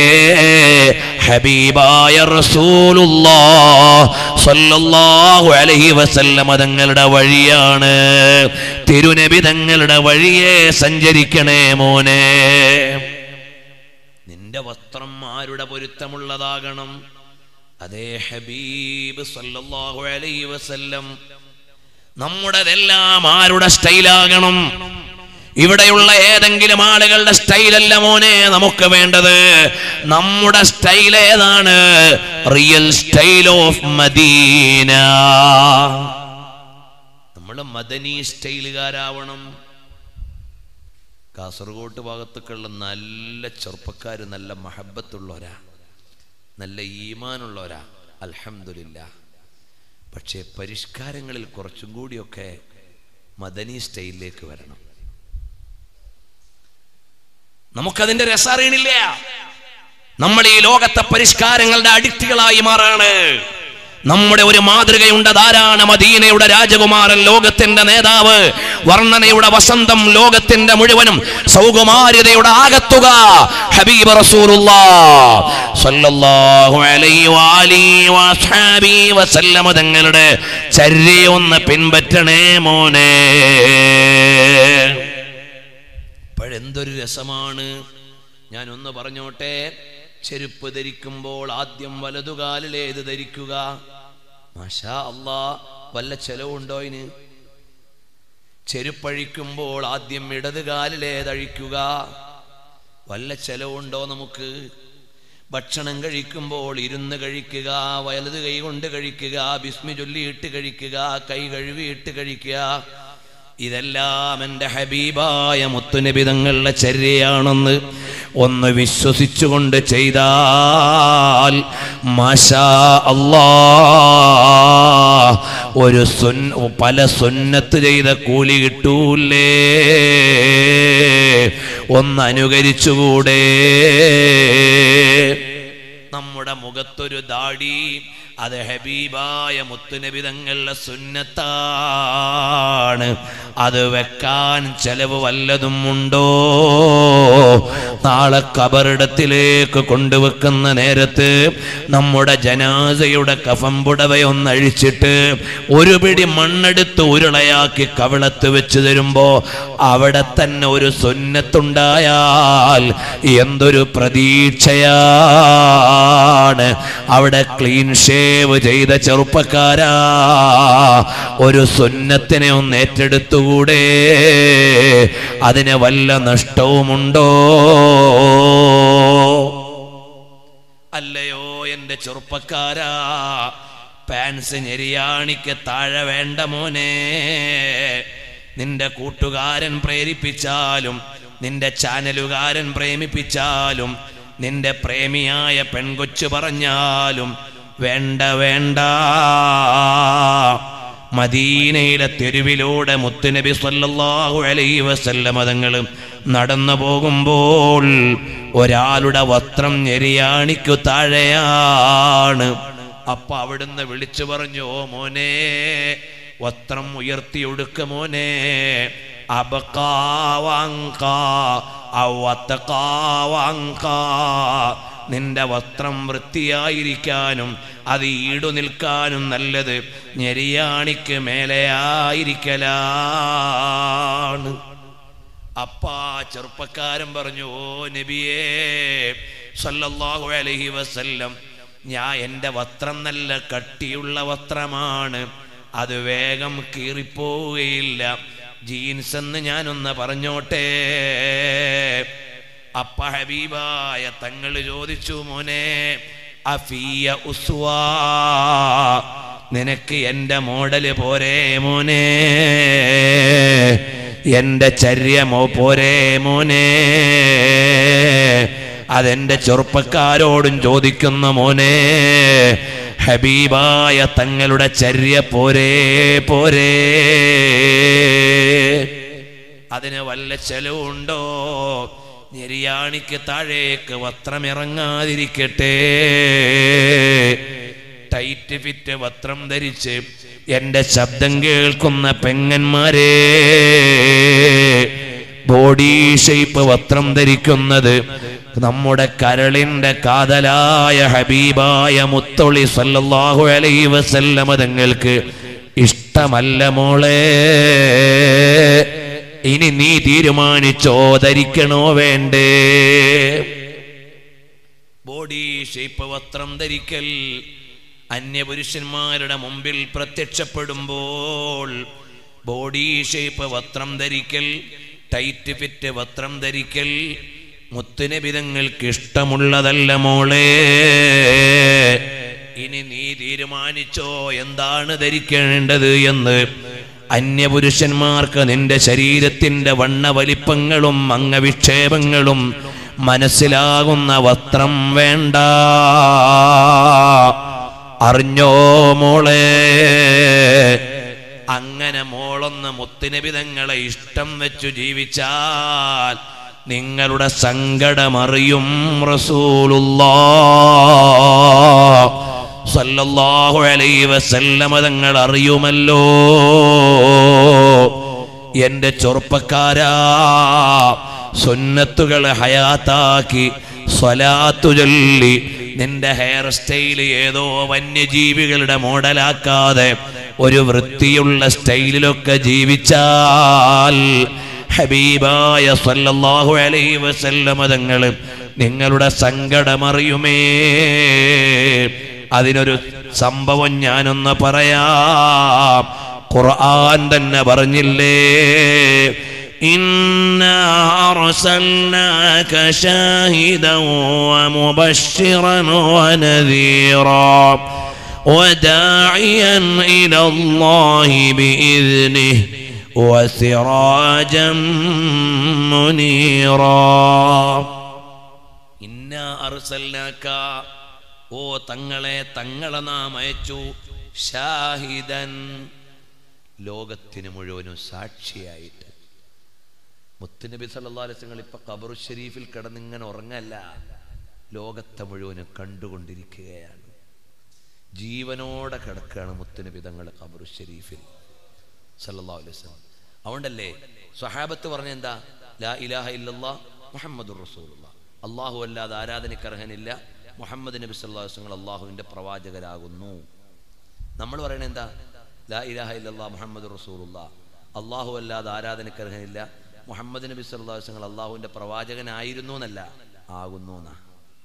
ഹബീബായ റസൂലുള്ളാ സല്ലല്ലാഹു അലൈഹി വസല്ലമ തങ്ങളുടെ വഴിയാണ് തിരുനബി തങ്ങളുടെ വഴിയെ സഞ്ചരിക്കണേ മോനെ നിന്റെ വസ്ത്രം ആരുടെ പൊരുത്തമുള്ളതാകണം അതേ ഹബീബ് സല്ലല്ലാഹു അലൈഹി വസല്ലം നമ്മുടെതെല്ലാം ആരുടെ സ്റ്റൈലാകണം ഇവിടെയുള്ള ഏതെങ്കിലും ആളുകളുടെ സ്റ്റൈലല്ല മോനെ നമുക്ക് വേണ്ടത് നമ്മുടെ സ്റ്റൈൽ ഏതാണ് റിയൽ സ്റ്റൈൽ ഓഫ് മദീന നമ്മൾ മദനി സ്റ്റൈലുകാരാവണം കാസർഗോഡ് ഭാഗത്തൊക്കെയുള്ള നല്ല ചെറുപ്പക്കാർ നല്ല മഹബത്തുള്ളവരാ നല്ല ഈമാനുള്ളവരാ അൽഹംദുലില്ല പക്ഷേ പരിഷ്കാരങ്ങളിൽ കുറച്ചും കൂടിയൊക്കെ മദനി സ്റ്റൈലിലേക്ക് വരണം നമുക്കതിന്റെ രസം അറിയണില്ല നമ്മൾ ഈ ലോകത്തെ പരിഷ്കാരങ്ങളുടെ അഡിക്റ്റുകളായി മാറാണ് നമ്മുടെ ഒരു മാതൃകയുണ്ട് അതാരാണ് മദീനയുടെ രാജകുമാരൻ ലോകത്തിന്റെ നേതാവ് വർണ്ണനയുടെ വസന്തം ലോകത്തിന്റെ മുഴുവനും സൗകുമാര്യതയുടെ ആകത്തുക ഹബീബ് റസൂലുള്ളാഹു അലൈഹി വാലിഹി വസ്ഹാബിഹി വസല്ലമ തങ്ങളുടെ ചര്യയൊന്ന് പിൻപറ്റണേ മോനെ ഇപ്പോഴെന്തൊരു രസമാണ് ഞാൻ ഒന്ന് പറഞ്ഞോട്ടെ ചെരുപ്പ് ധരിക്കുമ്പോൾ ആദ്യം വലതുകാലിലേത് ധരിക്കുക മാഷാ അല്ലാ വല്ല ചെലവുണ്ടോ ഇതിന് ചെരുപ്പഴിക്കുമ്പോൾ ആദ്യം ഇടതുകാലിലേതഴിക്കുക വല്ല ചെലവുണ്ടോ നമുക്ക് ഭക്ഷണം കഴിക്കുമ്പോൾ ഇരുന്ന് കഴിക്കുക വലത് കൈ കൊണ്ട് കഴിക്കുക ബിസ്മി ചൊല്ലിയിട്ട് കഴിക്കുക കൈ കഴുകിയിട്ട് കഴിക്കുക ഇതെല്ലാം എൻ്റെ ഹബീബായ മുത്തുനിബിതങ്ങളുടെ ചര്യയാണെന്ന് ഒന്ന് വിശ്വസിച്ചുകൊണ്ട് ചെയ്താൽ മാഷാ അല്ലാ ഒരു സുൻ പല സുന്നത്ത് ചെയ്ത കൂലി കിട്ടൂലേ ഒന്ന് അനുകരിച്ചുകൂടെ നമ്മുടെ മുഖത്തൊരു ദാടി അത് ഹബീബായ മുത്തുനബിതങ്ങളുടെ സുന്നത്താണ് അത് വെക്കാൻ ചെലവ് വല്ലതും ഉണ്ടോ നാളെ കബറിടത്തിലേക്ക് കൊണ്ടുവെക്കുന്ന നേരത്ത് നമ്മുടെ ജനാസയുടെ കഫം പുടവയൊന്ന് അഴിച്ചിട്ട് ഒരു പിടി മണ്ണെടുത്ത് ഉരുളയാക്കി കവിളത്ത് വെച്ച് തരുമ്പോ അവിടെ തന്നെ ഒരു സുന്നത്തുണ്ടായാൽ എന്തൊരു പ്രതീക്ഷയാണ് അവിടെ ക്ലീൻ ഷേവ് ചെയ്ത ചെറുപ്പക്കാരാ ഒരു സുന്നത്തിനെ ഒന്ന് ഏറ്റെടുത്തുകൂടെ അതിന് വല്ല നഷ്ടവുമുണ്ടോ അല്ലയോ എൻ്റെ ചെറുപ്പക്കാരാ പാൻസ് ഞെരിയാണിക്ക് താഴെ വേണ്ട മോനെ നിന്റെ കൂട്ടുകാരൻ പ്രേരിപ്പിച്ചാലും നിന്റെ ചാനലുകാരൻ പ്രേമിപ്പിച്ചാലും നിന്റെ പ്രേമിയായ പെൺകൊച്ചു പറഞ്ഞാലും വേണ്ട വേണ്ട മദീനയിലെ തെരുവിലൂടെ മുത്തുനബി സല്ലല്ലാഹു അലൈഹി വസല്ലമ തങ്ങൾ നടന്നു പോകുമ്പോൾ ഒരാളുടെ വസ്ത്രം ഞെരിയാണിക്കു താഴെയാണ് അപ്പൊ അവിടുന്ന് വിളിച്ചു പറഞ്ഞു ഓ മോനെ വസ്ത്രം ഉയർത്തി ഒടുക്ക മോനെ അബക്കാവാങ്ക അവത്തക്കാവാങ്ക നിന്റെ വസ്ത്രം വൃത്തിയായിരിക്കാനും അത് ഈടു നിൽക്കാനും നല്ലത് ഞെരിയാണിക്ക് മേലെയായിരിക്കലാണ് അപ്പാ ചെറുപ്പക്കാരൻ പറഞ്ഞു ഓ നബിയേ സല്ലല്ലാഹു അലൈഹി വസല്ലം ഞാൻ എൻ്റെ വസ്ത്രം നല്ല കട്ടിയുള്ള വസ്ത്രമാണ് അത് വേഗം കീറിപ്പോവുകയില്ല ജീൻസ് എന്ന് ഞാനൊന്ന് പറഞ്ഞോട്ടെ അപ്പ ഹബീബായ തങ്ങൾ ചോദിച്ചു മോനെ അഫിയ ഉസ്വാ നിനക്ക് എൻ്റെ മോഡല് പോരേ മോനെ എൻ്റെ ചര്യമോ പോരേ മോനെ അതെന്റെ ചെറുപ്പക്കാരോടും ചോദിക്കുന്ന മോനെ ഹബീബായ തങ്ങളുടെ ചര്യ പോരേ പോരേ അതിന് വല്ല ചെലവുണ്ടോ ഞെരിയാണിക്ക് താഴേക്ക് വസ്ത്രം ഇറങ്ങാതിരിക്കട്ടെ ടൈറ്റ് ഫിറ്റ് വസ്ത്രം ധരിച്ച് എന്റെ ശബ്ദം കേൾക്കുന്ന പെങ്ങന്മാരെ ബോഡി ഷേപ്പ് വസ്ത്രം ധരിക്കുന്നത് നമ്മുടെ കരളിന്റെ കാതലായ ഹബീബായ മുത്തൊളി സല്ലല്ലാഹു അലൈഹി വസല്ലമ തങ്ങൾക്ക് ഇഷ്ടമല്ല മോളെ ഇനി നീ തീരുമാനിച്ചോ ധരിക്കണോ വേണ്ടേ ബോഡി ഷേപ്പ് വസ്ത്രം ധരിക്കൽ അന്യപുരുഷന്മാരുടെ മുമ്പിൽ പ്രത്യക്ഷപ്പെടുമ്പോൾ ബോഡി ഷേപ്പ് വസ്ത്രം ധരിക്കൽ ടൈറ്റ് ഫിറ്റ് വസ്ത്രം ധരിക്കൽ മുത്തുനബിതങ്ങൾക്ക് ഇഷ്ടമുള്ളതല്ല മോളെ ഇനി നീ തീരുമാനിച്ചോ എന്താണ് ധരിക്കേണ്ടത് എന്ന് അന്യപുരുഷന്മാർക്ക് നിന്റെ ശരീരത്തിന്റെ വണ്ണവലിപ്പങ്ങളും അംഗവിക്ഷേപങ്ങളും മനസ്സിലാകുന്ന വസ്ത്രം വേണ്ട അറിഞ്ഞോ മോളെ അങ്ങനെ മോളൊന്ന് മുത്തുനബിതങ്ങളെ ഇഷ്ടം വെച്ചു ജീവിച്ചാൽ നിങ്ങളുടെ സങ്കടമറിയും റസൂലുള്ളാ സല്ലല്ലാഹു അലൈഹി വസല്ലമ തങ്ങൾ അറിയുമല്ലോ എന്റെ ചെറുപ്പക്കാരാ സുന്നത്തുകൾ ഹയാത്താക്കി സ്വലാത്തു ചൊല്ലി നിന്റെ ഹെയർ സ്റ്റൈല് ഏതോ വന്യജീവികളുടെ മോഡലാക്കാതെ ഒരു വൃത്തിയുള്ള സ്റ്റൈലിലൊക്കെ ജീവിച്ചാൽ ഹബീബായ സല്ലല്ലാഹു അലൈഹി വസല്ലമ തങ്ങൾ നിങ്ങളുടെ സങ്കടമറിയുമേ അതിനൊരു സംഭവം ഞാനൊന്ന് പറയാം ഖുർആൻ തന്നെ പറഞ്ഞില്ലേ إنا أرسلناك شاهدا ومبشرا ونذيرا وداعيا إلى الله بإذنه وسراجا منيرا إنا أرسلناك ഓ തങ്ങളെ തങ്ങളെ നാം അയച്ചു ഷാഹിദൻ ലോകത്തിന് മുഴുവനും സാക്ഷിയായിട്ട് മുത്തുനബി സല്ലല്ലാഹു അലൈഹി വസല്ലം ഇപ്പൊ ഖബറു ഷരീഫിൽ കിടന്നിങ്ങനെ ഉറങ്ങല്ല ലോകത്തെ മുഴുവനും കണ്ടുകൊണ്ടിരിക്കുകയാണ് ജീവനോടെ കിടക്കുകയാണ് മുത്തുനബി തങ്ങൾ ഖബറു ഷരീഫിൽ സല്ലല്ലാഹു അലൈഹി വസല്ലം അതുകൊണ്ടല്ലേ സ്വഹാബത്ത് പറഞ്ഞ എന്താ ലാ ഇലാഹ ഇല്ലല്ലാ മുഹമ്മദുർ റസൂലുള്ള അള്ളാഹു അല്ലാതെ ആരാധനയ്ക്ക് അർഹനില്ല മുഹമ്മദ് നബി സല്ലല്ലാഹു അലൈഹി വസല്ലം അള്ളാഹുവിന്റെ പ്രവാചകരാകുന്നു നമ്മൾ പറയണത് എന്താ ലാ ഇലാഹ ഇല്ലല്ലാ മുഹമ്മദ് റസൂലുള്ള അള്ളാഹു അല്ലാതെ ആരാധനയ്ക്ക് അർഹനില്ല മുഹമ്മദ് നബി സല്ലല്ലാഹു അലൈഹി വസല്ലം അള്ളാഹുവിന്റെ പ്രവാചകനായിരുന്നു എന്നല്ല ആകുന്നു എന്നാ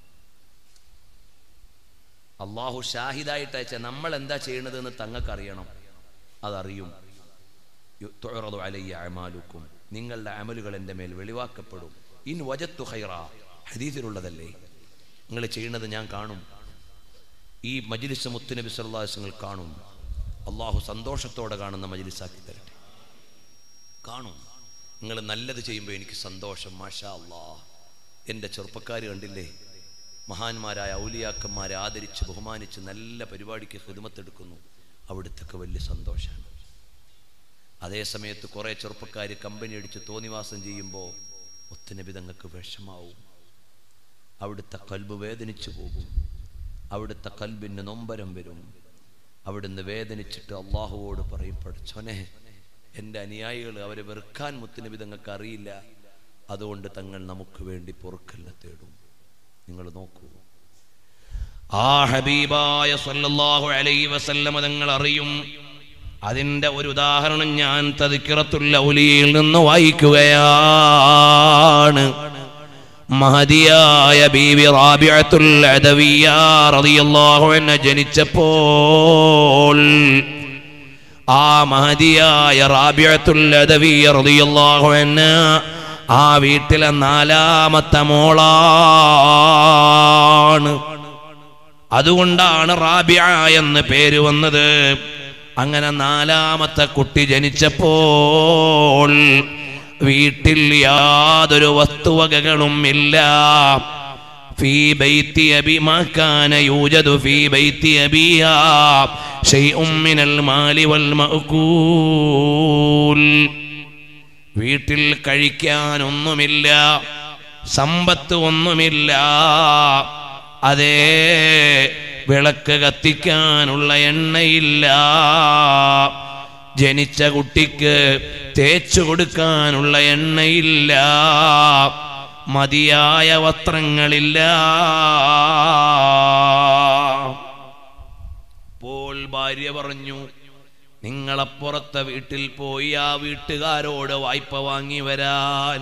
അള്ളാഹു ഷാഹിദായിട്ട് അയച്ച നമ്മൾ എന്താ ചെയ്യണത് എന്ന് തങ്ങൾക്ക് അറിയണം അതറിയും യു- തുഅറദു അലയ്യ അമാലുക്കും നിങ്ങളുടെ അമലുകൾ എൻ്റെ മേൽ വെളിവാക്കപ്പെടും ഇൻ വജത്തു ഖൈറ ഹദീസിലുള്ളതല്ലേ നിങ്ങൾ ചെയ്യുന്നത് ഞാൻ കാണും ഈ മജ്ലിസ് മുത്തുനബി സല്ലാസ്ങ്ങൾ കാണും അള്ളാഹു സന്തോഷത്തോടെ കാണുന്ന മജ്ലിസാക്കി തരട്ടെ കാണും നിങ്ങൾ നല്ലത് ചെയ്യുമ്പോൾ എനിക്ക് സന്തോഷം മാഷാ അള്ളാ എൻ്റെ ചെറുപ്പക്കാർ കണ്ടില്ലേ മഹാന്മാരായ ഔലിയാക്കന്മാരെ ആദരിച്ച് ബഹുമാനിച്ച് നല്ല പരിപാടിക്ക് ഹിദമത്തെടുക്കുന്നു അവിടുത്തൊക്കെ വലിയ സന്തോഷമാണ് അതേ സമയത്ത് കുറേ ചെറുപ്പക്കാർ കമ്പനി അടിച്ച് തോന്നിവാസം ചെയ്യുമ്പോൾ ഒത്തുനബി തങ്ങൾക്ക് വിഷമാവും അവിടുത്തെ കൽബ് വേദനിച്ചു പോകും അവിടുത്തെ കൽബിന് നൊമ്പരം വരും അവിടുന്ന് വേദനിച്ചിട്ട് അള്ളാഹുവോട് പറയും പഠിച്ചോനെ എൻ്റെ അനുയായികൾ അവരെ വെറുക്കാൻ മുത്തുനബി തങ്ങൾക്ക് അറിയില്ല അതുകൊണ്ട് തങ്ങൾ നമുക്ക് വേണ്ടി പൊറുക്കല്ല തേടും നിങ്ങൾ നോക്കൂ ആ ഹബീബായ സല്ലല്ലാഹു അലൈഹി വസല്ലമ തങ്ങൾ അറിയും അതിന്റെ ഒരു ഉദാഹരണം ഞാൻ തദിക്കിറത്തുൽ ഔലിയിൽ നിന്ന് വായിക്കുകയാണ് മഹദിയായ ബീവി റാബിഅത്തുൽ അദവിയ റളിയല്ലാഹു അൻഹ ജനിച്ചപ്പോൾ ആ മഹദിയായ റാബിഅത്തുൽ അദവിയ റളിയല്ലാഹു അൻഹ ആ വീട്ടിലെ നാലാമത്തെ മോളാണ് അതുകൊണ്ടാണ് റാബിയ എന്ന് പേര് വന്നത് അങ്ങനെ നാലാമത്തെ കുട്ടി ജനിച്ചപ്പോൾ വീട്ടിൽ യാതൊരു വസ്തുവകകളും ഇല്ല ഫീ ബൈത്തി അബി മാ കാന യൂജദു ഫീ ബൈത്തി അബിഹാ ശൈഉം മിനൽ മാലി വൽ മഅകൂൽ വീട്ടിൽ കഴിക്കാനൊന്നുമില്ല സമ്പത്ത് ഒന്നുമില്ല അതേ വിളക്ക് കത്തിക്കാനുള്ള എണ്ണയില്ല ജനിച്ച കുട്ടിക്ക് തേച്ചു കൊടുക്കാനുള്ള എണ്ണയില്ല മതിയായ വസ്ത്രങ്ങളില്ല അപ്പോൾ ഭാര്യ പറഞ്ഞു നിങ്ങളപ്പുറത്തെ വീട്ടിൽ പോയി ആ വീട്ടുകാരോട് വായ്പ വാങ്ങി വരാൻ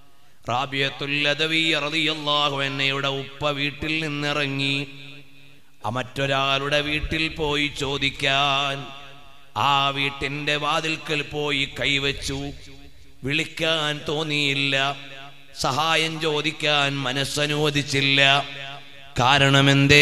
റാബിയത്തുല്ലതവിയറിയാഹു എന്നയുടെ ഉപ്പ വീട്ടിൽ നിന്നിറങ്ങി ആ മറ്റൊരാളുടെ വീട്ടിൽ പോയി ചോദിക്കാൻ ആ വീട്ടിന്റെ വാതിൽക്കൽ പോയി കൈവച്ചു വിളിക്കാൻ തോന്നിയില്ല സഹായം ചോദിക്കാൻ മനസ്സനുവദിച്ചില്ല കാരണമെന്തേ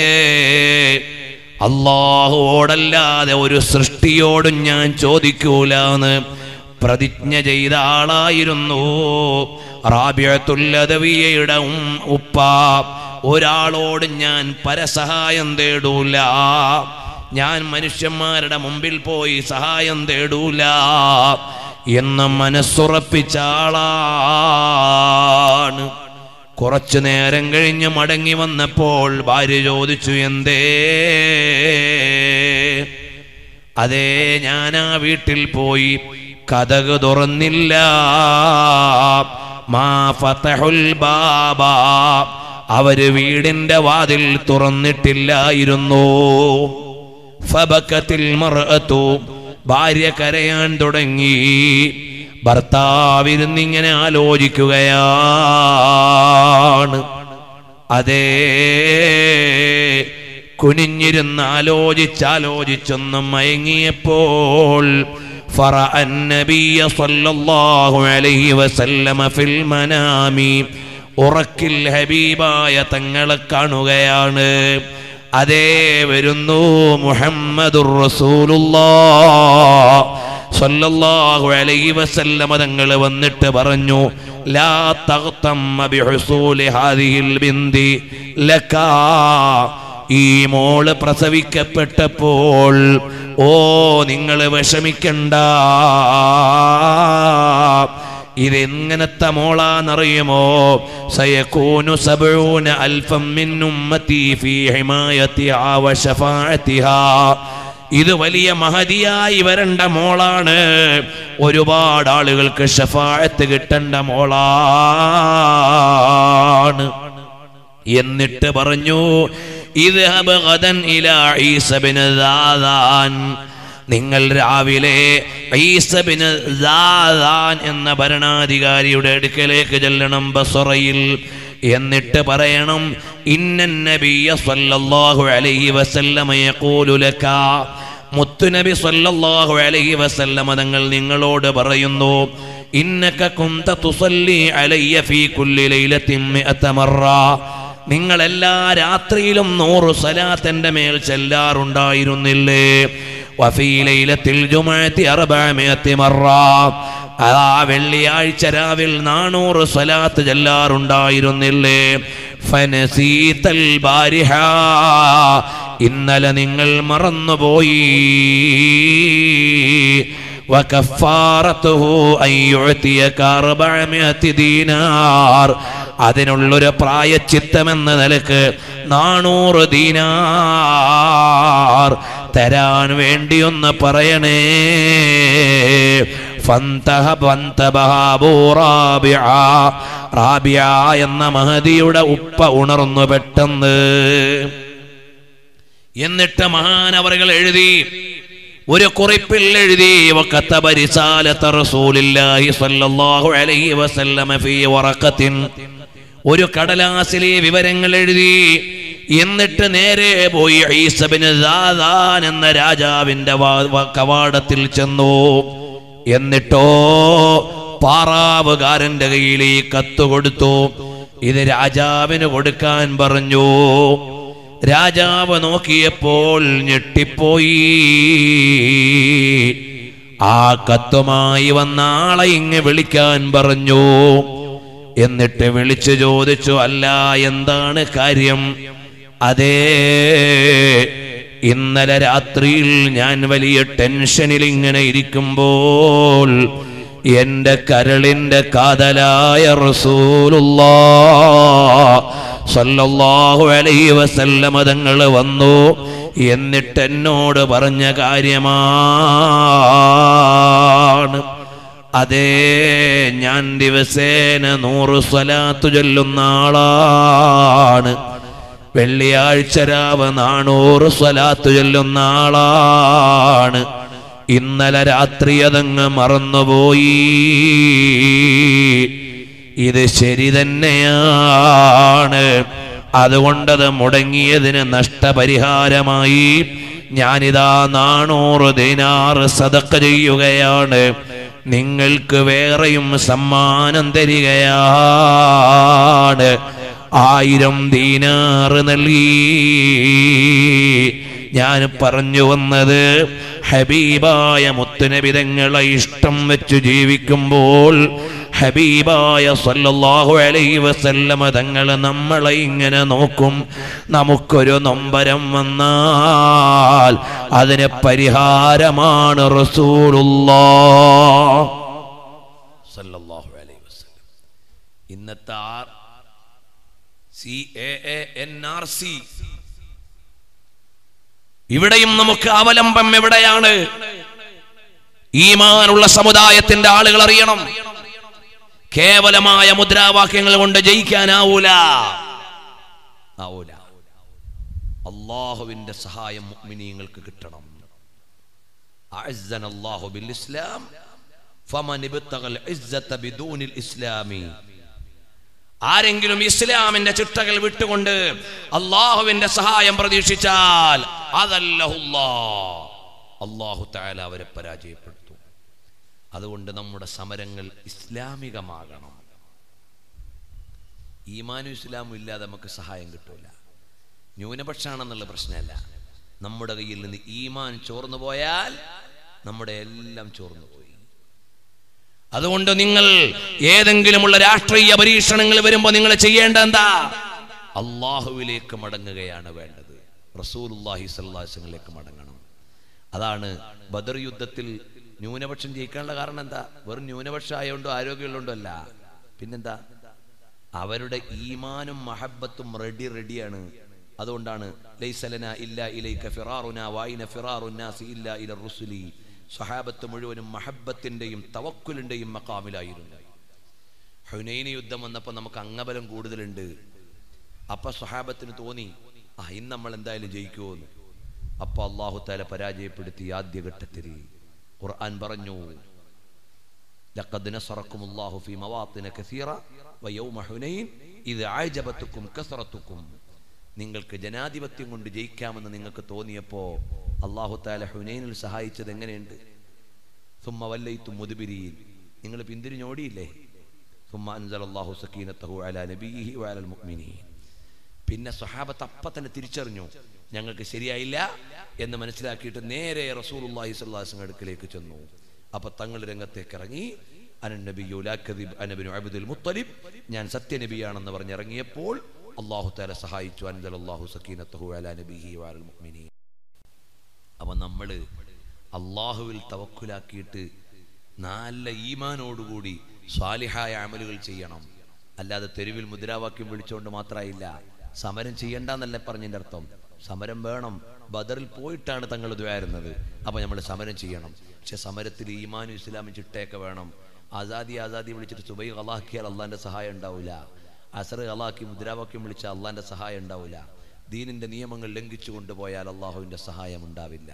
അള്ളാഹുവോടല്ലാതെ ഒരു സൃഷ്ടിയോടും ഞാൻ ചോദിക്കൂലെന്ന് പ്രതിജ്ഞ ചെയ്ത ആളായിരുന്നു റാബിയത്തുല്ലതവിയയുടെ ഉപ്പ ഒരാളോട് ഞാൻ പരസഹായം തേടൂല ഞാൻ മനുഷ്യന്മാരുടെ മുമ്പിൽ പോയി സഹായം തേടൂല എന്ന് മനസ്സുറപ്പിച്ച ആളാണ് കുറച്ചു നേരം കഴിഞ്ഞ് മടങ്ങി വന്നപ്പോൾ ഭാര്യ ചോദിച്ചു എന്തേ അതേ ഞാൻ ആ വീട്ടിൽ പോയി കഥക് തുറന്നില്ല മാ ഫതഹുൽ ബാബ അവര് വീടിന്റെ വാതിൽ തുറന്നിട്ടില്ലായിരുന്നു ഫബക്കത്തിൽ മറത്തു ഭാര്യ കരയാൻ തുടങ്ങി ഭർത്താവിരുന്നിങ്ങനെ ആലോചിക്കുകയാണ് അതേ കുനിഞ്ഞിരുന്ന് ആലോചിച്ചാലോചിച്ചൊന്നും മയങ്ങിയപ്പോൾ فرأى النبي صلى الله عليه وسلم في المنام ഉറക്കിൽ ഹബീബായ തങ്ങളെ കാണുകയാണ് അതേ വരുന്നു മുഹമ്മദുർ റസൂലുള്ളാഹ് സല്ലല്ലാഹു അലൈഹി വസല്ലമ തങ്ങൾ വന്നിട്ട് പറഞ്ഞു ലാ തഗ്തമ്മ ബിഹുസൂലി ഹാദിഹിൽ ബിന്ദി ലകാ ഈ മോള് പ്രസവിക്കപ്പെട്ടപ്പോൾ ഓ നിങ്ങൾ വിഷമിക്കണ്ട ഇതെങ്ങനത്തെ മോളാന്നറിയുമോ സയകൂനു സബൂന അൽഫം മിൻ ഉമ്മത്തി ഫീ ഹിമായത്തിഹാ വ ശഫാഅത്തിഹാ ഇത് വലിയ മഹതിയായി വരേണ്ട മോളാണ് ഒരുപാട് ആളുകൾക്ക് ഷഫായത്ത് കിട്ടേണ്ട മോളാണ് എന്നിട്ട് പറഞ്ഞു ഇത് നിങ്ങൾ രാവിലെ ഈസബിന് എന്ന ഭരണാധികാരിയുടെ അടുക്കലേക്ക് ചെല്ലണം ബസറയിൽ എന്നിട്ട് പറയണം ഇന്നൻ നബിയ സല്ലല്ലാഹു അലൈഹി വസല്ലമ യഖൂലു ലക മുത്തുനബി സല്ലല്ലാഹു അലൈഹി വസല്ലമ തങ്ങൾ നിങ്ങളോട് പറയുന്നു ഇന്നക കുന്ത തുസല്ലി അലയ്യ ഫീ കുല്ലി ലൈലത്തിൻ മിഅത മറ നിങ്ങൾ എല്ലാ രാത്രിയിലും നൂറ് സലാത്ത് എൻ്റെ മേൽ ചെല്ലാറുണ്ടായിരുന്നില്ലേ വഫീ ലൈലത്തിൽ ജുമഅത്തി അർബഅമിയത്തി മറ ആ വെള്ളിയാഴ്ച രാവിൽ നാനൂറ് സ്വലാത്ത് ചെല്ലാറുണ്ടായിരുന്നില്ലേ ഫനസീതൽ ബാരിഹ ഇന്നലെ നിങ്ങൾ മറന്നുപോയി വകഫാറത്തുഹു അൻ യുഅതിയക അർബഅമിയത്തി ദീനാർ അതിനുള്ളൊരു പ്രായച്ചിത്തമെന്ന നിലക്ക് നാനൂറ് ദീനാർ തരാൻ വേണ്ടിയൊന്ന് പറയണേ ഫന്തഹ ഫന്തബഹ അബൂ റാബിഅ. റാബിഅ എന്ന മഹദിയുടെ ഉപ്പ ഉണർന്നു പെട്ടെന്ന് എന്നിട്ട് മഹാനവറുകൾ എഴുതി ഒരു കുറിപ്പിൽ എഴുതി വക്കത്തബ റിസാലത്ത റസൂലില്ലാഹി സ്വല്ലല്ലാഹു അലൈഹി വസല്ലമ ഫീ വറഖത്തിൻ ഒരു കടലാസിലെ വിവരങ്ങൾ എഴുതി എന്നിട്ട് നേരെ പോയി ഈസബിന് ദാദാൻ എന്ന രാജാവിന്റെ വാ- വാ- കവാടത്തിൽ ചെന്നു എന്നിട്ടോ പാറാവുകാരന്റെ കയ്യിൽ ഈ കത്ത് കൊടുത്തു ഇത് രാജാവിന് കൊടുക്കാൻ പറഞ്ഞു രാജാവ് നോക്കിയപ്പോൾ ഞെട്ടിപ്പോയി ആ കത്തുമായി വന്ന ആളെ ഇങ്ങ് വിളിക്കാൻ പറഞ്ഞു എന്നിട്ട് വിളിച്ചു ചോദിച്ചു അല്ല എന്താണ് കാര്യം അതേ ഇന്നലെ രാത്രിയിൽ ഞാൻ വലിയ ടെൻഷനിൽ ഇങ്ങനെ ഇരിക്കുമ്പോൾ എന്റെ കരളിന്റെ കാതലായ റസൂലുള്ളാ സല്ലല്ലാഹു അലൈഹി വസല്ലമ തങ്ങൾ വന്നു എന്നിട്ട് എന്നോട് പറഞ്ഞ കാര്യമാണ് അതേ ഞാൻ ദിവസേന നൂറ് സ്വലാത്തു ചൊല്ലുന്ന ആളാണ് വെള്ളിയാഴ്ച രാവ് നാനൂറ് സ്വലാത്തു ചൊല്ലുന്ന ആളാണ് ഇന്നലെ രാത്രി അതങ്ങ് മറന്നുപോയി ഇത് ശരി തന്നെയാണ് അതുകൊണ്ടത് മുടങ്ങിയതിന് നഷ്ടപരിഹാരമായി ഞാനിതാ നാണൂറ് ദിനാറ് സതക്ക ചെയ്യുകയാണ് നിങ്ങൾക്ക് വേറെയും സമ്മാനം തരികയാണ് ആയിരം ദീനാറ് നൽകി ഞാൻ പറഞ്ഞു വന്നത് ഹബീബായ മുത്തുനബിതങ്ങളെ ഇഷ്ടം വെച്ച് ജീവിക്കുമ്പോൾ ഹബീബായ സല്ലല്ലാഹു അലൈഹി വസല്ലമ തങ്ങൾ നമ്മളെ ഇങ്ങനെ നോക്കും നമുക്കൊരു നൊമ്പരം വന്നാൽ അതിന് പരിഹാരമാണ് റസൂലുള്ളാഹ് സല്ലല്ലാഹു അലൈഹി വസല്ലം ഇന്നത്തെ R C A A N R C ഇവിടെയും നമുക്ക് അവലംബം എവിടെയാണ് ഈമാനുള്ള സമുദായത്തിന്റെ ആളുകൾ അറിയണം കേവലമായ മുദ്രാവാക്യങ്ങൾ കൊണ്ട് ജയിക്കാനാവൂല ആവൂല അള്ളാഹുവിന്റെ സഹായം മുഅ്മിനീങ്ങൾക്ക് കിട്ടണം അഅസ്സന അല്ലാഹു ബിൽ ഇസ്ലാം ഫമൻ ഇബ്തഗൽ ഇസ്സത ബിദൂനിൽ ഇസ്ലാമി ആരെങ്കിലും ഇസ്ലാമിന്റെ ചിട്ടകൾ വിട്ടുകൊണ്ട് അള്ളാഹുവിന്റെ സഹായം പ്രതീക്ഷിച്ചാൽ അതല്ലഹുല്ലാ അള്ളാഹു താല അവരെ പരാജയപ്പെടുത്തും അതുകൊണ്ട് നമ്മുടെ സമരങ്ങൾ ഇസ്ലാമികമാകണം ഈമാനും ഇസ്ലാമും ഇല്ലാതെ നമുക്ക് സഹായം കിട്ടൂല ന്യൂനപക്ഷാണെന്നുള്ള പ്രശ്നമല്ല നമ്മുടെ കയ്യിൽ നിന്ന് ഈമാൻ ചോർന്നു പോയാൽ നമ്മുടെ എല്ലാം ചോർന്നു പോയി അതുകൊണ്ട് നിങ്ങൾ ഏതെങ്കിലുമുള്ള രാഷ്ട്രീയ പരീക്ഷണങ്ങൾ വരുമ്പോൾ നിങ്ങൾ ചെയ്യേണ്ട എന്താ അള്ളാഹുവിലേക്ക് മടങ്ങുകയാണ് വേണ്ടത് റസൂലുല്ലാഹി സല്ലാസങ്ങളിലേക്ക് മടങ്ങണം അതാണ് ബദർ യുദ്ധത്തിൽ ന്യൂനപക്ഷം ജയിക്കാനുള്ള കാരണം എന്താ വെറും ന്യൂനപക്ഷം ആയതുകൊണ്ടോ ആരോഗ്യമുള്ളതുകൊണ്ടോ അല്ല പിന്നെന്താ അവരുടെ ഈമാനും മഹബത്തും റെഡി റെഡിയാണ് അതുകൊണ്ടാണ് ലൈസലന ഇല്ല ഇലൈക ഫിറാറുന വായിന ഫിറാറുന്നാസി ഇല്ല ഇല റുസുലി സഹാബത്ത് മുഴുവനും മഹബത്തിന്റെയും തവക്കുലിന്റെയും മക്കാമിലായിരുന്നു ഹുനൈന യുദ്ധം വന്നപ്പോൾ നമുക്ക് അംഗബലം കൂടുതലുണ്ട് അപ്പൊ സഹാബത്തിന് തോന്നി ആ ഇന്ന് നമ്മൾ എന്തായാലും ജയിക്കുമെന്ന് അപ്പൊ അള്ളാഹു താല പരാജയപ്പെടുത്തി ആദ്യഘട്ടത്തിൽ ഖുർആൻ പറഞ്ഞു لقد نصركم الله في مواطن كثيرة ويوم حنين إذ أعجبتكم كثرتكم നിങ്ങൾക്ക് ജനാധിപത്യം കൊണ്ട് ജയിക്കാമെന്ന് നിങ്ങൾക്ക് തോന്നിയപ്പോ അള്ളാഹു താല ഹുനൈനിൽ സഹായിച്ചത് എങ്ങനെയുണ്ട് സുമ്മ വല്ലയിത്തും മുതുബിരിയിൽ നിങ്ങൾ പിന്തിരിഞ്ഞോടിയില്ലേ സുമ്മ അൻസലല്ലാഹു സക്കീനത്തഹു അലാ നബിയിഹി വഅലൽ മുഅ്മിനീൻ പിന്നെ സ്വഹാബത്ത് അപ്പ തന്നെ തിരിച്ചറിഞ്ഞു ഞങ്ങൾക്ക് ശരിയായില്ല എന്ന് മനസ്സിലാക്കിയിട്ട് നേരെ റസൂലുള്ളാഹി സ്വല്ലല്ലാഹു അലൈഹി അടുക്കലേക്ക് ചെന്നു അപ്പൊ തങ്ങൾ രംഗത്തേക്ക് ഇറങ്ങി അനന്നബിയു ലാ കദിബ് അനബിനു അബ്ദുൽ മുത്തലിബ് ഞാൻ സത്യനബിയാണെന്ന് പറഞ്ഞിറങ്ങിയപ്പോൾ അള്ളാഹു താല സഹായിച്ചു അൻസലല്ലാഹു സക്കീനത്തഹു അലാ നബിയിഹി വഅലൽ മുഅ്മിനീൻ അപ്പൊ നമ്മള് അള്ളാഹുവിൽ തവക്കുലാക്കിയിട്ട് നല്ല ഈമാനോടുകൂടി സ്വാലിഹായ അമലുകൾ ചെയ്യണം അല്ലാതെ തെരുവിൽ മുദ്രാവാക്യം വിളിച്ചുകൊണ്ട് മാത്രമായില്ല സമരം ചെയ്യണ്ടെന്നല്ലേ പറഞ്ഞതിൻ്റെ അർത്ഥം സമരം വേണം ബദറിൽ പോയിട്ടാണ് തങ്ങൾ ദ്വാരുന്നത് അപ്പൊ നമ്മൾ സമരം ചെയ്യണം പക്ഷെ സമരത്തിൽ ഈമാനും ഇസ്ലാമും ചിട്ടയൊക്കെ വേണം ആസാദി ആസാദി വിളിച്ചിട്ട് സുബൈ അള്ളാഹിയാൽ അള്ളാന്റെ സഹായം ഉണ്ടാവില്ല അസർ അള്ളാഹി മുദ്രാവാക്യം വിളിച്ചാൽ അള്ളാന്റെ സഹായം ഉണ്ടാവില്ല ദീനിന്റെ നിയമങ്ങൾ ലംഘിച്ചു കൊണ്ടുപോയാൽ അള്ളാഹുവിന്റെ സഹായം ഉണ്ടാവില്ല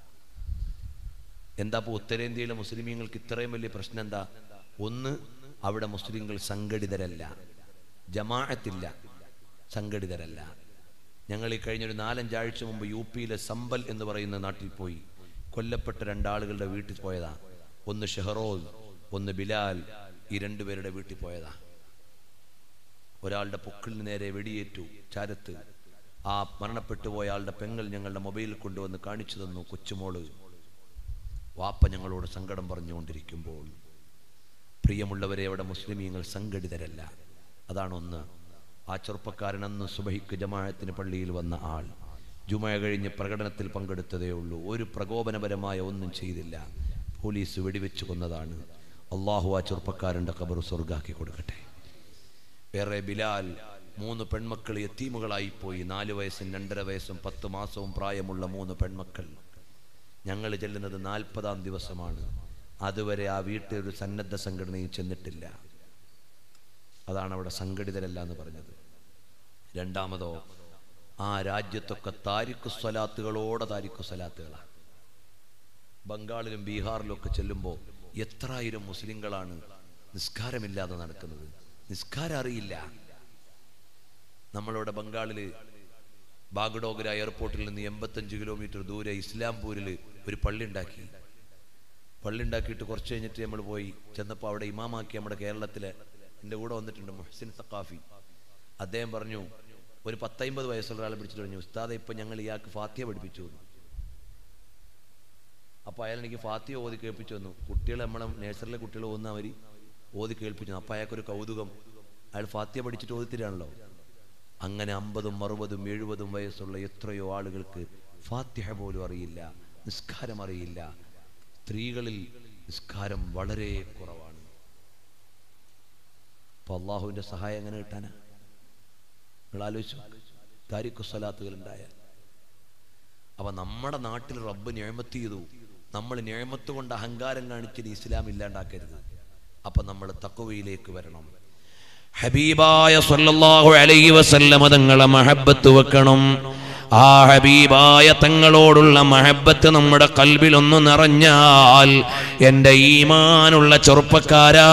എന്താ ഇപ്പോൾ ഉത്തരേന്ത്യയിലെ മുസ്ലിമീങ്ങൾക്ക് ഇത്രയും വലിയ പ്രശ്നം എന്താ ഒന്ന് അവിടെ മുസ്ലിങ്ങൾ സംഘടിതരല്ല ജമാഅത്തില്ല സംഘടിതരല്ല ഞങ്ങൾ ഈ കഴിഞ്ഞൊരു നാലഞ്ചാഴ്ച മുമ്പ് യു പിയിലെ സമ്പൽ എന്ന് പറയുന്ന നാട്ടിൽ പോയി കൊല്ലപ്പെട്ട രണ്ടാളുകളുടെ വീട്ടിൽ പോയതാ ഒന്ന് ഷെഹറോസ് ഒന്ന് ബിലാൽ ഈ രണ്ടുപേരുടെ വീട്ടിൽ പോയതാ ഒരാളുടെ പൊക്കിളിന് നേരെ വെടിയേറ്റു ചാരത്ത് ആ മരണപ്പെട്ടു പോയ ആളുടെ പെങ്ങൾ ഞങ്ങളുടെ മൊബൈലിൽ കൊണ്ടുവന്ന് കാണിച്ചു തന്നു കൊച്ചുമോള് വാപ്പ ഞങ്ങളോട് സങ്കടം പറഞ്ഞുകൊണ്ടിരിക്കുമ്പോൾ പ്രിയമുള്ളവരെ അവിടെ മുസ്ലിമീങ്ങൾ സംഘടിതരല്ല അതാണ് ഒന്ന് ആ ചെറുപ്പക്കാരൻ അന്ന് സുബഹിക്ക് ജമാഅത്തിന് പള്ളിയിൽ വന്ന ആൾ ജുമ കഴിഞ്ഞ് പ്രകടനത്തിൽ പങ്കെടുത്തതേ ഉള്ളൂ ഒരു പ്രകോപനപരമായ ഒന്നും ചെയ്തില്ല പോലീസ് വെടിവെച്ച് കൊന്നതാണ് അള്ളാഹു ആ ചെറുപ്പക്കാരൻ്റെ കബർ സ്വർഗാക്കി കൊടുക്കട്ടെ വേറെ ബിലാൽ മൂന്ന് പെൺമക്കൾ എത്തീമുകളായി പോയി നാല് വയസ്സും രണ്ടര വയസ്സും പത്ത് മാസവും പ്രായമുള്ള മൂന്ന് പെൺമക്കൾ ഞങ്ങൾ ചെല്ലുന്നത് നാൽപ്പതാം ദിവസമാണ് അതുവരെ ആ വീട്ടിൽ ഒരു സന്നദ്ധ സംഘടനയും ചെന്നിട്ടില്ല അതാണ് അവിടെ സംഘടിതരല്ല എന്ന് പറഞ്ഞത് രണ്ടാമതോ ആ രാജ്യത്തൊക്കെ താരിഖു സ്വലാത്തുകളോടെ താരിഖു സ്വലാത്തുകളാണ് ബംഗാളിലും ബീഹാറിലും ഒക്കെ ചെല്ലുമ്പോൾ എത്രായിരം മുസ്ലിങ്ങളാണ് നിസ്കാരമില്ലാതെ നടക്കുന്നത് നിസ്കാരം അറിയില്ല നമ്മളിവിടെ ബംഗാളിൽ ബാഗ്ഡോഗ്ര എയർപോർട്ടിൽ നിന്ന് എൺപത്തഞ്ച് കിലോമീറ്റർ ദൂരെ ഇസ്ലാംപൂരിൽ ഒരു പള്ളി ഉണ്ടാക്കി പള്ളി ഉണ്ടാക്കിയിട്ട് കുറച്ച് കഴിഞ്ഞിട്ട് നമ്മൾ പോയി ചെന്നപ്പോൾ അവിടെ ഇമാമാക്കി നമ്മുടെ കേരളത്തിലെ എൻ്റെ കൂടെ വന്നിട്ടുണ്ട് മുഹസിൻ സഖാഫി അദ്ദേഹം പറഞ്ഞു ഒരു പത്തൈമ്പത് വയസ്സുള്ള ഒരാളെ പിടിച്ചിട്ട് പറഞ്ഞു ഉസ്താദെ ഇപ്പം ഞങ്ങൾ ഇയാൾക്ക് ഫാത്തിയ പഠിപ്പിച്ചു എന്ന്." അപ്പോൾ അയാൾ എനിക്ക് ഫാത്തിയ ഓതി കേൾപ്പിച്ചു തന്നു കുട്ടികൾ നമ്മളെ നേഴ്സറിലെ കുട്ടികൾ ഓതുന്ന അവർ ഓതി കേൾപ്പിച്ചു അപ്പോൾ അയാൾക്കൊരു കൗതുകം അയാൾ ഫാത്തിയ പഠിച്ചിട്ട് ഓതിത്തരാണല്ലോ അങ്ങനെ അമ്പതും അറുപതും എഴുപതും വയസ്സുള്ള എത്രയോ ആളുകൾക്ക് ഫാത്തിഹ പോലും അറിയില്ല നിസ്കാരം അറിയില്ല സ്ത്രീകളിൽ നിസ്കാരം വളരെ കുറവാണ് അപ്പൊ അള്ളാഹുവിന്റെ സഹായം എങ്ങനെ കിട്ടാനാ നിങ്ങൾ ആലോചിച്ചു താരിഖു സ്വലാത്തുകൾ ഉണ്ടായാൽ അപ്പൊ നമ്മുടെ നാട്ടിൽ റബ്ബ് ഞാമത്ത് ചെയ്തു നമ്മൾ ഞാമത്ത് കൊണ്ട് അഹങ്കാരം കാണിച്ചിട്ട് ഇസ്ലാം ഇല്ലാണ്ടാക്കരുത് അപ്പൊ നമ്മൾ തക്കവയിലേക്ക് വരണം ഹബീബായ സല്ലല്ലാഹു അലൈഹി വസല്ലമ തങ്ങളെ മഹബത്ത് വെക്കണം ആ ഹബീബായ തങ്ങളോടുള്ള മഹബത്ത് നമ്മുടെ കൽബിലൊന്ന് നിറഞ്ഞാൽ എൻ്റെ ഈമാനുള്ള ചെറുപ്പക്കാരാ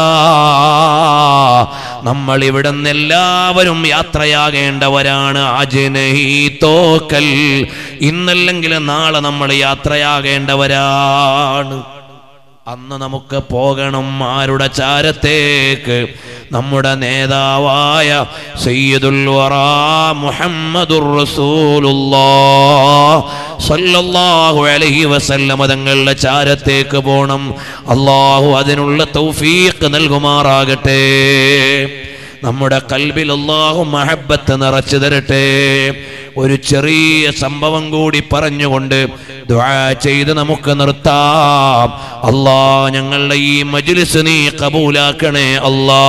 നമ്മൾ ഇവിടെ നിന്ന് എല്ലാവരും യാത്രയാകേണ്ടവരാണ് അജനഹി തോക്കൽ ഇന്നല്ലെങ്കിൽ നാളെ നമ്മൾ യാത്രയാകേണ്ടവരാണ് അന്ന് നമുക്ക് പോകണം ആരുടെ ചാരത്തേക്ക് നമ്മുടെ നേതാവായ സയ്യിദുൽ വറാ മുഹമ്മദുർ റസൂലുള്ളാഹ് സല്ലല്ലാഹു അലൈഹി വസല്ലമ തങ്ങളുടെ ചാരത്തേക്ക് പോണം അള്ളാഹു അതിനുള്ള തൗഫീഖ് നൽകുമാറാകട്ടെ നമ്മുടെ കൽബിൽ അള്ളാഹു മഹബത്ത് നിറച്ചു തരട്ടെ ഒരു ചെറിയ സംഭവം കൂടി പറഞ്ഞുകൊണ്ട് ദുആ ചെയ്ത് നമുക്ക് നിർത്താം അല്ലാ ഞങ്ങളുടെ ഈ മജ്ലിസ് നീ കബൂലാക്കണേ അല്ലാ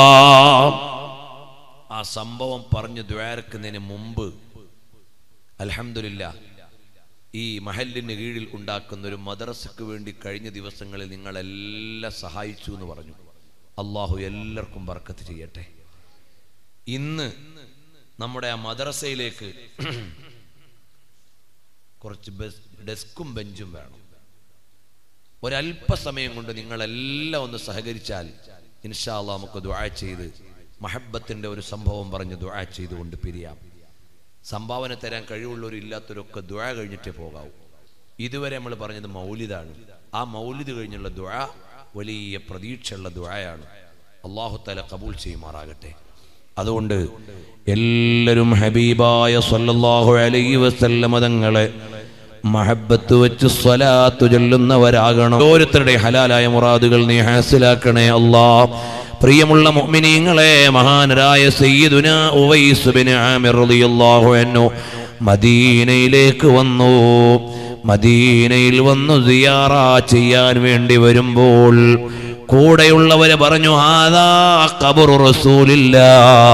ആ സംഭവം പറഞ്ഞു ദ്വാരക്കുന്നതിന് മുമ്പ് അൽഹംദുലില്ല ഈ മഹലിന് കീഴിൽ ഉണ്ടാക്കുന്ന ഒരു മദ്രസക്ക് വേണ്ടി കഴിഞ്ഞ ദിവസങ്ങളിൽ നിങ്ങളെല്ലാം സഹായിച്ചു എന്ന് പറഞ്ഞു അള്ളാഹു എല്ലാവർക്കും ബർക്കത്ത് ചെയ്യട്ടെ ഇന്ന് നമ്മുടെ ആ മദ്രസയിലേക്ക് കുറച്ച് ബസ് ഡെസ്കും ബെഞ്ചും വേണം ഒരല്പസമയം കൊണ്ട് നിങ്ങളെല്ലാം ഒന്ന് സഹകരിച്ചാൽ ഇൻഷാ അള്ളാ നമുക്ക് ദുആ ചെയ്ത് മഹബത്തിന്റെ ഒരു സംഭവം പറഞ്ഞ് ദുആ ചെയ്തുകൊണ്ട് പിരിയാം സംഭാവന തരാൻ കഴിവുള്ളവരും ഇല്ലാത്തവരൊക്കെ ദുആ കഴിഞ്ഞിട്ടേ പോകാവൂ ഇതുവരെ നമ്മൾ പറഞ്ഞത് മൗലിദാണ് ആ മൗലിദ് കഴിഞ്ഞുള്ള ദുആ വലിയ പ്രതീക്ഷയുള്ള ദുആയാണ് അള്ളാഹു തല കബൂൽ ചെയ്യുമാറാകട്ടെ അതുകൊണ്ട് എല്ലാവരും ഹബീബായ സല്ലല്ലാഹു അലൈഹി വസല്ലമ തങ്ങളെ മഹബത്ത് വെച്ച് സ്വലാത്ത് ചൊല്ലുന്നവരാകണം ഓരോരുത്തരുടെ ഹലാലായ മുറാദുകൾ നീ ഹാസിലാക്കണേ അല്ലാ പ്രിയമുള്ള മുഅ്മിനീങ്ങളെ മഹാനരായ സയ്യിദുന ഉവൈസ് ബിൻ ആമിർ റളിയല്ലാഹു അൻഹു മദീനയിലേക്ക് വന്നു മദീനയിൽ വന്നു സിയാറ ചെയ്യാൻ വേണ്ടി വരുമ്പോൾ കൂടെയുള്ളവര് പറഞ്ഞു ഹാദാ ഖബറു റസൂലില്ലാ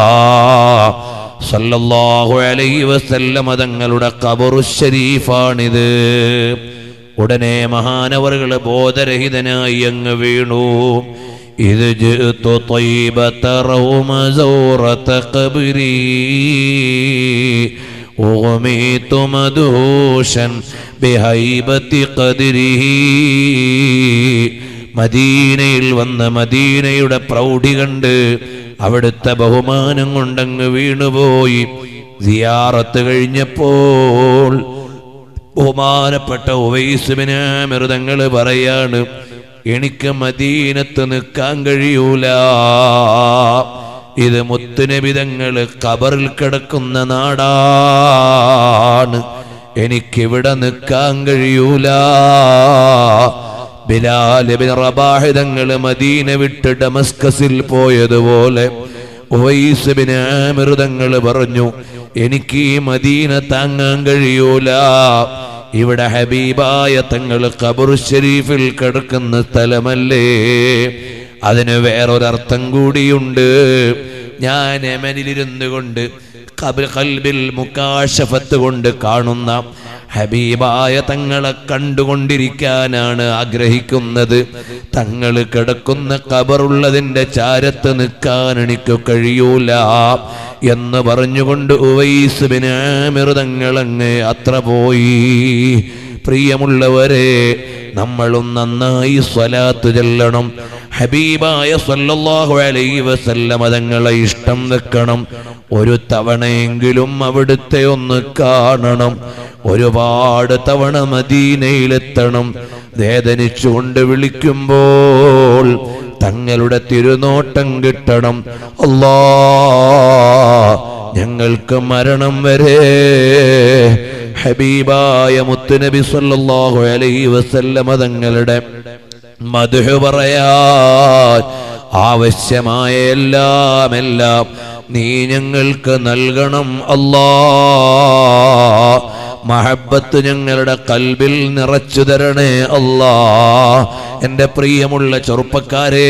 സല്ലല്ലാഹു അലൈഹി വസല്ലമ തങ്ങളുടെ ഖബറു ശരീഫാണിത് ഉടനെ മഹാനവറുകൾ ബോധരഹിതനായി അങ്ങ് വീണു ഇത് ജിഅ്തു طيبة روم زورة قبري أغميت مدهوشا بهيبة قدره മദീനയിൽ വന്ന് മദീനയുടെ പ്രൗഢി കണ്ട് അവിടുത്തെ ബഹുമാനം കൊണ്ടങ്ങ് വീണുപോയി സിയാറത്ത് കഴിഞ്ഞപ്പോൾ ബഹുമാനപ്പെട്ട ഉവൈസുബിന് മൃതങ്ങൾ പറയാണ് എനിക്ക് മദീനത്ത് നിൽക്കാൻ കഴിയൂല ഇത് മുത്തുനബിതങ്ങൾ കബറിൽ കിടക്കുന്ന നാടാണ് എനിക്കിവിടെ നിൽക്കാൻ കഴിയൂല ബിലാലിബിൻ റബാഹ് തങ്ങൾ മദീന വിട്ട് ഡമസ്കസിൽ പോയതുപോലെ ഉവൈസുബിന് ആമിറുതങ്ങൾ പറഞ്ഞു എനിക്ക് ഈ മദീന താങ്ങാൻ കഴിയൂല ഇവിടെ ഹബീബായ തങ്ങൾ ഖബർ ഷരീഫിൽ കിടക്കുന്ന സ്ഥലമല്ലേ അതിന് വേറൊരർത്ഥം കൂടിയുണ്ട് ഞാൻ യമനിലിരുന്നു കൊണ്ട് കബിൽ കൽബിൽ മുക്കാശഫത്ത് കൊണ്ട് കാണുന്ന ഹബീബായ തങ്ങളെ കണ്ടുകൊണ്ടിരിക്കാനാണ് ആഗ്രഹിക്കുന്നത് തങ്ങൾ കിടക്കുന്ന കബറുള്ളതിൻ്റെ ചാരത്ത് നിൽക്കാൻ എനിക്ക് കഴിയൂല എന്ന് പറഞ്ഞുകൊണ്ട് ഉവൈസ് ബിൻ ആമിർ തങ്ങളങ്ങ് അത്ര പോയി പ്രിയമുള്ളവരെ നമ്മളും നന്നായി സ്വലാത്ത് ചെല്ലണം ഹബീബായ സല്ലല്ലാഹു അലൈഹി വസല്ലമ തങ്ങളെ ഇഷ്ടം വെക്കണം ഒരു തവണയെങ്കിലും അവിടുത്തെ ഒന്ന് കാണണം ഒരുപാട് തവണ മദീനയിലെത്തണം വേദനിച്ചുകൊണ്ട് വിളിക്കുമ്പോൾ തങ്ങളുടെ തിരുനോട്ടം കിട്ടണം അല്ലാ ഞങ്ങൾക്ക് മരണം വരെ ഹബീബായ മുത്തുനബി സല്ലല്ലാഹു അലൈഹി വസല്ലമ തങ്ങളുടെ മധു പറയാൻ ആവശ്യമായ എല്ലാം എല്ലാം നീ ഞങ്ങൾക്ക് നൽകണം അല്ലാ മഹബത്ത് ഞങ്ങളുടെ കൽബിൽ നിറച്ചു തരണേ അല്ലാ എൻ്റെ പ്രിയമുള്ള ചെറുപ്പക്കാരെ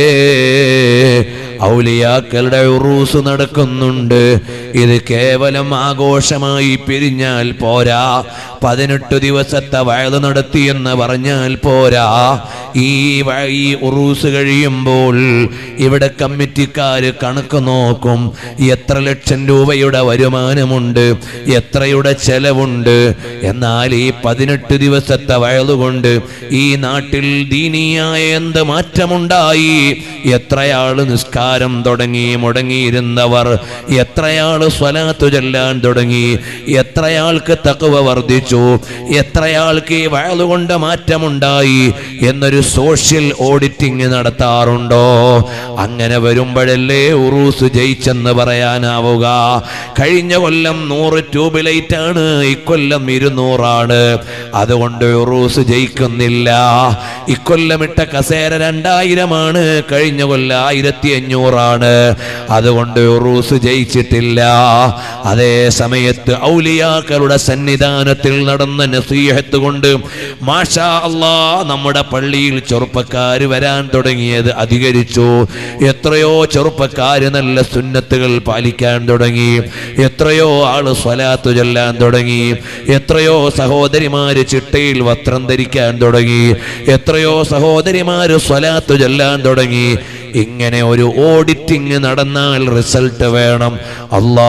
ഔലിയാക്കളുടെ ഉറൂസ് നടക്കുന്നുണ്ട് ഇത് കേവലം ആഘോഷമായി പിരിഞ്ഞാൽ പോരാ പതിനെട്ട് ദിവസത്തെ വയത് നടത്തി എന്ന് പറഞ്ഞാൽ പോരാ ഈ വ- ഈ ഉറൂസ് കഴിയുമ്പോൾ ഇവിടെ കമ്മിറ്റിക്കാര് കണക്ക് നോക്കും എത്ര ലക്ഷം രൂപയുടെ വരുമാനമുണ്ട് എത്രയുടെ ചെലവുണ്ട് എന്നാൽ ഈ പതിനെട്ട് ദിവസത്തെ വയലുകൊണ്ട് ഈ നാട്ടിൽ ദീനീയായ എന്ത് മാറ്റമുണ്ടായി എത്രയാള് നിസ്കാരം തുടങ്ങി മുടങ്ങിയിരുന്നവർ എത്രയാള് സ്വലാത്തു ചൊല്ലാൻ തുടങ്ങി എത്രയാൾക്ക് തക്കവ വർദ്ധിച്ചു എത്രയാൾക്ക് ഈ വയലുകൊണ്ട് മാറ്റമുണ്ടായി എന്നൊരു സോഷ്യൽ ഓഡിറ്റിംഗ് നടത്താറുണ്ടോ അങ്ങനെ വരുമ്പോഴല്ലേ ഉറൂസ് ജയിച്ചെന്ന് പറയാനാവുക കഴിഞ്ഞ കൊല്ലം നൂറ് ട്യൂബ് ലൈറ്റ് ആണ് ഇക്കൊല്ലം ഇരുന്നൂറാണ് അതുകൊണ്ട് ഉറൂസ് ജയിക്കുന്നില്ല ഇക്കൊല്ലം ഇട്ട കസേര രണ്ടായിരമാണ് കഴിഞ്ഞ കൊല്ലം ആയിരത്തി അഞ്ഞൂറാണ് അതുകൊണ്ട് ഉറൂസ് ജയിച്ചിട്ടില്ല അതേ സമയത്ത് ഔലിയാക്കളുടെ സന്നിധാനത്തിൽ നടന്ന നസീഹത്ത് കൊണ്ട് മാഷാ അല്ലാ നമ്മുടെ പള്ളിയിൽ ചെറുപ്പക്കാര് വരാൻ തുടങ്ങിയത് അധികരിച്ചു എത്രയോ ചെറുപ്പക്കാര് നല്ല സുന്നത്തുകൾ പാലിക്കാൻ തുടങ്ങി എത്രയോ ആള് സ്വലാത്ത് ചൊല്ലാൻ തുടങ്ങി എത്രയോ സഹോദരിമാര് ചിട്ടയിൽ വസ്ത്രം ധരിക്കാൻ തുടങ്ങി എത്രയോ സഹോദരിമാര് സ്വലാത്ത് ചൊല്ലാൻ തുടങ്ങി ഇങ്ങനെ ഒരു ഓഡിറ്റിംഗ് നടന്നാൽ റിസൾട്ട് വേണം അല്ലാ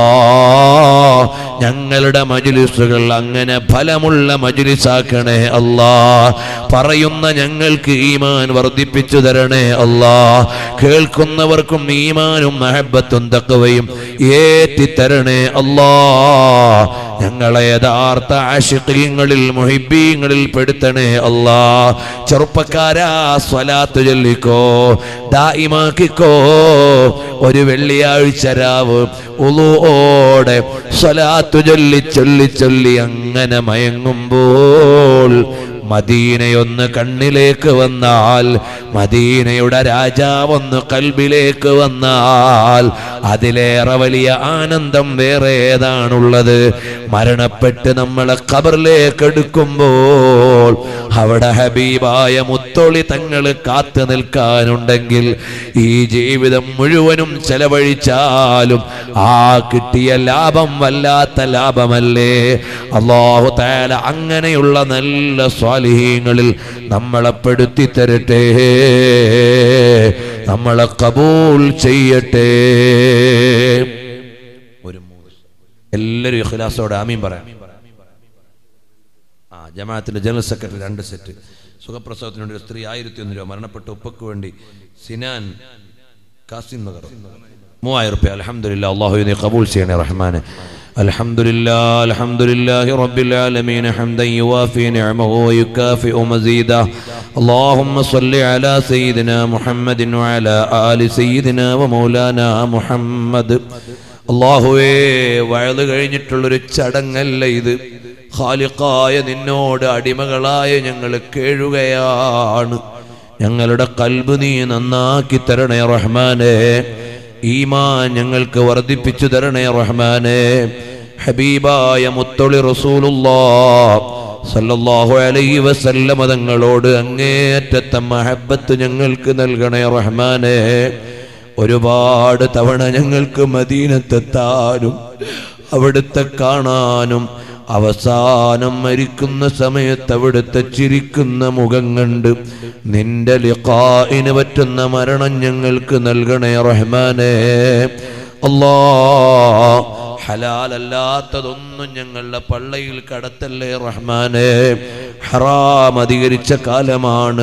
ഞങ്ങളുടെ മജുലിസുകൾ അങ്ങനെ ഫലമുള്ള മജുലിസാക്കണേ അല്ലാ പറയുന്ന ഞങ്ങൾക്ക് ഈമാൻ വർദ്ധിപ്പിച്ചു തരണേ അല്ലാ കേൾക്കുന്നവർക്കും ഈമാനും മഹബത്തും തക്കവയും ഏറ്റി തരണേ അല്ലാ ഞങ്ങളെ യഥാർത്ഥ ആശിഖീങ്ങളിൽ മുഹിബീങ്ങളിൽ പെടുത്തണേ അല്ലാ ചെറുപ്പക്കാരാ സ്വലാത്ത് ചൊല്ലിക്കോ ദായിമാക്കിക്കോ ഒരു വെള്ളിയാഴ്ച രാവ് ഉളുവോടെ സ്വലാത്തു ചൊല്ലി ചൊല്ലി ചൊല്ലി അങ്ങനെ മയങ്ങുമ്പോൾ മദീനയൊന്ന് കണ്ണിലേക്ക് വന്നാൽ മദീനയുടെ രാജാവൊന്ന് കൽബിലേക്ക് വന്നാൽ അതിലേറെ വലിയ ആനന്ദം വേറെ ഏതാണുള്ളത് മരണപ്പെട്ട് നമ്മളെ ഖബറിലേക്ക് എടുക്കുമ്പോൾ അവിടെ ഹബീബായ മുത്തൊളി തങ്ങൾ കാത്തു നിൽക്കാനുണ്ടെങ്കിൽ ഈ ജീവിതം മുഴുവനും ചെലവഴിച്ചാലും ആ കിട്ടിയ ലാഭം വല്ലാത്ത ലാഭമല്ലേ അള്ളാഹു താല അങ്ങനെയുള്ള നല്ല സ്വാലിഹീങ്ങളിൽ നമ്മളെ പെടുത്തി തരട്ടെ നമ്മളെ കബൂൽ ചെയ്യട്ടെ ഒരു മൂന്ന് എല്ലാവരും ഇഖ്ലാസോടെ ആമീൻ പറയാം ആ ജമാഅത്തിന്റെ ജനറൽ സെക്രട്ടറി രണ്ട് സെറ്റ് സുഖപ്രസവത്തിന് വേണ്ടി ഒരു സ്ത്രീ ആയിരത്തി ഒന്ന് രൂപ മരണപ്പെട്ട ഉപ്പക്ക് വേണ്ടി സിനാൻ കാസിം നഗർ മൂവായിരം റുപ്യ അലഹമില്ല അള്ളാഹു നീ കബൂൽ ചെയ്യണേ റഹ്മാനെ الحمد لله الحمد لله رب العالمين حمدا يوافي نعمه ويكافئ مزيده اللهم صل على سيدنا محمد وعلى آل سيدنا ومولانا محمد അള്ളാഹുവേ വയത് കഴിഞ്ഞിട്ടുള്ളൊരു ചടങ്ങല്ല ഇത് ഖാലിഖായ നിന്നോട് അടിമകളായ ഞങ്ങൾ കേഴുകയാണ് ഞങ്ങളുടെ കൽബ് നീ നന്നാക്കി തരണേ റഹ്മാനെ ഈമാൻ ഞങ്ങൾക്ക് വർദ്ധിപ്പിച്ചു തരണേ റഹ്മാനെ ഹബീബായ മുത്തൊളി റസൂലുള്ളാ സല്ലല്ലാഹു അലൈഹി വസല്ലമ തങ്ങളോട് അങ്ങേയറ്റത്തെ മഹബത്ത് ഞങ്ങൾക്ക് നൽകണേ റഹ്മാനെ ഒരുപാട് തവണ ഞങ്ങൾക്ക് മദീനത്തെത്താനും അവിടുത്തെ കാണാനും അവസാനം മരിക്കുന്ന സമയത്ത് അവിടുത്തെ ചിരിക്കുന്ന മുഖം കണ്ട് നിന്റെ ലിഖായിന് പറ്റുന്ന മരണം ഞങ്ങൾക്ക് നൽകണേ റഹ്മാനെ അല്ലാ ഹലാലല്ലാത്തതൊന്നും ഞങ്ങളുടെ പള്ളയിൽ കടത്തല്ലേ റഹ്മാനെ ഹറാം അധികരിച്ച കാലമാണ്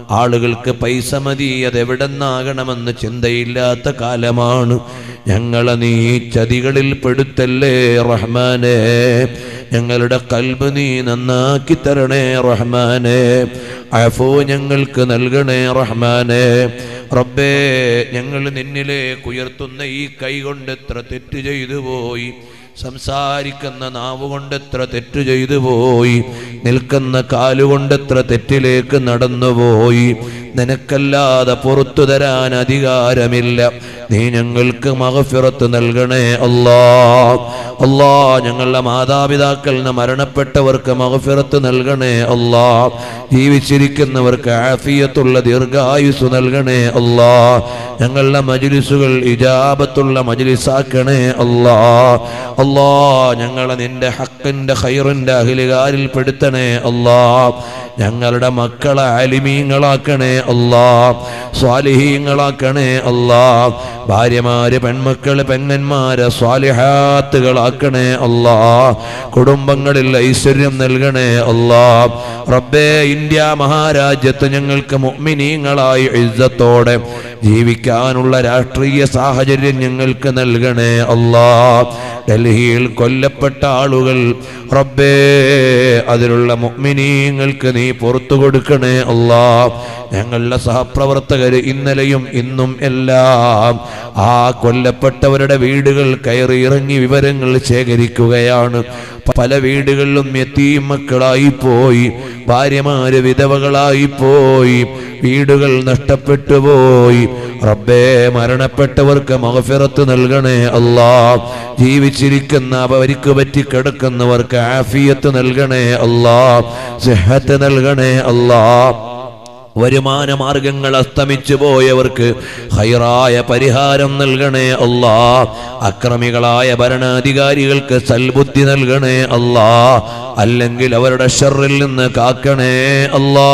ആളുകൾക്ക് പൈസ മതി അതെവിടെന്നാകണമെന്ന് ചിന്തയില്ലാത്ത കാലമാണ് ഞങ്ങളെ നീ ചതികളിൽ പെടുത്തല്ലേ റഹ്മാനെ ഞങ്ങളുടെ കൽബ് നീ നന്നാക്കി തരണേ റഹ്മാനെ അഫോ ഞങ്ങൾക്ക് നൽകണേ റഹ്മാനെ റബ്ബേ ഞങ്ങൾ നിന്നിലേക്ക് ഉയർത്തുന്ന ഈ കൈ കൊണ്ട് എത്ര തെറ്റ് ചെയ്തു പോയി സംസാരിക്കുന്ന നാവ് കൊണ്ട് എത്ര തെറ്റ് ചെയ്തു പോയി നിൽക്കുന്ന കാലുകൊണ്ട് എത്ര തെറ്റിലേക്ക് നടന്നുപോയി നിനക്കല്ലാതെ പുറത്തു തരാൻ അധികാരമില്ല നീ ഞങ്ങൾക്ക് മകഫിറത്ത് നൽകണേ അല്ലാ അല്ലാ ഞങ്ങളുടെ മാതാപിതാക്കളിന് മരണപ്പെട്ടവർക്ക് മകഫിറത്ത് നൽകണേ അല്ലാ ജീവിച്ചിരിക്കുന്നവർക്ക് ആഫിയത്തുള്ള ദീർഘായുസ് നൽകണേ അല്ലാ ഞങ്ങളുടെ മജ്ലിസുകൾ ഇജാബത്തുള്ള മജ്ലിസാക്കണേ അല്ലാ അല്ലാ ഞങ്ങളെ നിന്റെ ഹക്കിന്റെ ഖൈറിന്റെ അഹിലുകാരിൽ പെടുത്തണേ അല്ലാ ഞങ്ങളുടെ മക്കളെ അലിമീങ്ങളാക്കണേ അല്ലാ സ്വാലിഹീങ്ങളാക്കണേ അല്ലാ ഭാര്യമാര് പെൺമക്കള് പെങ്ങന്മാര് സ്വാലിഹാത്തുകളാക്കണേ അല്ലാ കുടുംബങ്ങളിൽ ഐശ്വര്യം നൽകണേ അല്ലാ റബ്ബേ ഇന്ത്യ മഹാരാജ്യത്ത് ഞങ്ങൾക്ക് മുഅ്മിനീങ്ങളായി ഇസ്സത്തോടെ ജീവിക്കാനുള്ള രാഷ്ട്രീയ സാഹചര്യം ഞങ്ങൾക്ക് നൽകണേ അല്ലാ ഡൽഹിയിൽ കൊല്ലപ്പെട്ട ആളുകൾ റബ്ബേ അതിലുള്ള മുഅ്മിനീങ്ങൾക്ക് നീ പുറത്തു കൊടുക്കണേ അല്ലാ ഞങ്ങളുടെ സഹപ്രവർത്തകർ ഇന്നലെയും ഇന്നും എല്ലാം ആ കൊല്ലപ്പെട്ടവരുടെ വീടുകൾ കയറി ഇറങ്ങി വിവരങ്ങൾ ശേഖരിക്കുകയാണ് പല വീടുകളിലും എത്തിയും മക്കളായി പോയി ഭാര്യമാര് വിധവകളായി പോയി വീടുകൾ നഷ്ടപ്പെട്ടു പോയി റബ്ബേ മരണപ്പെട്ടവർക്ക് മഹഫിറത്ത് നൽകണേ അല്ലാ ജീവിച്ചിരിക്കുന്ന അവർക്ക് പറ്റി കിടക്കുന്നവർക്ക് ആഫിയത്ത് നൽകണേ അല്ലാ സിഹത്ത് നൽകണേ അല്ലാ വരുമാന മാർഗങ്ങൾ അസ്തമിച്ചു പോയവർക്ക് ഹൈറായ പരിഹാരം നൽകണേ അല്ലാ അക്രമികളായ ഭരണാധികാരികൾക്ക് സൽബുദ്ധി നൽകണേ അല്ലാ അല്ലെങ്കിൽ അവരുടെ ഷറിൽ നിന്ന് കാക്കണേ അല്ലാ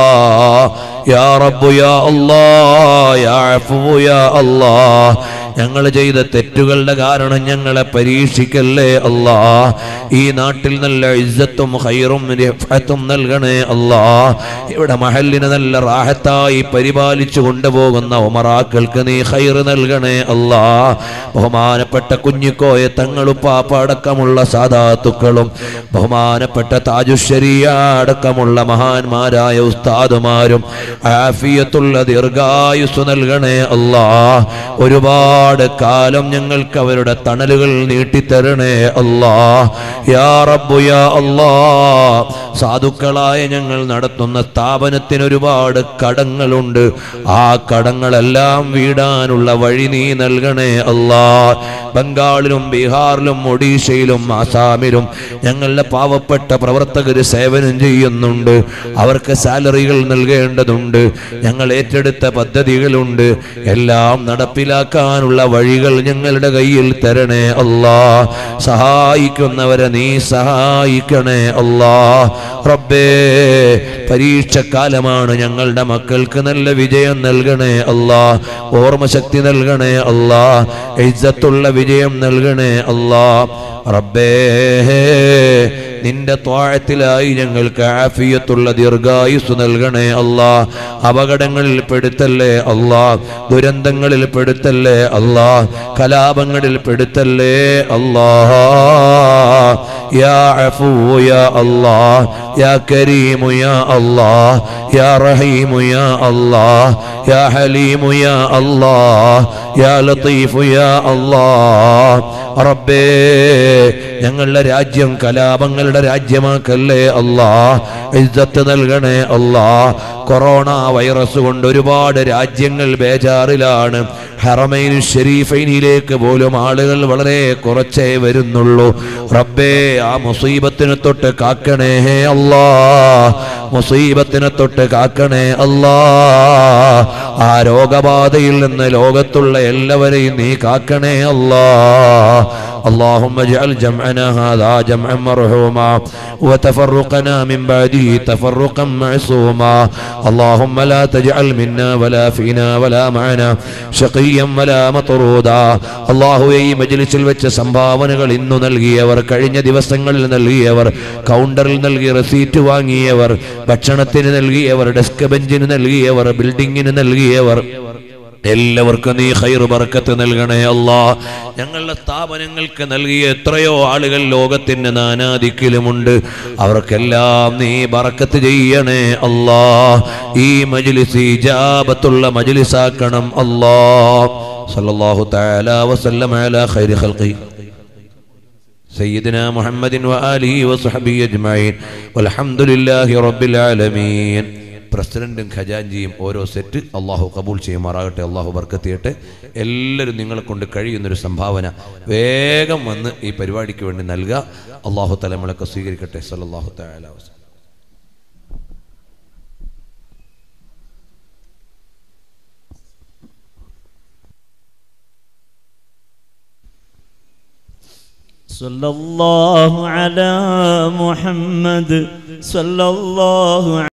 യാ റബ്ബു യാ അല്ലാ യാ അഫ്വു യാ അല്ലാ ഞങ്ങൾ ചെയ്ത തെറ്റുകളുടെ കാരണം ഞങ്ങളെ പരീക്ഷിക്കല്ലേ അല്ലാ ഈ നാട്ടിൽ നല്ല ഇജ്ജത്തും ഹൈറും രഫത്തും നൽകണേ അല്ലാ ഇവിടെ മഹലിന് നല്ല റാഹത്തായി പരിപാലിച്ചു കൊണ്ടുപോകുന്ന ഉമറാക്കൾക്ക് നീ ഹൈർ നൽകണേ അല്ലാ ബഹുമാനപ്പെട്ട കുഞ്ഞിക്കോയ തങ്ങളുപ്പാപ്പ അടക്കമുള്ള സാധാത്തുക്കളും ബഹുമാനപ്പെട്ട താജുശ്ശരിയ അടക്കമുള്ള മഹാന്മാരായ ഉസ്താദുമാരും ആഫിയത്തുള്ള ദീർഘായുസ് നൽകണേ അല്ലാ ഒരുപാട് കാലം ഞങ്ങൾക്ക് അവരുടെ തണലുകൾ നീട്ടിത്തരണേ അല്ലാ യാ റബ്ബു യാ അല്ലാ സാധുക്കളായ ഞങ്ങൾ നടത്തുന്ന സ്ഥാപനത്തിന് ഒരുപാട് കടങ്ങളുണ്ട് ആ കടങ്ങളെല്ലാം വീടാനുള്ള വഴി നീ നൽകണേ അല്ലാ ബംഗാളിലും ബീഹാറിലും ഒഡീഷയിലും ആസാമിലും ഞങ്ങളുടെ പാവപ്പെട്ട പ്രവർത്തകർ സേവനം ചെയ്യുന്നുണ്ട് അവർക്ക് സാലറികൾ നൽകേണ്ടതുണ്ട് ഞങ്ങൾ ഏറ്റെടുത്ത പദ്ധതികളുണ്ട് എല്ലാം നടപ്പിലാക്കാനുള്ള വഴികൾ ഞങ്ങളുടെ കയ്യിൽ തരണേ അല്ലാ സഹായിക്കുന്നവരെ നീ സഹായിക്കണേ അല്ലാ റബ്ബേ പരീക്ഷക്കാലമാണ് ഞങ്ങളുടെ മക്കൾക്ക് നല്ല വിജയം നൽകണേ അല്ലാ ഓർമ്മശക്തി നൽകണേ അല്ലാ ഇജ്ജത്തുള്ള വിജയം നൽകണേ അല്ലാ റബ്ബേ നിന്റെ ത്വാഴത്തിലായി ഞങ്ങൾക്ക് ആഫിയത്തുള്ള ദീർഘായുസ് നൽകണേ അല്ലാ അപകടങ്ങളിൽ പെടുത്തല്ലേ അല്ലാ ദുരന്തങ്ങളിൽ പെടുത്തല്ലേ അല്ലാ കലാപങ്ങളിൽ പെടുത്തല്ലേ അല്ലാ യാ അഫൂ യാ അല്ലാ യാ കരീമു യാ അല്ലാ യാ റഹീമു യാ അല്ലാ യാ ഹലീമു യാ അല്ലാ യാ ലത്തീഫു യാ അല്ലാ റബ്ബേ ഞങ്ങളുടെ രാജ്യം കലാപങ്ങളുടെ രാജ്യമാക്കല്ലേ അല്ലാ ഇജ്ജത്ത് നൽകണേ അല്ലാ കൊറോണ വൈറസ് കൊണ്ട് ഒരുപാട് രാജ്യങ്ങൾ ബേജാറിലാണ് ഹറമൈൻ ഷെരീഫൈനിലേക്ക് പോലും ആളുകൾ വളരെ കുറച്ചേ വരുന്നുള്ളൂ റബ്ബേ ആ മുസീബത്തിനെ തൊട്ട് കാക്കണേ അല്ലാ മുസീബത്തിനെ തൊട്ട് കാക്കണേ അല്ലാ ആ രോഗബാധയിൽ നിന്ന് ലോകത്തുള്ള എല്ലാവരെയും നീ കാക്കണേ അല്ലാ اللهم اجعل جمعنا هذا جمعا مرحوما وتفرقنا من بعده تفرقا معصوما اللهم لا تجعل منا ولا فينا ولا معنا شقيا ولا مطرودا الله ഈ മജ്ലിസിൽ വെച്ച സംഭാവനകൾ ഇന്നു നൽകിയവർ കഴിഞ്ഞ ദിവസങ്ങളിൽ നൽകിയവർ കൗണ്ടറിൽ നൽകി റെസീറ്റ് വാങ്ങിയവർ ഭക്ഷണത്തിന് നൽകിയവർ ഡെസ്ക് ബെഞ്ചിന് നൽകിയവർ ബിൽഡിങ്ങിന് നൽകിയവർ എല്ലാവർക്കും നീ ഹൈർ ബർക്കത്ത് നൽകണേ അല്ലാ ഞങ്ങളുടെ സ്ഥാപനങ്ങൾക്ക് നൽകിയ എത്രയോ ആളുകൾ ലോകത്തിന്റെ നാനാദിക്കിലുമുണ്ട് അവർക്കെല്ലാം നീ ബറക്കത്ത് ചെയ്യണേ അല്ലാ ഈ മജ്ലിസ് ഇജാബത്തുള്ള മജ്ലിസാക്കണം അല്ലാ സല്ലല്ലാഹു തആല വസല്ലം അലാ ഖൈരി ഖൽഖി سيدنا محمد وآله وصحبه أجمعين والحمد لله رب العالمين പ്രസിഡന്റും ഖജാൻജിയും ഓരോ സെറ്റ് അള്ളാഹു കബൂൾ ചെയ്യുമാറാകട്ടെ അള്ളാഹു ബർക്കത്ത് ചെയ്യട്ടെ എല്ലാവരും നിങ്ങളെ കൊണ്ട് കഴിയുന്നൊരു സംഭാവന വേഗം വന്ന് ഈ പരിപാടിക്ക് വേണ്ടി നൽകുക അള്ളാഹു തലമുളക്കെ സ്വീകരിക്കട്ടെ സല്ലല്ലാഹു തആല വസല്ലം صلى الله على محمد صلى الله